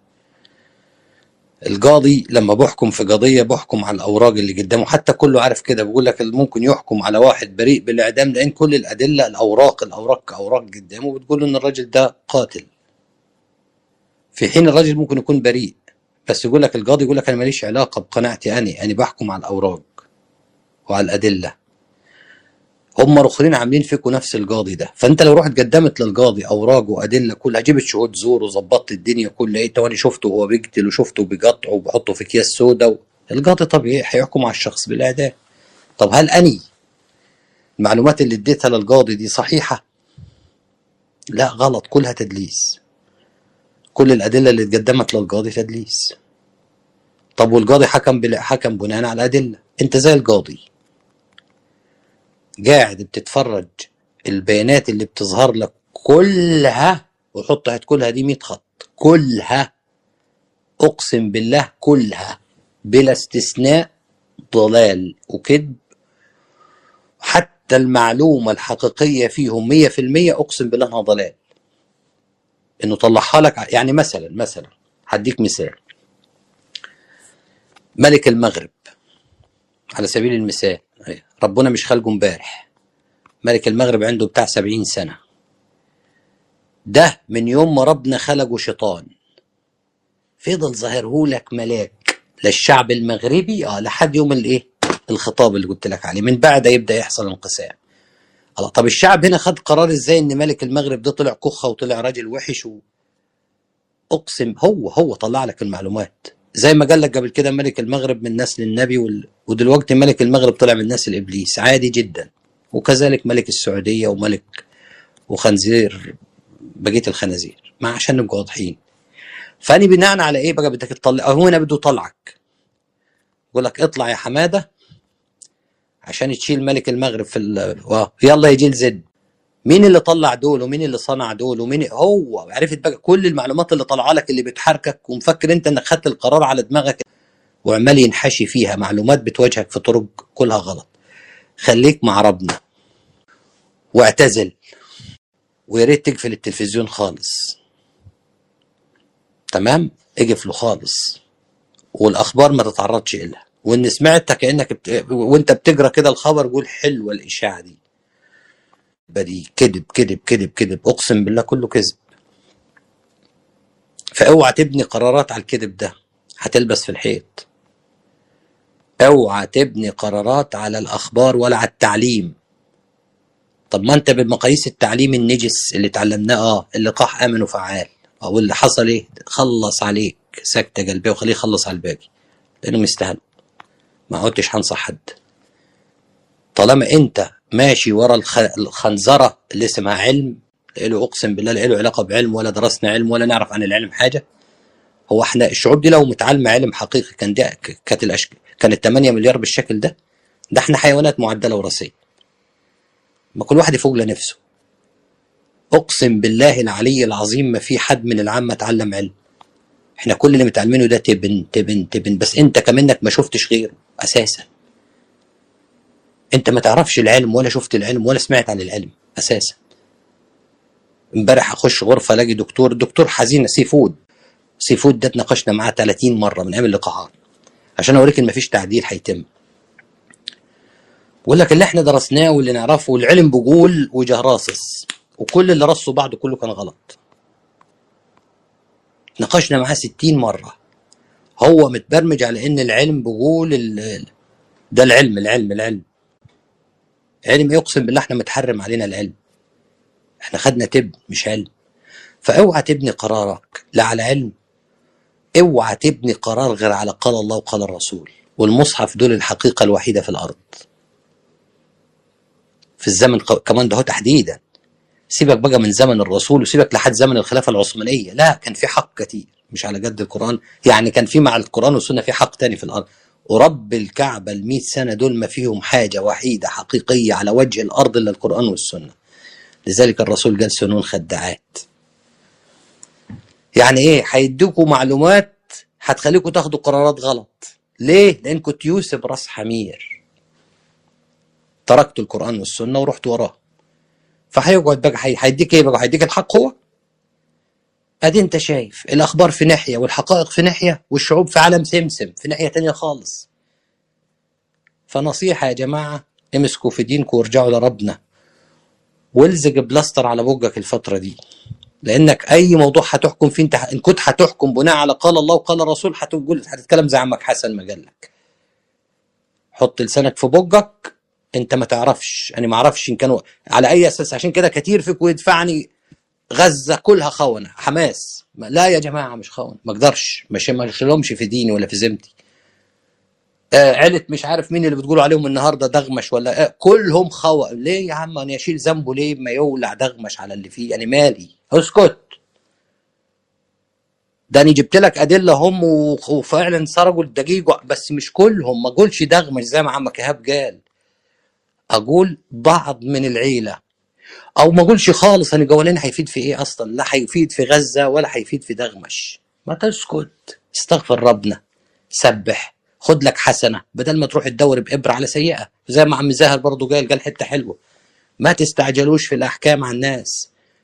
القاضي لما بيحكم في قضية بيحكم على الأوراق اللي قدامه حتى كله عارف كده بيقول لك ممكن يحكم على واحد بريء بالإعدام لأن كل الأدلة الأوراق الأوراق كأوراق قدامه بتقول إن الراجل ده قاتل في حين الراجل ممكن يكون بريء بس يقول لك القاضي يقول لك أنا ماليش علاقة بقناعتي أنا أنا بحكم على الأوراق وعلى الأدلة هم الاخرين عاملين فيكم نفس القاضي ده فانت لو رحت قدمت للقاضي اوراق وادله كلها جبت شهود زور وظبطت الدنيا كلها ايه وانا شفته وهو بيقتل وشفته بيقطع وبيحطه في اكياس سودا و... القاضي طبيعي هيحكم على الشخص بالاعدام طب هل اني المعلومات اللي اديتها للقاضي دي صحيحه لا غلط كلها تدليس كل الادله اللي اتقدمت للقاضي تدليس طب والقاضي حكم بلا حكم بناء على ادله انت زي القاضي قاعد بتتفرج البيانات اللي بتظهر لك كلها وحط تحت كلها دي 100 خط كلها اقسم بالله كلها بلا استثناء ضلال وكذب حتى المعلومة الحقيقية فيهم 100% اقسم بالله انها ضلال انه طلعها لك ع- يعني مثلا مثلا هديك مثال ملك المغرب على سبيل المثال أيوة. ربنا مش خلقه امبارح ملك المغرب عنده بتاع سبعين سنة ده من يوم ما ربنا خلقه شيطان فضل ظاهرهولك ملاك للشعب المغربي اه لحد يوم الايه الخطاب اللي قلت لك عليه من بعد يبدا يحصل انقسام الله طب الشعب هنا خد قرار ازاي ان ملك المغرب ده طلع كخه وطلع راجل وحش و... اقسم هو هو طلع لك المعلومات زي ما قال لك قبل كده ملك المغرب من نسل النبي وال... ودلوقتي ملك المغرب طلع من نسل ابليس عادي جدا وكذلك ملك السعوديه وملك وخنزير بقيه الخنازير ما عشان نبقى واضحين فاني بناء على ايه بقى بدك تطلع هو هنا بده يطلعك يقول لك اطلع يا حماده عشان تشيل ملك المغرب في ال... واو. يلا يا جيل زد مين اللي طلع دول ومين اللي صنع دول ومين هو عرفت بقى كل المعلومات اللي طالعه لك اللي بتحركك ومفكر انت انك خدت القرار على دماغك وعمال ينحشي فيها معلومات بتواجهك في طرق كلها غلط خليك مع ربنا واعتزل ويا ريت تقفل التلفزيون خالص تمام اقفله خالص والاخبار ما تتعرضش لها وان سمعتها كانك بت... وانت بتقرا كده الخبر قول حلوه الاشاعه دي بدي كذب كذب كذب كذب اقسم بالله كله كذب فاوعى تبني قرارات على الكذب ده هتلبس في الحيط اوعى تبني قرارات على الاخبار ولا على التعليم طب ما انت بمقاييس التعليم النجس اللي اتعلمناه اه اللقاح امن وفعال او اللي حصل ايه خلص عليك سكته قلبيه وخليه يخلص على الباقي لانه مستاهل ما عدتش هنصح حد طالما انت ماشي ورا الخ... الخنزره اللي اسمها علم لا له اقسم بالله لا له علاقه بعلم ولا درسنا علم ولا نعرف عن العلم حاجه هو احنا الشعوب دي لو متعلمه علم حقيقي كان دي كانت الأشك... كانت 8 مليار بالشكل ده ده احنا حيوانات معدله وراثيه ما كل واحد يفوق لنفسه اقسم بالله العلي العظيم ما في حد من العامه اتعلم علم احنا كل اللي متعلمينه ده تبن تبن تبن بس انت كمنك ما شفتش غيره اساسا انت ما تعرفش العلم ولا شفت العلم ولا سمعت عن العلم اساسا امبارح اخش غرفه الاقي دكتور دكتور حزين سي فود سي فود ده اتناقشنا معاه 30 مره من ايام اللقاحات عشان اوريك ان مفيش تعديل هيتم بقول لك اللي احنا درسناه واللي نعرفه والعلم بقول وجهراصص وكل اللي رصوا بعده كله كان غلط ناقشنا معاه 60 مره هو متبرمج على ان العلم بيقول ال- ده العلم العلم العلم علم يقسم بالله احنا متحرم علينا العلم احنا خدنا تب مش علم فاوعى تبني قرارك لا على علم اوعى تبني قرار غير على قال الله وقال الرسول والمصحف دول الحقيقة الوحيدة في الأرض في الزمن ق- كمان ده هو تحديدا سيبك بقى من زمن الرسول وسيبك لحد زمن الخلافة العثمانية لا كان في حق كتير مش على قد القرآن يعني كان في مع القرآن والسنة في حق تاني في الأرض ورب الكعبة المئة سنة دول ما فيهم حاجة وحيدة حقيقية على وجه الأرض إلا القرآن والسنة لذلك الرسول قال سنون خداعات يعني ايه هيدوكوا معلومات هتخليكوا تاخدوا قرارات غلط ليه لان كنت يوسف راس حمير تركت القران والسنه ورحت وراه فهيقعد بقى هي- هيديك ايه بقى هيديك الحق هو ادي انت شايف الاخبار في ناحيه والحقائق في ناحيه والشعوب في عالم سمسم في ناحيه تانية خالص فنصيحه يا جماعه امسكوا في دينكم وارجعوا لربنا والزق بلاستر على بوجك الفتره دي لانك اي موضوع هتحكم فيه انت ان كنت هتحكم بناء على قال الله وقال الرسول هتقول هتتكلم زي عمك حسن ما قال لك حط لسانك في بوجك انت ما تعرفش انا ما اعرفش ان كانوا على اي اساس عشان كده كتير فيكم يدفعني غزه كلها خونه حماس ما- لا يا جماعه مش خونه ما اقدرش مش ما اشيلهمش في ديني ولا في ذمتي آه عيلة مش عارف مين اللي بتقولوا عليهم النهارده دغمش ولا آه كلهم خوا ليه يا عم انا اشيل ذنبه ليه ما يولع دغمش على اللي فيه يعني مالي اسكت ده انا جبت لك ادله هم و- وفعلا سرقوا الدقيق بس مش كلهم ما اقولش دغمش زي ما عمك ايهاب قال اقول بعض من العيله او ما اقولش خالص انا جولان هيفيد في ايه اصلا لا هيفيد في غزه ولا هيفيد في دغمش ما تسكت استغفر ربنا سبح خد لك حسنه بدل ما تروح تدور بابره على سيئه زي ما عم زاهر برضو قال قال حته حلوه ما تستعجلوش في الاحكام على الناس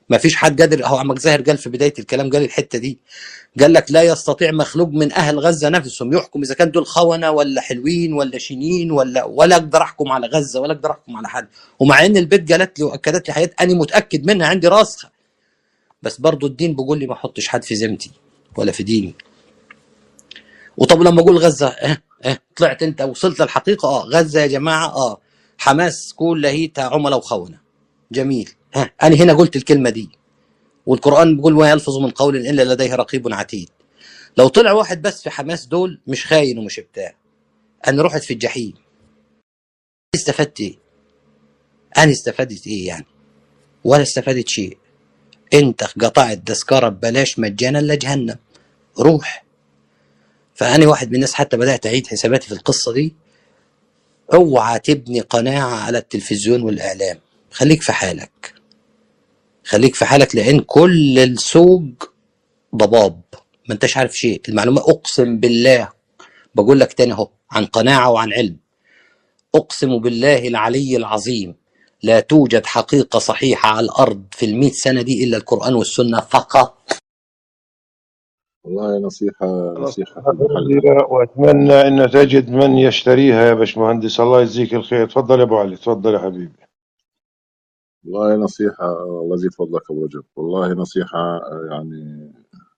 ما فيش حد قادر هو عمك زاهر قال في بدايه الكلام قال الحته دي قال لك لا يستطيع مخلوق من اهل غزه نفسهم يحكم اذا كان دول خونه ولا حلوين ولا شينين ولا ولا اقدر احكم على غزه ولا اقدر احكم على حد ومع ان البيت قالت لي واكدت لي حياتي انا متاكد منها عندي راسخه بس برضو الدين بيقول لي ما احطش حد في ذمتي ولا في ديني وطب لما اقول غزه اه اه طلعت انت وصلت للحقيقه اه غزه يا جماعه اه حماس كلها هي عملاء وخونه جميل ها انا هنا قلت الكلمه دي والقران بيقول ما يلفظ من قول الا لديه رقيب عتيد لو طلع واحد بس في حماس دول مش خاين ومش بتاع انا رحت في الجحيم استفدت ايه انا استفدت ايه يعني ولا استفدت شيء انت قطعت تذكره ببلاش مجانا لجهنم روح فأنا واحد من الناس حتى بدأت أعيد حساباتي في القصة دي اوعى تبني قناعة على التلفزيون والإعلام خليك في حالك خليك في حالك لأن كل السوق ضباب ما انتش عارف شيء المعلومة أقسم بالله بقول لك تاني اهو عن قناعة وعن علم أقسم بالله العلي العظيم لا توجد حقيقة صحيحة على الأرض في المئة سنة دي إلا القرآن والسنة فقط والله نصيحة خلاص نصيحة في محلها جزيلة واتمنى ان تجد من يشتريها يا باشمهندس الله يجزيك الخير تفضل يا ابو علي تفضل يا حبيبي والله نصيحة الله يزيد فضلك أبو رجب والله نصيحة يعني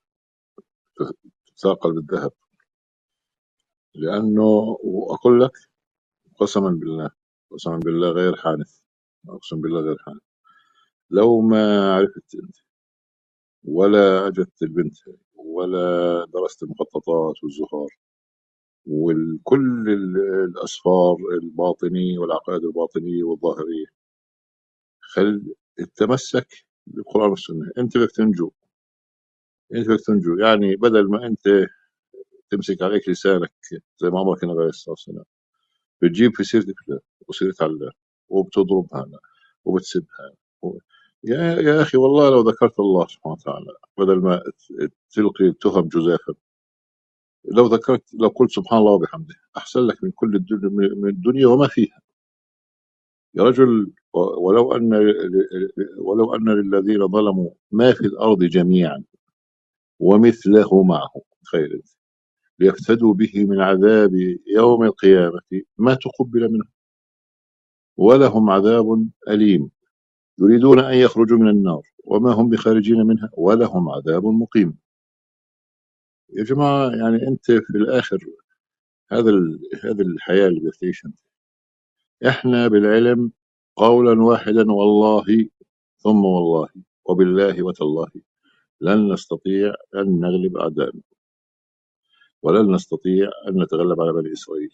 تثاقل بالذهب لأنه وأقول لك قسما بالله قسما بالله غير حانث أقسم بالله غير حانث لو ما عرفت أنت ولا أجت البنت ولا درست المخططات والزهار وكل الأسفار الباطنية والعقائد الباطنية والظاهرية خل تمسك بالقرآن والسنة أنت بدك تنجو أنت بدك تنجو يعني بدل ما أنت تمسك عليك لسانك زي ما أمرك النبي عليه الصلاة والسلام بتجيب في سيرة الله وسيرة الله وبتضربها وبتسبها و... يا يا أخي والله لو ذكرت الله سبحانه وتعالى بدل ما تلقي التهم جزافا لو ذكرت لو قلت سبحان الله وبحمده أحسن لك من كل الدنيا من الدنيا وما فيها يا رجل ولو أن ولو أن للذين ظلموا ما في الأرض جميعا ومثله معه خير ليفتدوا به من عذاب يوم القيامة ما تقبل منهم ولهم عذاب أليم يريدون أن يخرجوا من النار وما هم بخارجين منها ولهم عذاب مقيم يا جماعة يعني أنت في الآخر هذا هذه الحياة اللي بتعيش أنت إحنا بالعلم قولا واحدا والله ثم والله وبالله وتالله لن نستطيع أن نغلب أعدائنا ولن نستطيع أن نتغلب على بني إسرائيل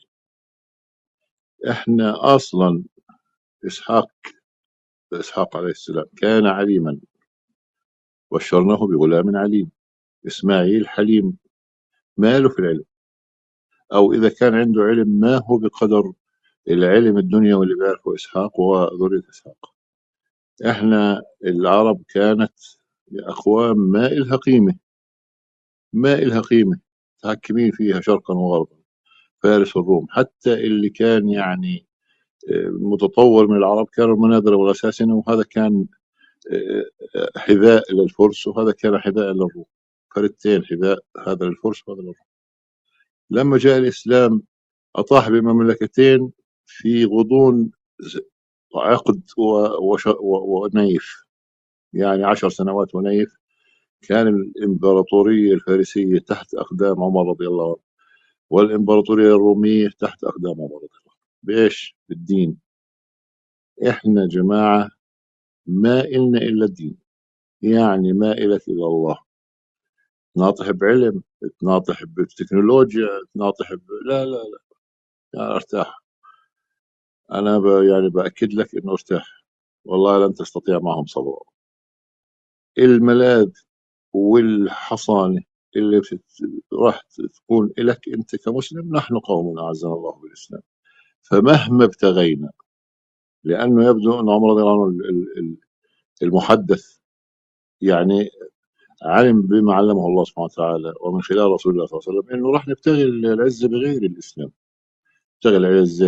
إحنا أصلا إسحاق إسحاق عليه السلام كان عليما بشرناه بغلام عليم إسماعيل حليم ماله في العلم أو إذا كان عنده علم ما هو بقدر العلم الدنيا واللي بيعرفه إسحاق وذرية إسحاق إحنا العرب كانت أقوام ما إلها قيمة ما إلها قيمة متحكمين فيها شرقا وغربا فارس والروم حتى اللي كان يعني متطور من العرب كانوا المناذرة والغساسنة وهذا كان حذاء للفرس وهذا كان حذاء للروم فردتين حذاء هذا للفرس وهذا للروم لما جاء الإسلام أطاح بمملكتين في غضون عقد ونيف يعني عشر سنوات ونيف كان الإمبراطورية الفارسية تحت أقدام عمر رضي الله عنه والإمبراطورية الرومية تحت أقدام عمر رضي الله عنه بإيش؟ بالدين إحنا جماعة ما إلنا إلا الدين يعني ما إلك إلا الله تناطح بعلم تناطح بتكنولوجيا تناطح ب... لا لا لا يعني ارتاح أنا ب... يعني بأكد لك إنه ارتاح والله لن تستطيع معهم صبرا الملاذ والحصانة اللي بت... راح تكون لك أنت كمسلم نحن قوم أعزنا الله بالإسلام فمهما ابتغينا لأنه يبدو أن عمر رضي الله عنه المحدث يعني علم بما علمه الله سبحانه وتعالى ومن خلال رسول الله صلى الله عليه وسلم انه راح نبتغي العزه بغير الاسلام نبتغي العزه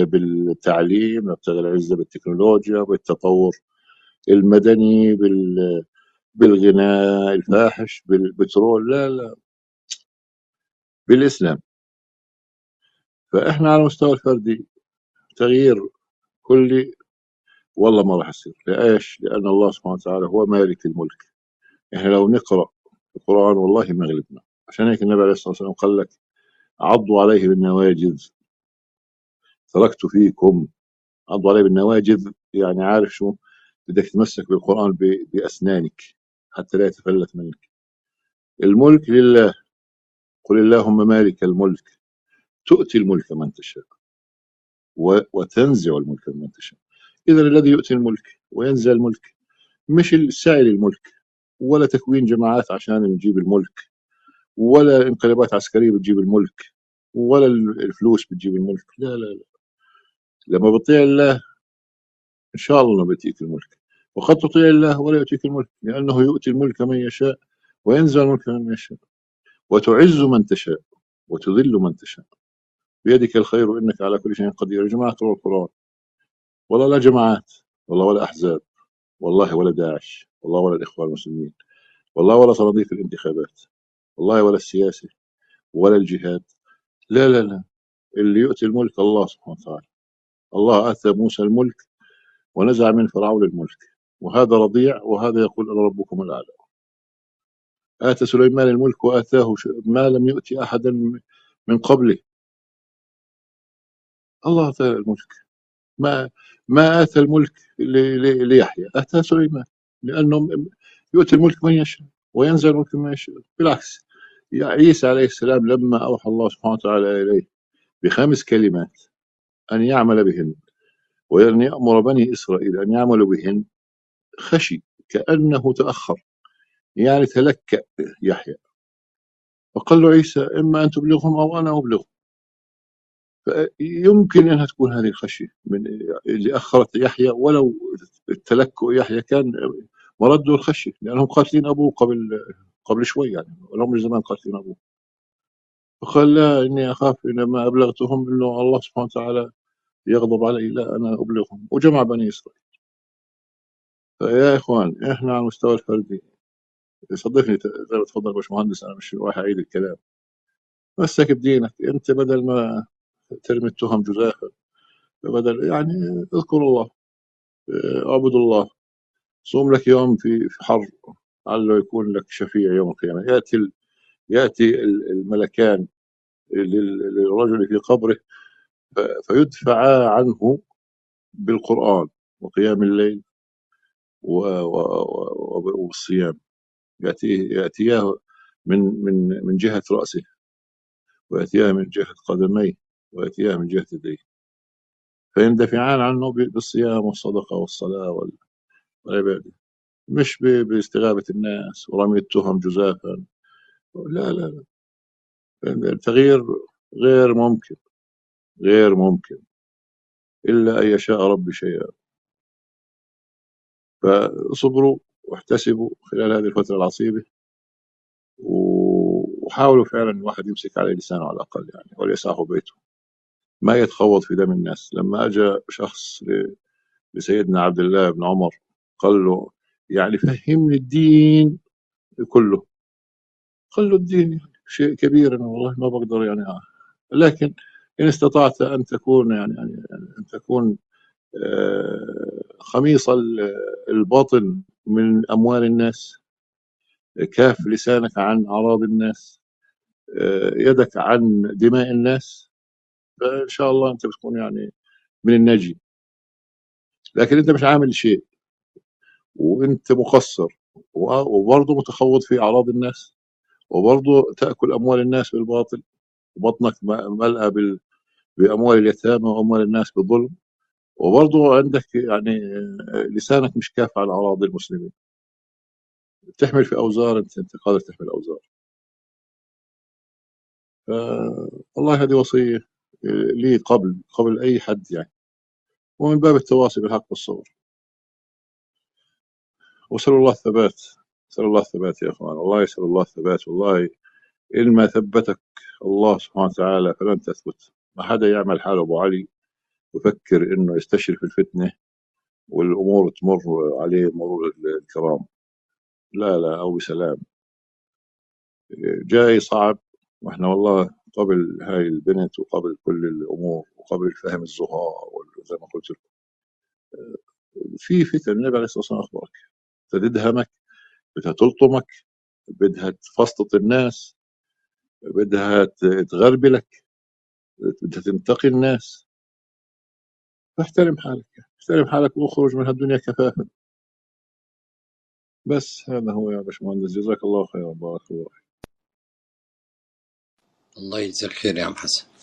بالتعليم نبتغي العزه بالتكنولوجيا بالتطور المدني بال بالغناء الفاحش بالبترول لا لا بالإسلام فإحنا على المستوى الفردي تغيير كلي والله ما راح يصير لإيش؟ لأن الله سبحانه وتعالى هو مالك الملك إحنا لو نقرأ القرآن والله ما غلبنا عشان هيك النبي عليه الصلاة والسلام قال لك عضوا عليه بالنواجذ تركت فيكم عضوا عليه بالنواجذ يعني عارف شو بدك تتمسك بالقرآن ب- بأسنانك حتى لا يتفلت منك الملك لله قل اللهم مالك الملك تؤتي الملك من تشاء و- وتنزع الملك من تشاء إذا الذي يؤتي الملك وينزع الملك مش السعي للملك ولا تكوين جماعات عشان نجيب الملك ولا انقلابات عسكرية بتجيب الملك ولا الفلوس بتجيب الملك لا لا لا لما بتطيع الله إن شاء الله بيأتيك الملك وقد تطيع الله ولا يؤتيك الملك لأنه يؤتي الملك من يشاء وينزع الملك من يشاء وتعز من تشاء وتذل من تشاء بيدك الخير إنك على كل شيء قدير يا جماعة اقرأوا القرآن والله لا جماعات والله ولا أحزاب والله ولا داعش والله ولا الإخوان المسلمين والله ولا صناديق الانتخابات والله ولا السياسة ولا الجهاد لا لا لا اللي يؤتي الملك الله سبحانه وتعالى الله آتى موسى الملك ونزع من فرعون الملك وهذا رضيع وهذا يقول أنا ربكم الأعلى آتى سليمان الملك وآتاه ش- ما لم يؤتي أحدا من قبله الله آتى الملك ما ما آتى الملك ل- ل- ليحيى آتى سليمان لأنه م- يؤتي الملك من يشاء وينزع الملك من يشاء بالعكس يا عيسى عليه السلام لما أوحى الله سبحانه وتعالى إليه بخمس كلمات أن يعمل بهن وأن يأمر بني إسرائيل أن يعملوا بهن خشي كأنه تأخر يعني تلكأ يحيى فقال له عيسى إما أن تبلغهم أو أنا أبلغ يمكن أنها تكون هذه الخشية من اللي أخرت يحيى ولو التلكؤ يحيى كان مرده الخشية لأنهم قاتلين أبوه قبل قبل شوي يعني ولهم من زمان قاتلين أبوه فقال لا إني أخاف إن ما أبلغتهم إنه الله سبحانه وتعالى يغضب علي لا أنا أبلغهم وجمع بني إسرائيل فيا إخوان إحنا على المستوى الفردي صدقني ت- زي ما تفضل يا باشمهندس أنا مش رايح أعيد الكلام مسك بدينك أنت بدل ما ترمي التهم جزافا بدل يعني اذكر الله آه، اعبد الله صوم لك يوم في في حر لعله يكون لك شفيع يوم القيامة يأتي ال- يأتي ال- الملكان لل- للرجل في قبره ف- فيدفعا عنه بالقرآن وقيام الليل و- و- و- والصيام يأتيه يأتياه من من من جهة رأسه ويأتياه من جهة قدميه ويأتياه من جهة يديه فيندفعان عنه ب- بالصيام والصدقة والصلاة وال- والعبادة مش ب- باستغاثة الناس ورمي التهم جزافا لا لا لا التغيير غير ممكن غير ممكن إلا أن يشاء ربي شيئا فاصبروا واحتسبوا خلال هذه الفترة العصيبة و- وحاولوا فعلا الواحد يمسك عليه لسانه على الأقل يعني وليسعه بيته ما يتخوض في دم الناس لما أجى شخص ل- لسيدنا عبد الله بن عمر قال له يعني فهمني الدين كله قال له الدين يعني شيء كبير أنا والله ما بقدر يعني آه. لكن إن استطعت أن تكون يعني, يعني أن تكون آه، خميص ال- الباطن من أموال الناس كاف لسانك عن أعراض الناس آه، يدك عن دماء الناس فإن شاء الله أنت بتكون يعني من الناجي لكن أنت مش عامل شيء وأنت مقصر و- وبرضه متخوض في أعراض الناس وبرضه تأكل أموال الناس بالباطل وبطنك م- ملأى بال- بأموال اليتامى وأموال الناس بالظلم وبرضه عندك يعني آه، لسانك مش كاف على أعراض المسلمين بتحمل في أوزار أنت أنت قادر تحمل أوزار ف- والله هذه وصية آه، لي قبل قبل أي حد يعني ومن باب التواصي بالحق والصبر وصلى الله الثبات نسأل الله الثبات يا أخوان والله يسأل الله الثبات والله إن ما ثبتك الله سبحانه وتعالى فلن تثبت ما حدا يعمل حاله أبو علي ويفكر إنه يستشرف الفتنة والأمور تمر عليه مرور الكرام لا لا او بسلام جاي صعب واحنا والله قبل هاي البنت وقبل كل الامور وقبل فهم الزهاء زي ما قلت لكم في فتن النبي عليه الصلاه والسلام اخبرك تدهمك بدها تلطمك بدها تفسطط الناس بدها ت- تغربلك بدها تنتقي الناس فاحترم حالك احترم حالك واخرج من هالدنيا كفافا بس هذا هو يا باشمهندس جزاك الله خيرا بارك الله الله يجزاك خير يا عم حسن